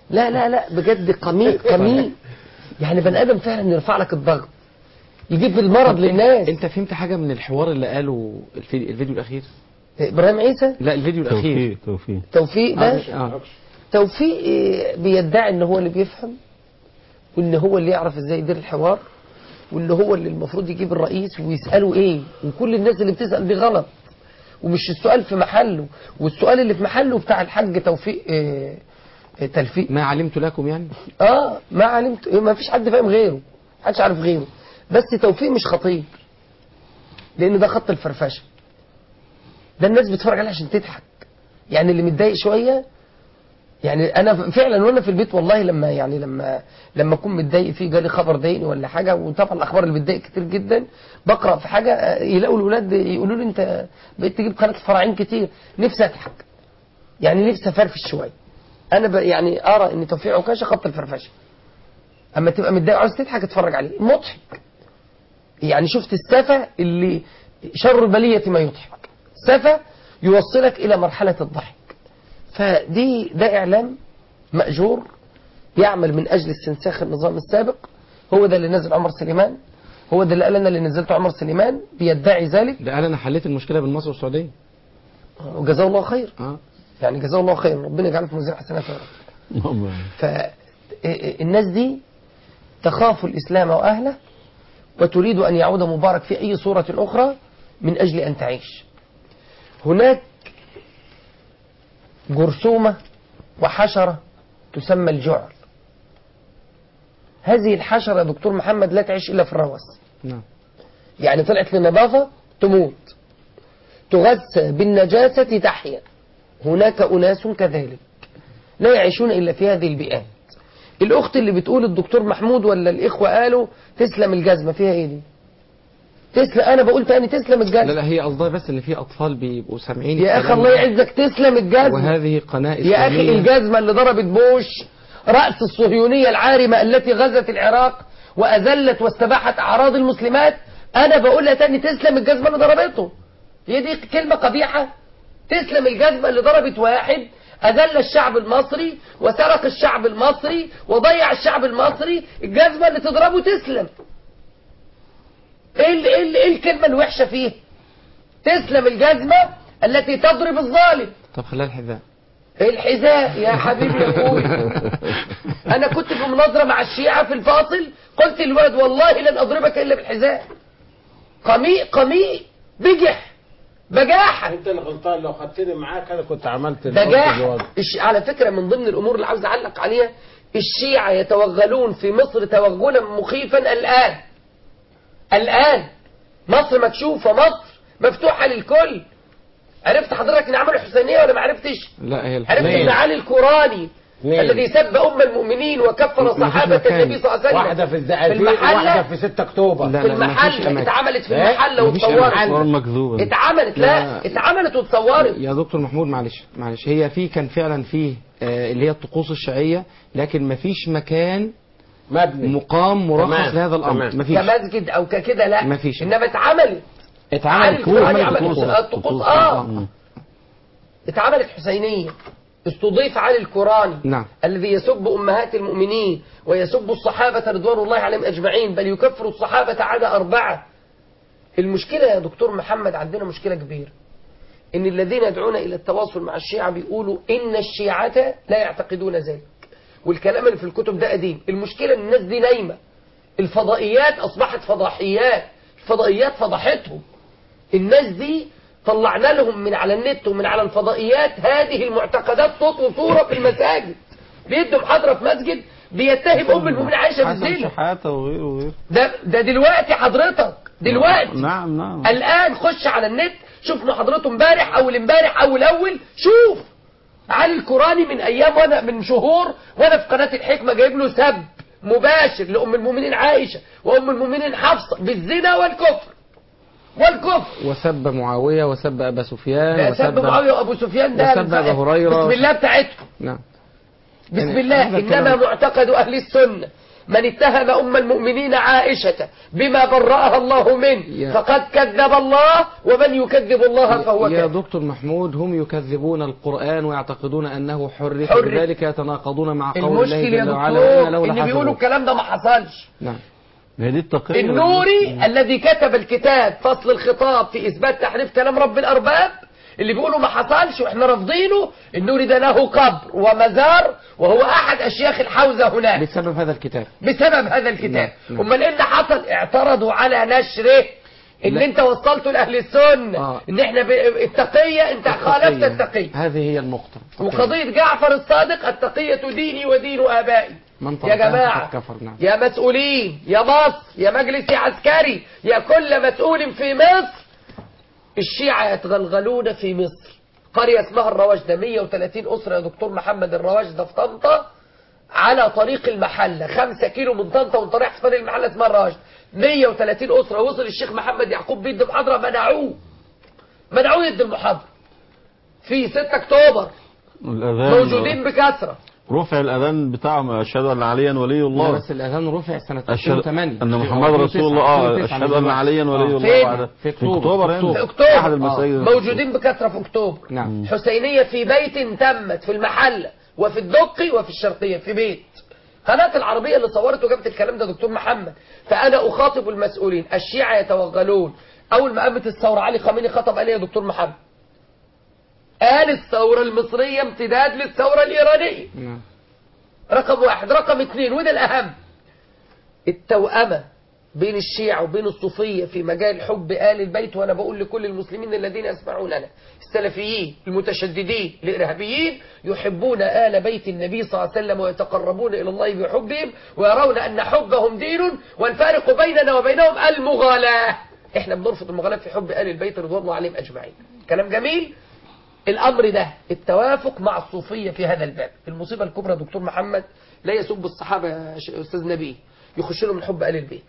لا لا لا بجد قميء قميء يعني بني ادم فعلا يرفع لك الضغط يجيب المرض طب للناس انت فهمت حاجه من الحوار اللي قاله الفيديو, الفيديو الاخير ابراهيم عيسى لا الفيديو الاخير توفيق توفيق ده آه. آه. توفيق آه، بيدعي ان هو اللي بيفهم وان هو اللي يعرف ازاي يدير الحوار وان هو اللي المفروض يجيب الرئيس ويساله ايه وكل الناس اللي بتسال دي غلط ومش السؤال في محله والسؤال اللي في محله بتاع الحاج توفيق آه، آه، تلفيق ما علمت لكم يعني اه ما علمت ما فيش حد فاهم غيره محدش عارف غيره بس توفيق مش خطير لان ده خط الفرفشه ده الناس بتتفرج عليه عشان تضحك يعني اللي متضايق شويه يعني انا فعلا وانا في البيت والله لما يعني لما لما اكون متضايق فيه جالي خبر ضايقني ولا حاجه وطبعا الاخبار اللي بتضايق كتير جدا بقرا في حاجه آه، يلاقوا الاولاد يقولوا لي انت بقيت تجيب قناه الفراعين كتير نفسي اضحك يعني نفسي افرفش شويه انا ب يعني ارى ان توفيق عكاشه خط الفرفشه اما تبقى متضايق عاوز تضحك اتفرج عليه مضحك يعني شفت السفه اللي شر البليه ما يضحك سفه يوصلك الى مرحله الضحك فدي ده اعلام ماجور يعمل من اجل استنساخ النظام السابق هو ده اللي نزل عمر سليمان هو ده اللي قال انا اللي نزلته عمر سليمان بيدعي ذلك ده قال انا حليت المشكله بين مصر والسعوديه وجزاه الله خير اه يعني جزاه الله خير ربنا يجعله في موازين حسناته يا رب فالناس دي تخاف الإسلام وأهله وتريد أن يعود مبارك في أي صورة أخرى من أجل أن تعيش هناك جرثومة وحشرة تسمى الجعر هذه الحشرة يا دكتور محمد لا تعيش إلا في الروث نعم يعني طلعت للنظافة تموت تغذى بالنجاسة تحيا هناك أناس كذلك لا يعيشون إلا في هذه البيئات الأخت اللي بتقول الدكتور محمود ولا الإخوة قالوا تسلم الجزمة فيها إيه دي تسلم أنا بقول تاني تسلم لا الجزمة لا هي قصدها بس ان في اطفال بيبقوا سامعين يا أخي الكلام الله ده. يعزك تسلم الجزمة وهذه قناه يا أخي إسلامية. الجزمة اللي ضربت بوش رأس الصهيونية العارمة التي غزت العراق وأذلت واستباحت أعراض المسلمات أنا بقولها تاني تسلم الجزمة اللي ضربته هي دي كلمة قبيحة تسلم الجزمة اللي ضربت واحد أذل الشعب المصري وسرق الشعب المصري وضيع الشعب المصري الجزمة اللي تضربه تسلم ايه ال- ايه ال- ايه الكلمة الوحشة فيه تسلم الجزمة التي تضرب الظالم طب خليها الحذاء الحذاء يا حبيبي يا اخوي انا كنت في مناظره مع الشيعه في الفاصل قلت للولد والله لن اضربك الا بالحذاء قميء قميء بجح بجاحه انت اللي غلطان لو خدتني معاك انا كنت عملت بجاحه الوضع. الش... على فكره من ضمن الامور اللي عاوز اعلق عليها الشيعه يتوغلون في مصر توغلا مخيفا الان الان مصر مكشوفه مصر مفتوحه للكل عرفت حضرتك ان عملوا الحسينيه ولا ما عرفتش لا هي عرفت ان علي الكوراني مين؟ الذي سب ام المؤمنين وكفر مفيش صحابه مكان. النبي صلى الله عليه وسلم واحدة في الزقازيق المحلة وواحدة في 6 اكتوبر في المحلة اتعملت في إيه؟ المحلة مفيش واتصورت أخبار مكذوبة. اتعملت لا لا. اتعملت واتصورت يا دكتور محمود معلش معلش هي في كان فعلا فيه آه، اللي هي الطقوس الشيعية لكن مفيش مكان مبني مقام مرخص تمام، لهذا الأمر تمام. مفيش كمسجد او ككده لا مفيش. انما اتعملت اتعملت علي طقوس. الكوراني اتعملت عمل طقوس. الطقوس طقوس. اه آه. اتعملت حسينية استضيف علي الكوراني نعم الذي يسب أمهات المؤمنين ويسب الصحابة رضوان الله عليهم أجمعين بل يكفر الصحابة عدا أربعة المشكلة يا دكتور محمد عندنا مشكلة كبيرة إن الذين يدعون إلى التواصل مع الشيعة بيقولوا إن الشيعة لا يعتقدون ذلك والكلام اللي في الكتب ده قديم المشكلة إن الناس دي نايمة الفضائيات أصبحت فضاحيات الفضائيات فضحتهم الناس دي طلعنا لهم من على النت ومن على الفضائيات هذه المعتقدات صوت وصورة في المساجد بيدوا محاضرة في مسجد بيتهم أم المؤمنين عائشة حسن بالزنا شحاتة وغيره وغيره ده ده دلوقتي حضرتك دلوقتي نعم نعم الآن خش على النت شوف محاضرته امبارح أول امبارح أول أول شوف علي الكوراني من أيام وأنا من شهور وأنا في قناة الحكمة جايب له سب مباشر لأم المؤمنين عائشة وأم المؤمنين حفصة بالزنا والكفر والكفر وسب معاوية وسب أبا سفيان ده سب معاوية وأبو سفيان ده وسب أبا هريرة بسم الله بتاعتهم نعم بسم يعني الله هذا إنما الكلام- معتقد أهل السنة من اتهم أم المؤمنين عائشة بما برأها الله منه يا- فقد كذب الله ومن يكذب الله فهو يا كاذب دكتور محمود هم يكذبون القرآن ويعتقدون أنه حرف حرف. لذلك يتناقضون مع قول الله المشكل يا جل وعلا دكتور وإن لولا اللي بيقولوا حفظه. الكلام ده ما حصلش نعم هي دي التقية النوري الذي كتب الكتاب فصل الخطاب في إثبات تحريف كلام رب الأرباب اللي بيقولوا ما حصلش واحنا رافضينه النوري ده له قبر ومزار وهو أحد أشياخ الحوزة هناك بسبب هذا الكتاب بسبب هذا الكتاب نعم، نعم. امال ايه اللي حصل اعترضوا على نشره ان لا. انت وصلته لاهل السنه آه. ان احنا ب... التقيه انت خالفت التقيه هذه هي النقطة وقضيه جعفر الصادق التقيه ديني ودين ابائي من يا تركها جماعه فقد كفر نعم يا مسؤولين يا مصر يا مجلس عسكري يا كل مسؤول في مصر الشيعة يتغلغلون في مصر قرية اسمها الرواجدة 130 أسرة يا دكتور محمد الرواجدة في طنطا على طريق المحلة 5 كيلو من طنطا وانت رايح في طريق المحلة اسمها الرواجدة 130 أسرة وصل الشيخ محمد يعقوب بيد محاضرة منعوه منعوه يد المحاضرة في 6 أكتوبر الأذان موجودين بكثرة رفع الأذان بتاعهم أشهد أن عليا ولي لا الله بس الأذان رفع سنة أشهد 2008 أن محمد رسول الله آه أشهد أن عليا ولي الله فين؟ بعد في في أكتوبر. أكتوبر في يعني في أكتوبر أحد المساجد موجودين بكثرة في أكتوبر نعم حسينية في بيت تمت في المحلة وفي الدقي وفي الشرقية في بيت قناة العربية اللي صورت وجابت الكلام ده دكتور محمد فأنا أخاطب المسؤولين الشيعة يتوغلون أول ما قامت الثورة علي خامنئي خطب قال إيه يا دكتور محمد قال الثورة المصرية امتداد للثورة الإيرانية نعم رقم واحد رقم اثنين وده الأهم التوأمة بين الشيعة وبين الصوفية في مجال حب آل البيت وأنا بقول لكل المسلمين الذين يسمعوننا السلفيين المتشددين الإرهابيين يحبون آل بيت النبي صلى الله عليه وسلم ويتقربون إلى الله بحبهم ويرون أن حبهم دين والفارق بيننا وبينهم المغالاة احنا بنرفض المغالاة في حب آل البيت رضوان الله عليهم أجمعين كلام جميل الأمر ده التوافق مع الصوفية في هذا الباب المصيبة الكبرى دكتور محمد لا يسب الصحابة يا ش- أستاذ نبيه يخش لهم من حب آل البيت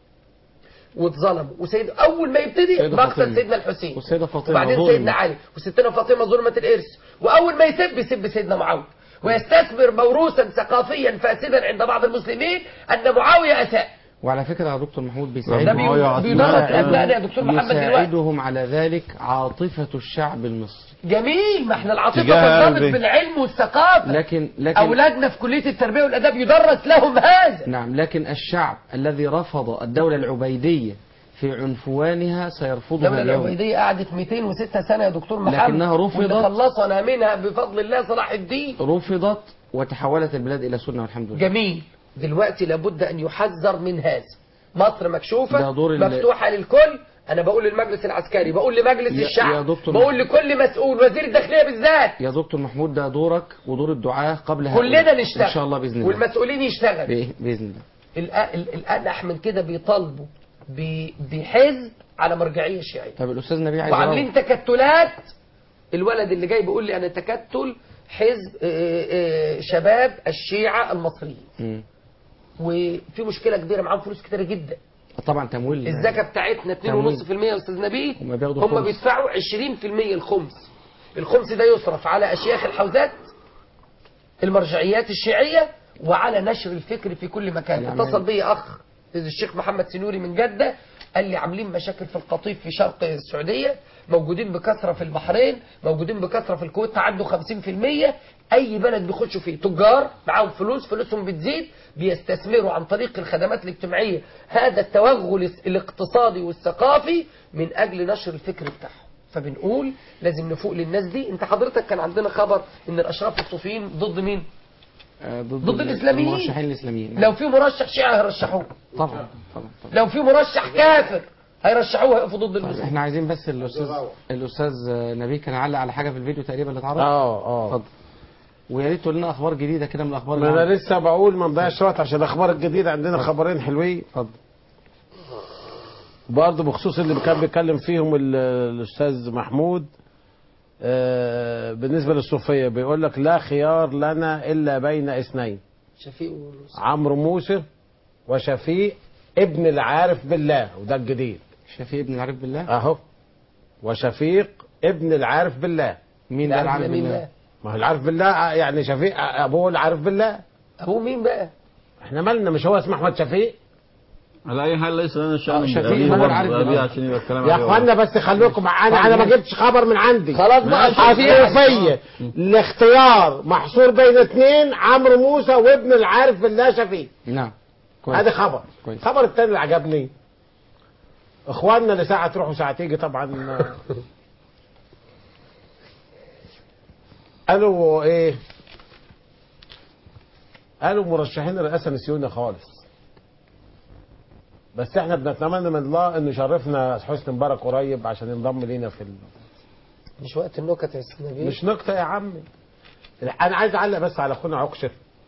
واتظلموا وسيد أول ما يبتدي سيدة مقتل فاطمة. سيدنا الحسين والسيدة فاطمة وبعدين ظلمت. سيدنا علي وستنا فاطمة ظلمة الإرث وأول ما يسب يسب سيدنا معاوية ويستثمر موروثا ثقافيا فاسدا عند بعض المسلمين أن معاوية أساء وعلى فكرة يا دكتور محمود ده بيساعدهم بي- بيدرس أبنائنا يا دكتور محمد دلوقتي يساعدهم على ذلك عاطفة الشعب المصري جميل ما احنا العاطفة تجاه ترتبط قلبي. بالعلم والثقافة لكن لكن أولادنا في كلية التربية والأداب يدرس لهم هذا نعم لكن الشعب الذي رفض الدولة العبيدية في عنفوانها سيرفضها الدولة اليوم العبيدية قعدت 206 سنة يا دكتور محمد لكنها رفضت. واللي خلصنا منها بفضل الله صلاح الدين رفضت وتحولت البلاد إلى سنة والحمد لله جميل دلوقتي لابد أن يحذر من هذا مصر مكشوفة ده دور ال- مفتوحة للكل أنا بقول للمجلس العسكري بقول لمجلس يا- الشعب يا دكتور بقول لكل مسؤول وزير الداخلية بالذات يا دكتور محمود ده دورك ودور الدعاة قبل هؤلاء. كلنا نشتغل إن شاء الله بإذن الله والمسؤولين يشتغل بإ- بإذن الله الآ- ال- الأنح من كده بيطالبوا ب- بحزب على مرجعية شيعية طب الأستاذ نبيل عايز وعاملين يروح. تكتلات الولد اللي جاي بيقول لي أنا تكتل حزب آه، آه، شباب الشيعة المصريين مم. وفي مشكلة كبيرة معاهم فلوس كتيرة جدا طبعا تمويل الزكاة بتاعتنا 2.5% يا أستاذ نبيه هم بياخدوا هم الخمس. بيدفعوا 20% الخمس الخمس ده يصرف على أشياخ الحوزات المرجعيات الشيعية وعلى نشر الفكر في كل مكان يعني- اتصل بي أخ الشيخ محمد سنوري من جدة قال لي عاملين مشاكل في القطيف في شرق السعودية موجودين بكثرة في البحرين موجودين بكثرة في الكويت تعدوا 50% أي بلد بيخشوا فيه تجار معاهم فلوس فلوسهم بتزيد بيستثمروا عن طريق الخدمات الاجتماعية هذا التوغل الاقتصادي والثقافي من أجل نشر الفكر بتاعهم فبنقول لازم نفوق للناس دي انت حضرتك كان عندنا خبر ان الاشراف الصوفيين ضد مين آه، ضد الإسلاميين. المرشحين الإسلاميين لو في مرشح شيعي هيرشحوه طبعا طبعا طبعا لو في مرشح كافر هيرشحوه هيقفوا ضد المسلمين احنا عايزين بس الاستاذ الاستاذ نبيل كان علق على حاجه في الفيديو تقريبا اللي اتعرض اه اه اتفضل ويا ريت تقول لنا اخبار جديده كده من الاخبار ما اللي انا عندك. لسه بقول ما نضيعش وقت عشان الاخبار الجديده عندنا خبرين حلوين اتفضل برضه بخصوص اللي كان بيتكلم فيهم ال- الاستاذ محمود آه، بالنسبه للصوفيه بيقول لك لا خيار لنا الا بين اثنين شفيق ونصر. عمرو موسى وشفيق ابن العارف بالله وده الجديد شفيق ابن العارف بالله اهو وشفيق ابن العارف بالله مين ده العارف بالله ما هو العارف بالله يعني شفيق ابوه العارف بالله ابوه مين بقى احنا مالنا مش هو اسمه احمد شفيق على اي حال ليس لنا شان آه، شفيق بأبيه ما أنا وبرضه عارف بأبيه دلوقتي. عشان يبقى الكلام يا عليه اخوانا بس خلوكم انا انا ما جبتش خبر من عندي خلاص بقى حقيقية الاختيار محصور بين اثنين عمرو موسى وابن العارف بالله شفيق نعم كويس. هذا خبر كويس. الخبر الثاني اللي عجبني اخواننا اللي ساعه تروح وساعه تيجي طبعا قالوا ايه قالوا مرشحين الرئاسه نسيونا خالص بس احنا بنتمنى من الله انه يشرفنا حسني مبارك قريب عشان ينضم لينا في ال... مش وقت النكت يا استاذ نبيل مش نكته يا عمي انا عايز اعلق بس على اخونا عكشر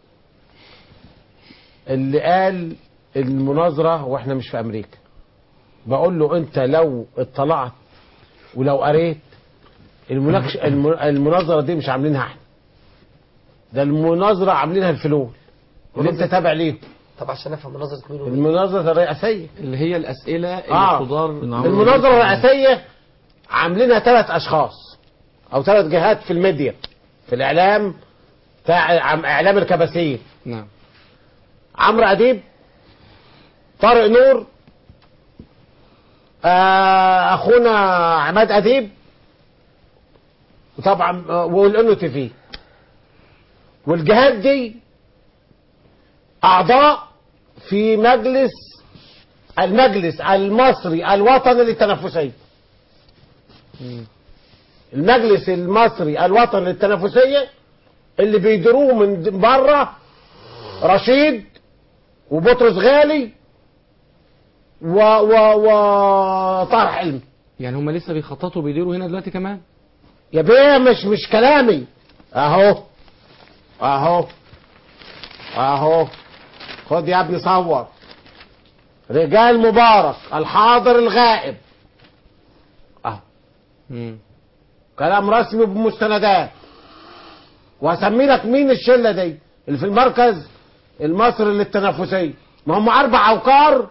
اللي قال المناظره واحنا مش في امريكا بقول له انت لو اطلعت ولو قريت المناقش الم- المناظره دي مش عاملينها احنا ده المناظره عاملينها الفلول اللي انت تابع ليهم طب عشان افهم مناظره مين ومين. المناظره الرئاسيه اللي هي الاسئله اللي اه تدار المناظره الرئاسيه عاملينها ثلاث اشخاص او ثلاث جهات في الميديا في الاعلام بتاع عم- اعلام الكباسيه نعم عمرو اديب طارق نور آه اخونا عماد اديب وطبعا آه، والانو تي في والجهات دي اعضاء في مجلس المجلس المصري الوطني للتنافسيه المجلس المصري الوطني للتنافسيه اللي بيديروه من بره رشيد وبطرس غالي و و و طارق حلمي يعني هم لسه بيخططوا بيديروا هنا دلوقتي كمان يا بيه مش مش كلامي اهو اهو اهو خد يا ابني صور رجال مبارك الحاضر الغائب اهو كلام رسمي بمستندات وهسمي لك مين الشله دي اللي في المركز المصري للتنافسيه ما هم اربع اوقار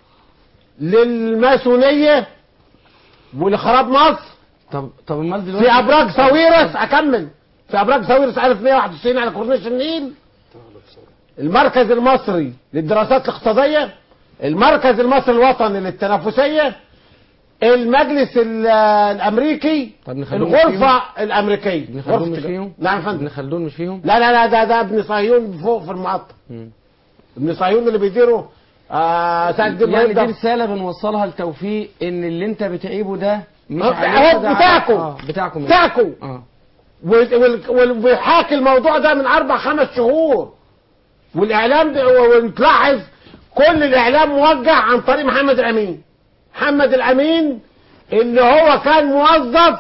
للماسونيه ولخراب مصر طب طب امال دلوقتي في ابراج ساويرس اكمل في ابراج ساويرس 1191 على كورنيش النيل المركز المصري للدراسات الاقتصاديه المركز المصري الوطني للتنافسيه المجلس ال- الامريكي طب ابن خلدون الغرفه الامريكيه ابن خلدون غرفة مش الج- فيهم نعم يا فندم ابن خلدون مش فيهم لا لا لا ده ده ابن صهيون فوق في المقطم مم. ابن صهيون اللي بيديروا آه سعد الدين يعني دي مهدي. رساله بنوصلها لتوفيق ان اللي انت بتعيبه ده مش هو- عليك، هو ده على- بتاعكم. آه، بتاعكم بتاعكم. اه وال- وال- وال- وبيحاكي الموضوع ده من اربع خمس شهور والاعلام ده وتلاحظ كل الاعلام موجه عن طريق محمد الامين محمد الامين اللي هو كان موظف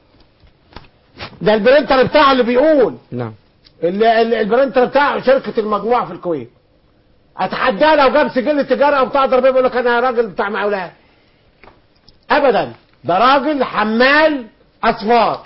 ده البرنتر بتاعه اللي بيقول نعم اللي اللي- البرنتر بتاع شركه المجموعه في الكويت اتحداه لو جاب سجل تجاره او بتاع ضربيه بيقول لك انا راجل بتاع مقاولات ابدا ده راجل حمال اصفار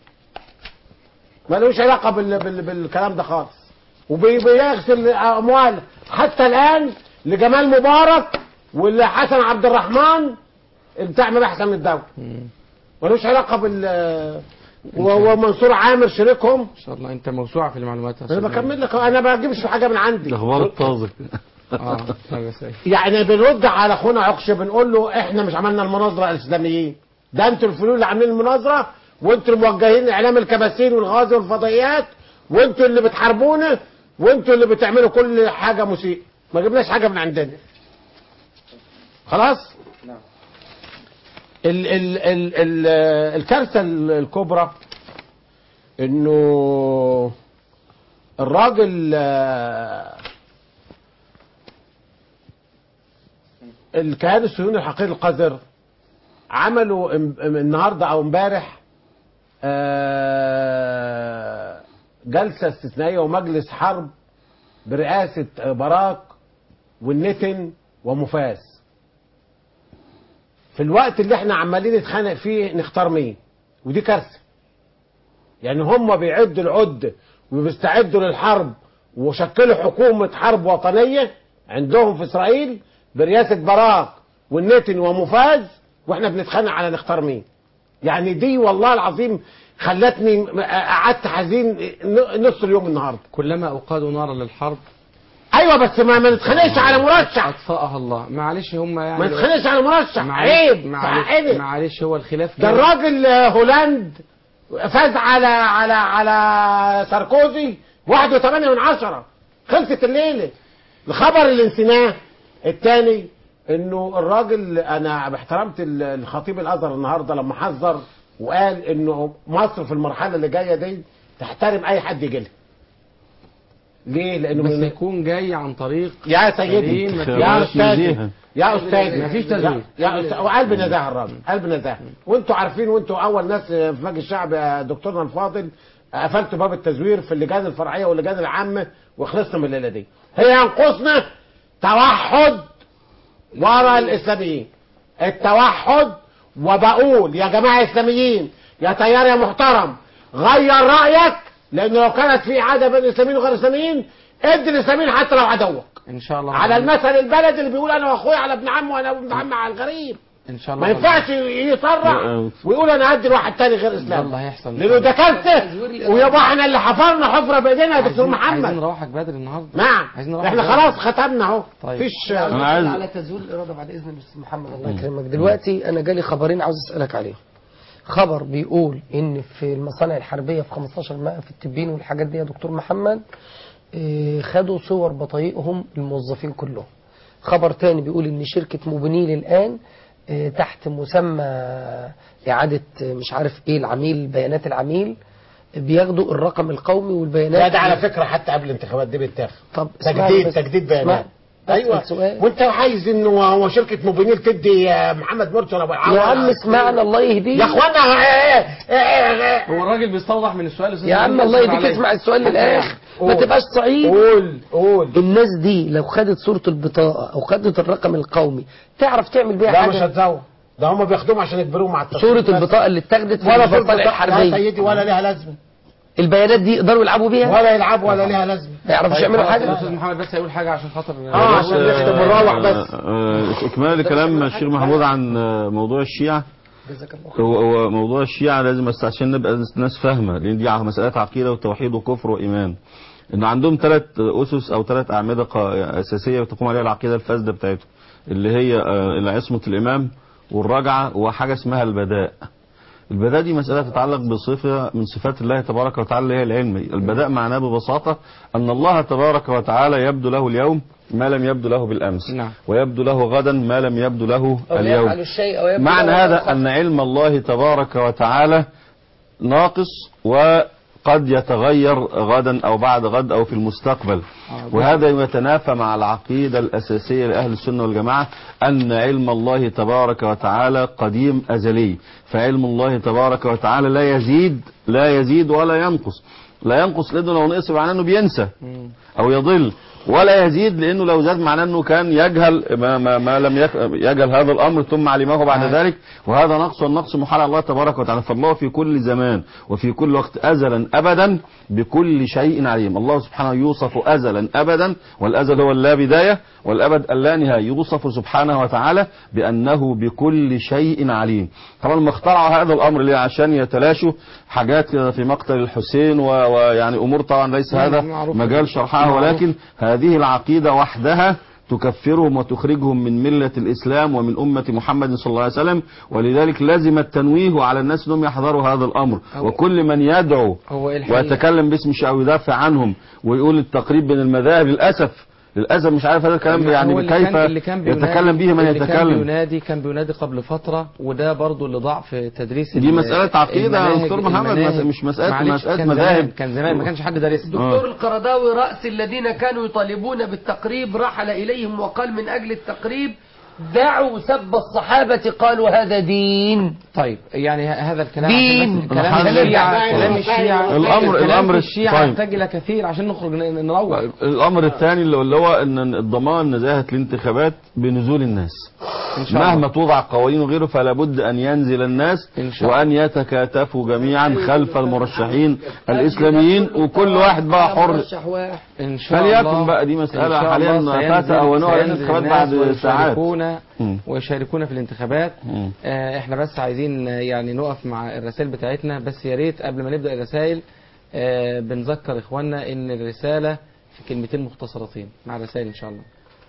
ملوش علاقه بال... بال... بالكلام ده خالص وبيغسل اموال حتى الان لجمال مبارك ولحسن عبد الرحمن بتاع مباحث امن الدوله ملوش علاقه بال و- ومنصور عامر شريكهم ان شاء الله انت موسوعه في المعلومات يا انا أستاذ بكمل لك انا ما بجيبش حاجه من عندي الاخبار الطازه اه طيب يا سيد يعني بنرد على اخونا عكش بنقول له احنا مش عملنا المناظره الاسلاميين ده انتوا الفلول اللي عاملين المناظره وانتوا الموجهين اعلام الكباسين والغازي والفضائيات وانتوا اللي بتحاربونا وانتوا اللي بتعملوا كل حاجه مسيء ما جبناش حاجه من عندنا خلاص نعم. ال ال ال ال الكارثه ال- الكبرى انه الراجل آه، الكيان الصهيوني الحقيقي القذر عملوا ام- ام- النهارده او امبارح آه، جلسه استثنائيه ومجلس حرب برئاسه باراك والنتن ومفاز في الوقت اللي احنا عمالين نتخانق فيه نختار مين ودي كارثه يعني هم بيعدوا العد وبيستعدوا للحرب وشكلوا حكومة حرب وطنية عندهم في إسرائيل برئاسة باراك والنتن ومفاز واحنا بنتخانق على نختار مين يعني دي والله العظيم خلتني قعدت حزين نص اليوم النهارده كلما اوقدوا نارا للحرب ايوه ايوه بس ما ما نتخانقش على مرشح اطفاها الله معلش هم يعني ما نتخانقش على مرشح معلش عيب معلش, عيب معلش هو الخلاف ده كده. الراجل آه، هولاند فاز على على على ساركوزي واحد وثمانية من عشرة خلصت الليلة الخبر اللي نسيناه الثاني انه الراجل انا احترمت ال- الخطيب الازهر النهارده لما حذر وقال انه مصر في المرحله اللي جايه دي تحترم اي حد يجي لها ليه لانه بس من يكون جاي عن طريق يا سيدي سليم، ما يا فيهوش استاذي نزيهة. يا استاذي مفيش تزوير. يا يا أستاذ وقلب نزاهه الراجل قلب نزاهه وانتوا عارفين وانتوا اول ناس في مجلس الشعب يا دكتورنا الفاضل قفلتوا باب التزوير في اللجان الفرعيه واللجان العامه وخلصنا من الليله دي هي ينقصنا توحد ورا الاسلاميين التوحد وبقول يا جماعه اسلاميين يا تيار يا محترم غير رايك لان لو كانت في عاده بين الاسلاميين وغير الاسلاميين ادي الاسلاميين حتى لو عدوك ان شاء الله على المثل البلد اللي بيقول انا واخويا على ابن عمي وانا ابن عمي على الغريب ان شاء الله ما ينفعش يصرح ويقول انا هدي لواحد تاني غير اسلامي الله هيحصل لانه ده كارثه ويبقى احنا اللي حفرنا حفره بايدينا يا دكتور عايزين- عايزين محمد نروحك بدري النهارده نعم عايزين نروحك احنا بدري. خلاص ختمنا اهو طيب. مفيش أنا عايز على تزوير الإرادة بعد إذن الأستاذ محمد الله يكرمك دلوقتي أنا جالي خبرين عاوز أسألك عليهم خبر بيقول إن في المصانع الحربية في 15 مائة في التبين والحاجات دي يا دكتور محمد إيه، خدوا صور بطايقهم الموظفين كلهم خبر تاني بيقول إن شركة موبينيل الآن إيه، تحت مسمى إعادة آه، مش عارف إيه العميل بيانات العميل بياخدوا الرقم القومي والبيانات لا ده على فكره حتى قبل الانتخابات دي بيتاخد طب اسمعني تجديد بس. تجديد بيانات اسمعني. ايوه بسأل سؤال. وانت عايز انه هو شركه موبينيل تدي آه، محمد مرسي ابو العوض يا عم اسمعنا الله يهديك يا اخوانا آه، آه، آه، هو الراجل بيستوضح من السؤال أستاذ يا عم محمد، الله اصبر يديك عليا. اسمع السؤال للاخر ما قول. تبقاش صعيد قول قول الناس دي لو خدت صورة البطاقة او خدت الرقم القومي تعرف تعمل بيها لا مش حاجة هتزوج ده هم بياخدوهم عشان يجبروهم على التصويت صورة بس. البطاقة اللي اتاخدت في ولا صورة المصانع بطاقة يا الحربية سيدي ولا ليها لازمه البيانات دي يقدروا يلعبوا بيها ولا يلعبوا ولا ليها لازمه ما يعرفوش طيب يعملوا خلاص، حاجة الاستاذ محمد بس هيقول حاجه عشان خاطر اه عشان نختم ونروح بس آه، اكمال لكلام الشيخ محمود عن آه، موضوع الشيعة جزاك الله خير. هو هو موضوع الشيعة لازم بس عشان نبقى ناس فاهمة لأن دي مسألة عقيدة وتوحيد وكفر وإيمان إن عندهم ثلاث أسس أو ثلاث أعمدة قا- أساسية تقوم عليها العقيدة الفاسدة بتاعتهم اللي هي آه، عصمة الإمام والرجعة وحاجة اسمها البداء البداء دي مسألة تتعلق بصفة من صفات الله تبارك وتعالى اللي هي العلم البداء معناه ببساطة أن الله تبارك وتعالى يبدو له اليوم ما لم يبدو له بالأمس نعم. ويبدو له غدا ما لم يبدو له أو اليوم يفعل الشيء أو يبدو معنى له هذا خطأ. أن علم الله تبارك وتعالى ناقص وقد يتغير غدا أو بعد غد أو في المستقبل وهذا يتنافى مع العقيدة الأساسية لأهل السنة والجماعة أن علم الله تبارك وتعالى قديم أزلي فعلم الله تبارك وتعالى لا يزيد لا يزيد ولا ينقص لا ينقص لأنه لو نقص معناه أنه بينسى أو يضل ولا يزيد لأنه لو زاد معناه أنه كان يجهل ما, ما, ما لم يك- يجهل هذا الأمر ثم علمه بعد ذلك وهذا نقص والنقص محال على الله تبارك وتعالى فالله في كل زمان وفي كل وقت أزلا أبدا بكل شيء عليم الله سبحانه يوصف أزلا أبدا والأزل هو اللا بداية والأبد اللا نهاية يوصف سبحانه وتعالى بأنه بكل شيء عليم طبعا لما اخترعوا هذا الأمر ليه عشان يتلاشوا حاجات كده في مقتل الحسين و- ويعني أمور طبعا ليس هذا معروف. مجال شرحها معروف. ولكن هذه العقيدة وحدها تكفرهم وتخرجهم من ملة الإسلام ومن أمة محمد صلى الله عليه وسلم ولذلك لازم التنويه على الناس أنهم يحذروا هذا الأمر هو- وكل من يدعو هو إيه الحقيقة؟ ويتكلم باسم الشيعة ويدافع عنهم ويقول التقريب بين المذاهب للأسف للأسف مش عارف هذا الكلام هو يعني اللي كيف كان اللي كان بينادي- يتكلم به من اللي كان يتكلم بينادي كان بينادي قبل فترة وده برضو اللي ضاع في تدريس دي ال- مسألة عقيدة يا المناهج- دكتور محمد، المناهج. مش مسألة- معلش، مسألة كان مذاهب. زمان كان زمان ما كانش حد دارسها دكتور القرضاوي رأس الذين كانوا يطالبون بالتقريب رحل إليهم وقال من أجل التقريب دعوا سب الصحابة قالوا هذا دين طيب يعني ه- هذا الكلام دين. عشان بس كلام الحمد الشيعة لله. كلام الشيعة الأمر- كلام الأمر- الشيعة طيب. يحتاج إلى كثير عشان نخرج ن- نروح الأمر الثاني اللي اللي هو أن الضمان نزاهة الانتخابات بنزول الناس إن شاء الله. مهما توضع قوانين وغيره فلا بد أن ينزل الناس إن شاء الله. وأن يتكاتفوا جميعا خلف المرشحين الإسلاميين وكل واحد بقى حر مرشح واحد إن شاء الله فليكن بقى دي مسألة إن شاء حاليا الله فات سينزل- أوانها لأن سينزل الانتخابات الناس بعد ساعات ويشاركون مم. ويشاركون في الانتخابات مم. آه، احنا بس عايزين آه، يعني نقف مع الرسائل بتاعتنا بس يا ريت قبل ما نبدأ الرسائل آه، بنذكر اخواننا ان الرسالة في كلمتين مختصرتين مع رسائل إن شاء الله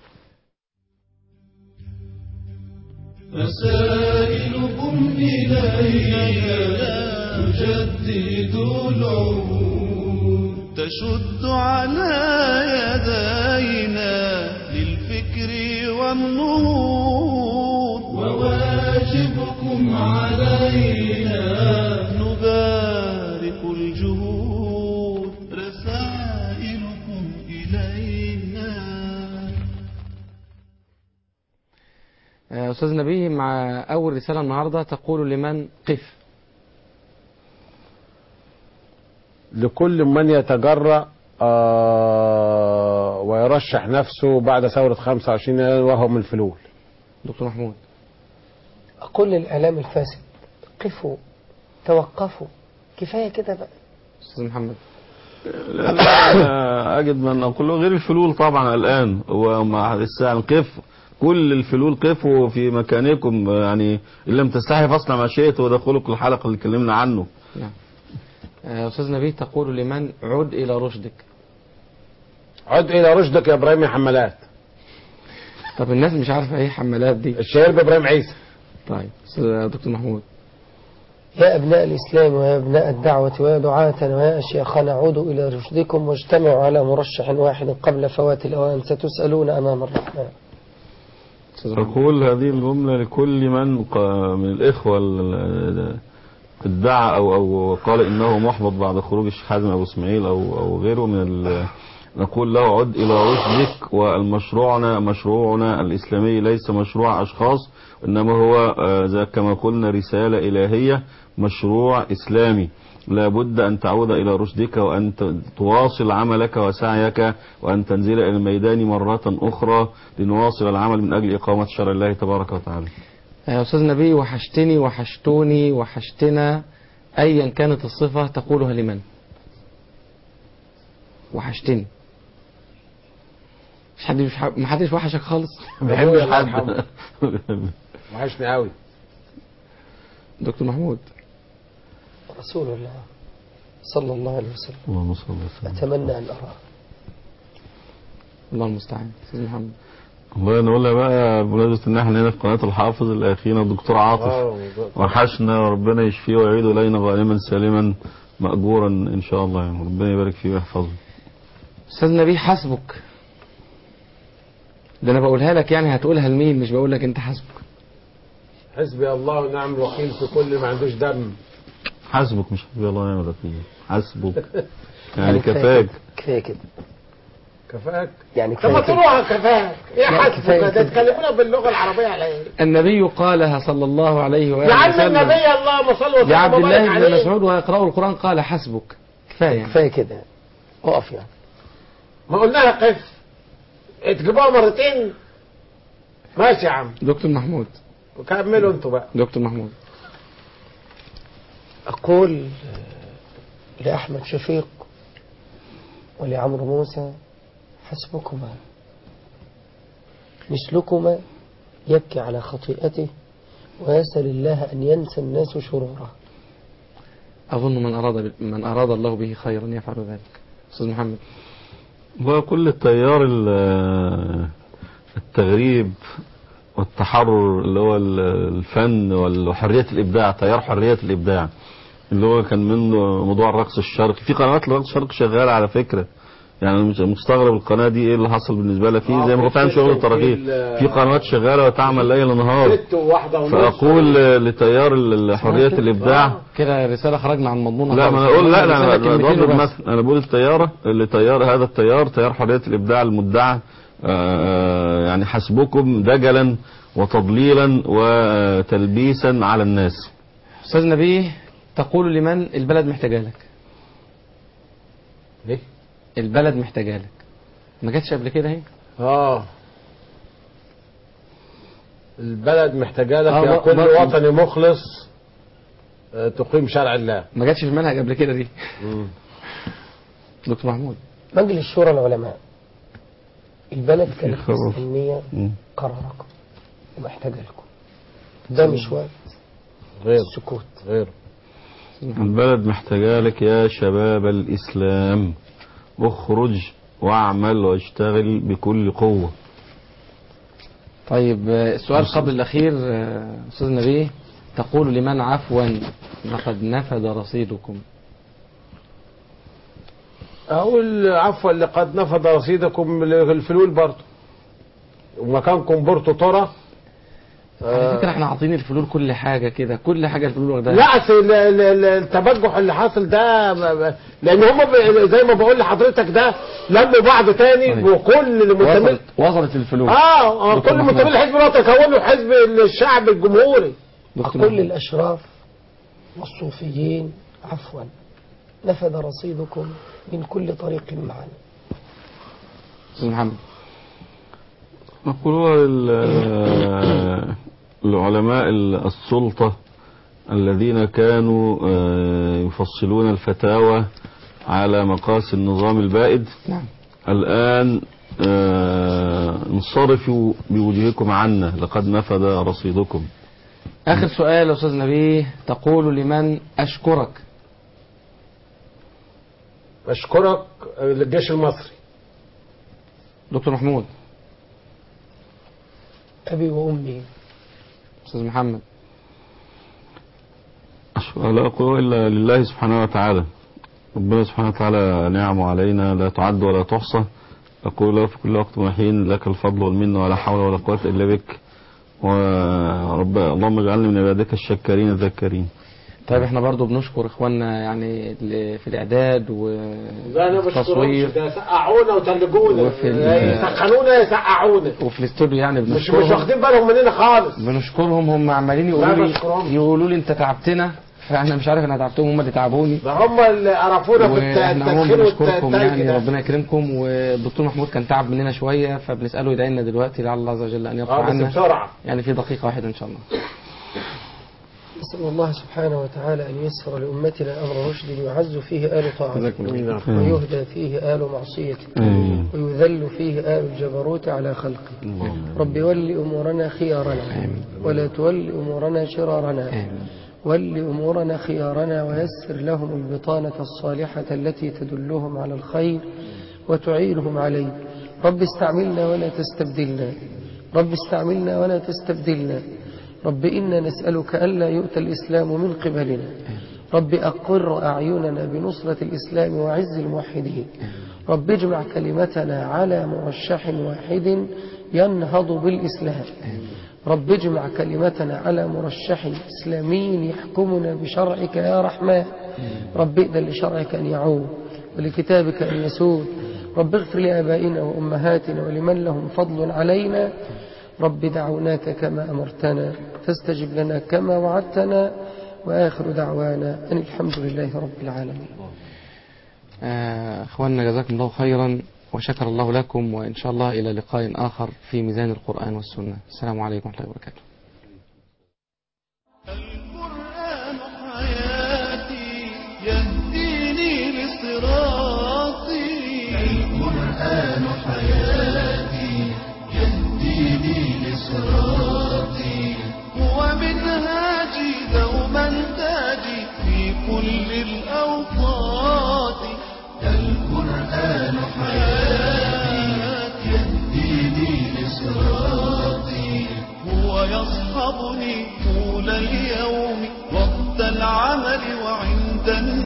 رسائلكم إلينا تجدد العهود تشد على يدينا للفكر والنهوض وواجبكم علينا نبارك الجهود رسائلكم إلينا آه، أستاذ نبيه مع أول رسالة النهاردة تقول لمن قف لكل من يتجرأ آه ويرشح نفسه بعد ثورة 25 يناير وهو من الفلول دكتور محمود أقول للإعلام الفاسد قفوا توقفوا كفاية كده بقى أستاذ محمد لا لا أجد من أقول له غير الفلول طبعا الآن ومع الساعة قف كل الفلول قفوا في مكانكم يعني إن لم تستحي فاصنع ما شئت وده خلق الحلقة اللي اتكلمنا عنه نعم آه، أستاذ نبيه تقول لمن عد إلى رشدك عد إلى رشدك يا إبراهيم يا حمالات طب الناس مش عارفة إيه حمالات دي الشهير بإبراهيم عيسى طيب أستاذ دكتور محمود يا أبناء الإسلام ويا أبناء الدعوة ويا دعاتنا ويا أشياخنا عودوا إلى رشدكم واجتمعوا على مرشح واحد قبل فوات الأوان ستسألون أمام الرحمن أقول هذه الجملة لكل من ق- من الإخوة ال- ادعى أو أو قال إنه محبط بعد خروج الشيخ حازم أبو إسماعيل أو أو غيره من ال- نقول له عد إلى رشدك والمشروعنا مشروعنا الإسلامي ليس مشروع أشخاص إنما هو آه، زي كما قلنا رسالة إلهية مشروع إسلامي لا بد أن تعود إلى رشدك وأن ت- تواصل عملك وسعيك وأن تنزل إلى الميدان مرة أخرى لنواصل العمل من أجل إقامة شرع الله تبارك وتعالى يا أستاذ نبي وحشتني وحشتوني وحشتنا أيا كانت الصفة تقولها لمن وحشتني مش حد مش ح- ما حدش وحشك خالص ما بحبش حد وحشني قوي دكتور محمود رسول الله صلى الله عليه وسلم اللهم صل وسلم أتمنى أن أراه الله المستعان أستاذ محمد والله نقولها بقى بمناسبة ان احنا هنا في قناة الحافظ الاخينا الدكتور عاطف وحشنا ربنا يشفيه ويعيده الينا غانما سالما مأجورا ان شاء الله يعني ربنا يبارك فيه ويحفظه أستاذ نبي حسبك ده أنا بقولها لك يعني هتقولها لمين مش بقول لك أنت حسبك حسبي الله ونعم الوكيل في كل ما عندوش دم حسبك مش حسبي الله ونعم الوكيل حسبك يعني يعني كفاك كفاية كده كفاك يعني طب كفاية ما كده تروح كفاك يا لا، حسبك كفاية ده كده. تكلمونا باللغة العربية على ايه النبي قالها صلى الله عليه وآله يا عم وسلم النبي اللهم صل وسلم لعبد الله وبارك بن عليه. مسعود ويقرأ القرآن قال حسبك كفاية يعني. كفاية كده اقف يعني ما قلناها قف تجيبوها مرتين ماشي يا عم دكتور محمود وكملوا انتوا بقى دكتور محمود أقول لأحمد شفيق ولعمرو موسى حسبكما مثلكما يبكي على خطيئته ويسأل الله أن ينسى الناس شروره أظن من أراد من أراد الله به خيرا يفعل ذلك أستاذ محمد وكل التيار ال- التغريب والتحرر اللي هو ال- الفن وحرية الإبداع تيار حرية الإبداع اللي هو كان منه موضوع الرقص الشرقي في قنوات الرقص الشرقي شغالة على فكرة يعني مش مستغرب القناة دي ايه اللي حصل بالنسبة لها فيه زي ما هو فاهم شغل التراغيب في قنوات شغالة وتعمل ليل نهار ست وواحدة ونص فأقول لتيار ال- حرية الإبداع كده رسالة خرجنا عن مضمونها لا ما انا خالص. اقول لا لا رسالة انا كلمتين بضرب وبس. مثل انا بقول التياره اللي تيار هذا التيار تيار حريه الابداع المدعى آه، يعني حسبكم دجلا وتضليلا وتلبيسا على الناس أستاذ نبيه تقول لمن البلد محتاجة لك ليه؟ البلد محتاجة لك ما جاتش قبل كده اهي اه البلد محتاجة لك آه، يا ب- كل ب- وطني مخلص آه، تقيم شرع الله ما جاتش في المنهج قبل كده دي دكتور محمود مجلس شورى العلماء البلد كانت خبر. مستنية مم. قراركم ومحتاجة لكم ده مش وقت غير سكوت غير البلد محتاجة لك يا شباب الإسلام اخرج واعمل واشتغل بكل قوة طيب آه، السؤال قبل الأخير آه، أستاذ نبيه تقول لمن عفوا لقد نفد رصيدكم اقول عفوا لقد نفض رصيدكم الفلول برضه ومكانكم بورتو ترى على فكرة احنا عاطين الفلول كل حاجة كده كل حاجة الفلول واخداها لا أصل ال- ال- ال- التبجح اللي حاصل ده ب- ب- لان هم ب- زي ما بقول لحضرتك ده لموا بعض تاني وكل المنتمين وصلت وصلت الفلول اه آه، دكتور كل محمد. منتمين الحزب الوطني كونوا حزب الشعب الجمهوري كل الأشراف والصوفيين عفوا نفذ رصيدكم من كل طريق معنا أستاذ محمد نقول هو ال- العلماء ال- السلطة الذين كانوا آه، يفصلون الفتاوى على مقاس النظام البائد نعم. الآن آه، انصرفوا بوجهكم عنا لقد نفذ رصيدكم آخر سؤال يا أستاذ نبيه تقول لمن أشكرك اشكرك للجيش المصري دكتور محمود أبي وأمي أستاذ محمد لا أقول إلا لله سبحانه وتعالى ربنا سبحانه وتعالى نعمه علينا لا تعد ولا تحصى أقول له في كل وقت وحين لك الفضل والمنة ولا حول ولا قوة إلا بك ورب اللهم اجعلني من عبادك الشكارين الذكارين طيب احنا برضو بنشكر اخواننا يعني اللي في الاعداد لا انا بشكرهمش والتصوير ده سقعونا وتلجونا وفي ال- يسخنونا يسقعونا وفي الاستوديو يعني مش بنشكرهم مش واخدين بالهم مننا خالص بنشكرهم هم عمالين لا يقولوا لي بشكرهم. يقولوا لي انت تعبتنا فاحنا مش عارف انا تعبتهم هم اللي تعبوني ده هم اللي عرفونا في الت- واحنا هم التدخين بنشكركم والتلج يعني ده. ربنا يكرمكم والدكتور محمود كان تعب مننا شويه فبنساله يدعي لنا دلوقتي لعل الله عز وجل ان يرفع اه بس عنا بسرعه يعني في دقيقه واحده ان شاء الله نسأل الله سبحانه وتعالى أن ييسر لأمتنا أمر رشد يعز فيه آل جزاكم الله طاعته خير. ويهدى فيه آل معصيته آمين. ويذل فيه آل الجبروت على خلقه رب ول أمورنا خيارنا ولا تول أمورنا شرارنا ول أمورنا خيارنا ويسر لهم البطانة الصالحة التي تدلهم على الخير وتعينهم عليه رب استعملنا ولا تستبدلنا رب استعملنا ولا تستبدلنا رب إنا نسألك ألا يؤتى الإسلام من قبلنا رب أقر أعيننا بنصرة الإسلام وعز الموحدين رب اجمع كلمتنا على مرشح واحد ينهض بالإسلام رب اجمع كلمتنا على مرشح إسلامي يحكمنا بشرعك يا رحمن رب ائذن لشرعك أن يعود ولكتابك أن يسود رب اغفر لآبائنا وأمهاتنا ولمن لهم فضل علينا رب دعوناك كما أمرتنا فاستجب لنا كما وعدتنا وآخر دعوانا أن الحمد لله رب العالمين آه، اخواننا جزاكم الله خيرا وشكر الله لكم وان شاء الله الى لقاء اخر في ميزان القران والسنه السلام عليكم ورحمه الله وبركاته حياتي يهديني لصراطي القرآن حياتي يهديني لصراطي هو منهاجي دوما تاجي في كل الأوقات القرآن حياتي يهديني لصراطي هو يصحبني طول اليوم وقت العمل وعند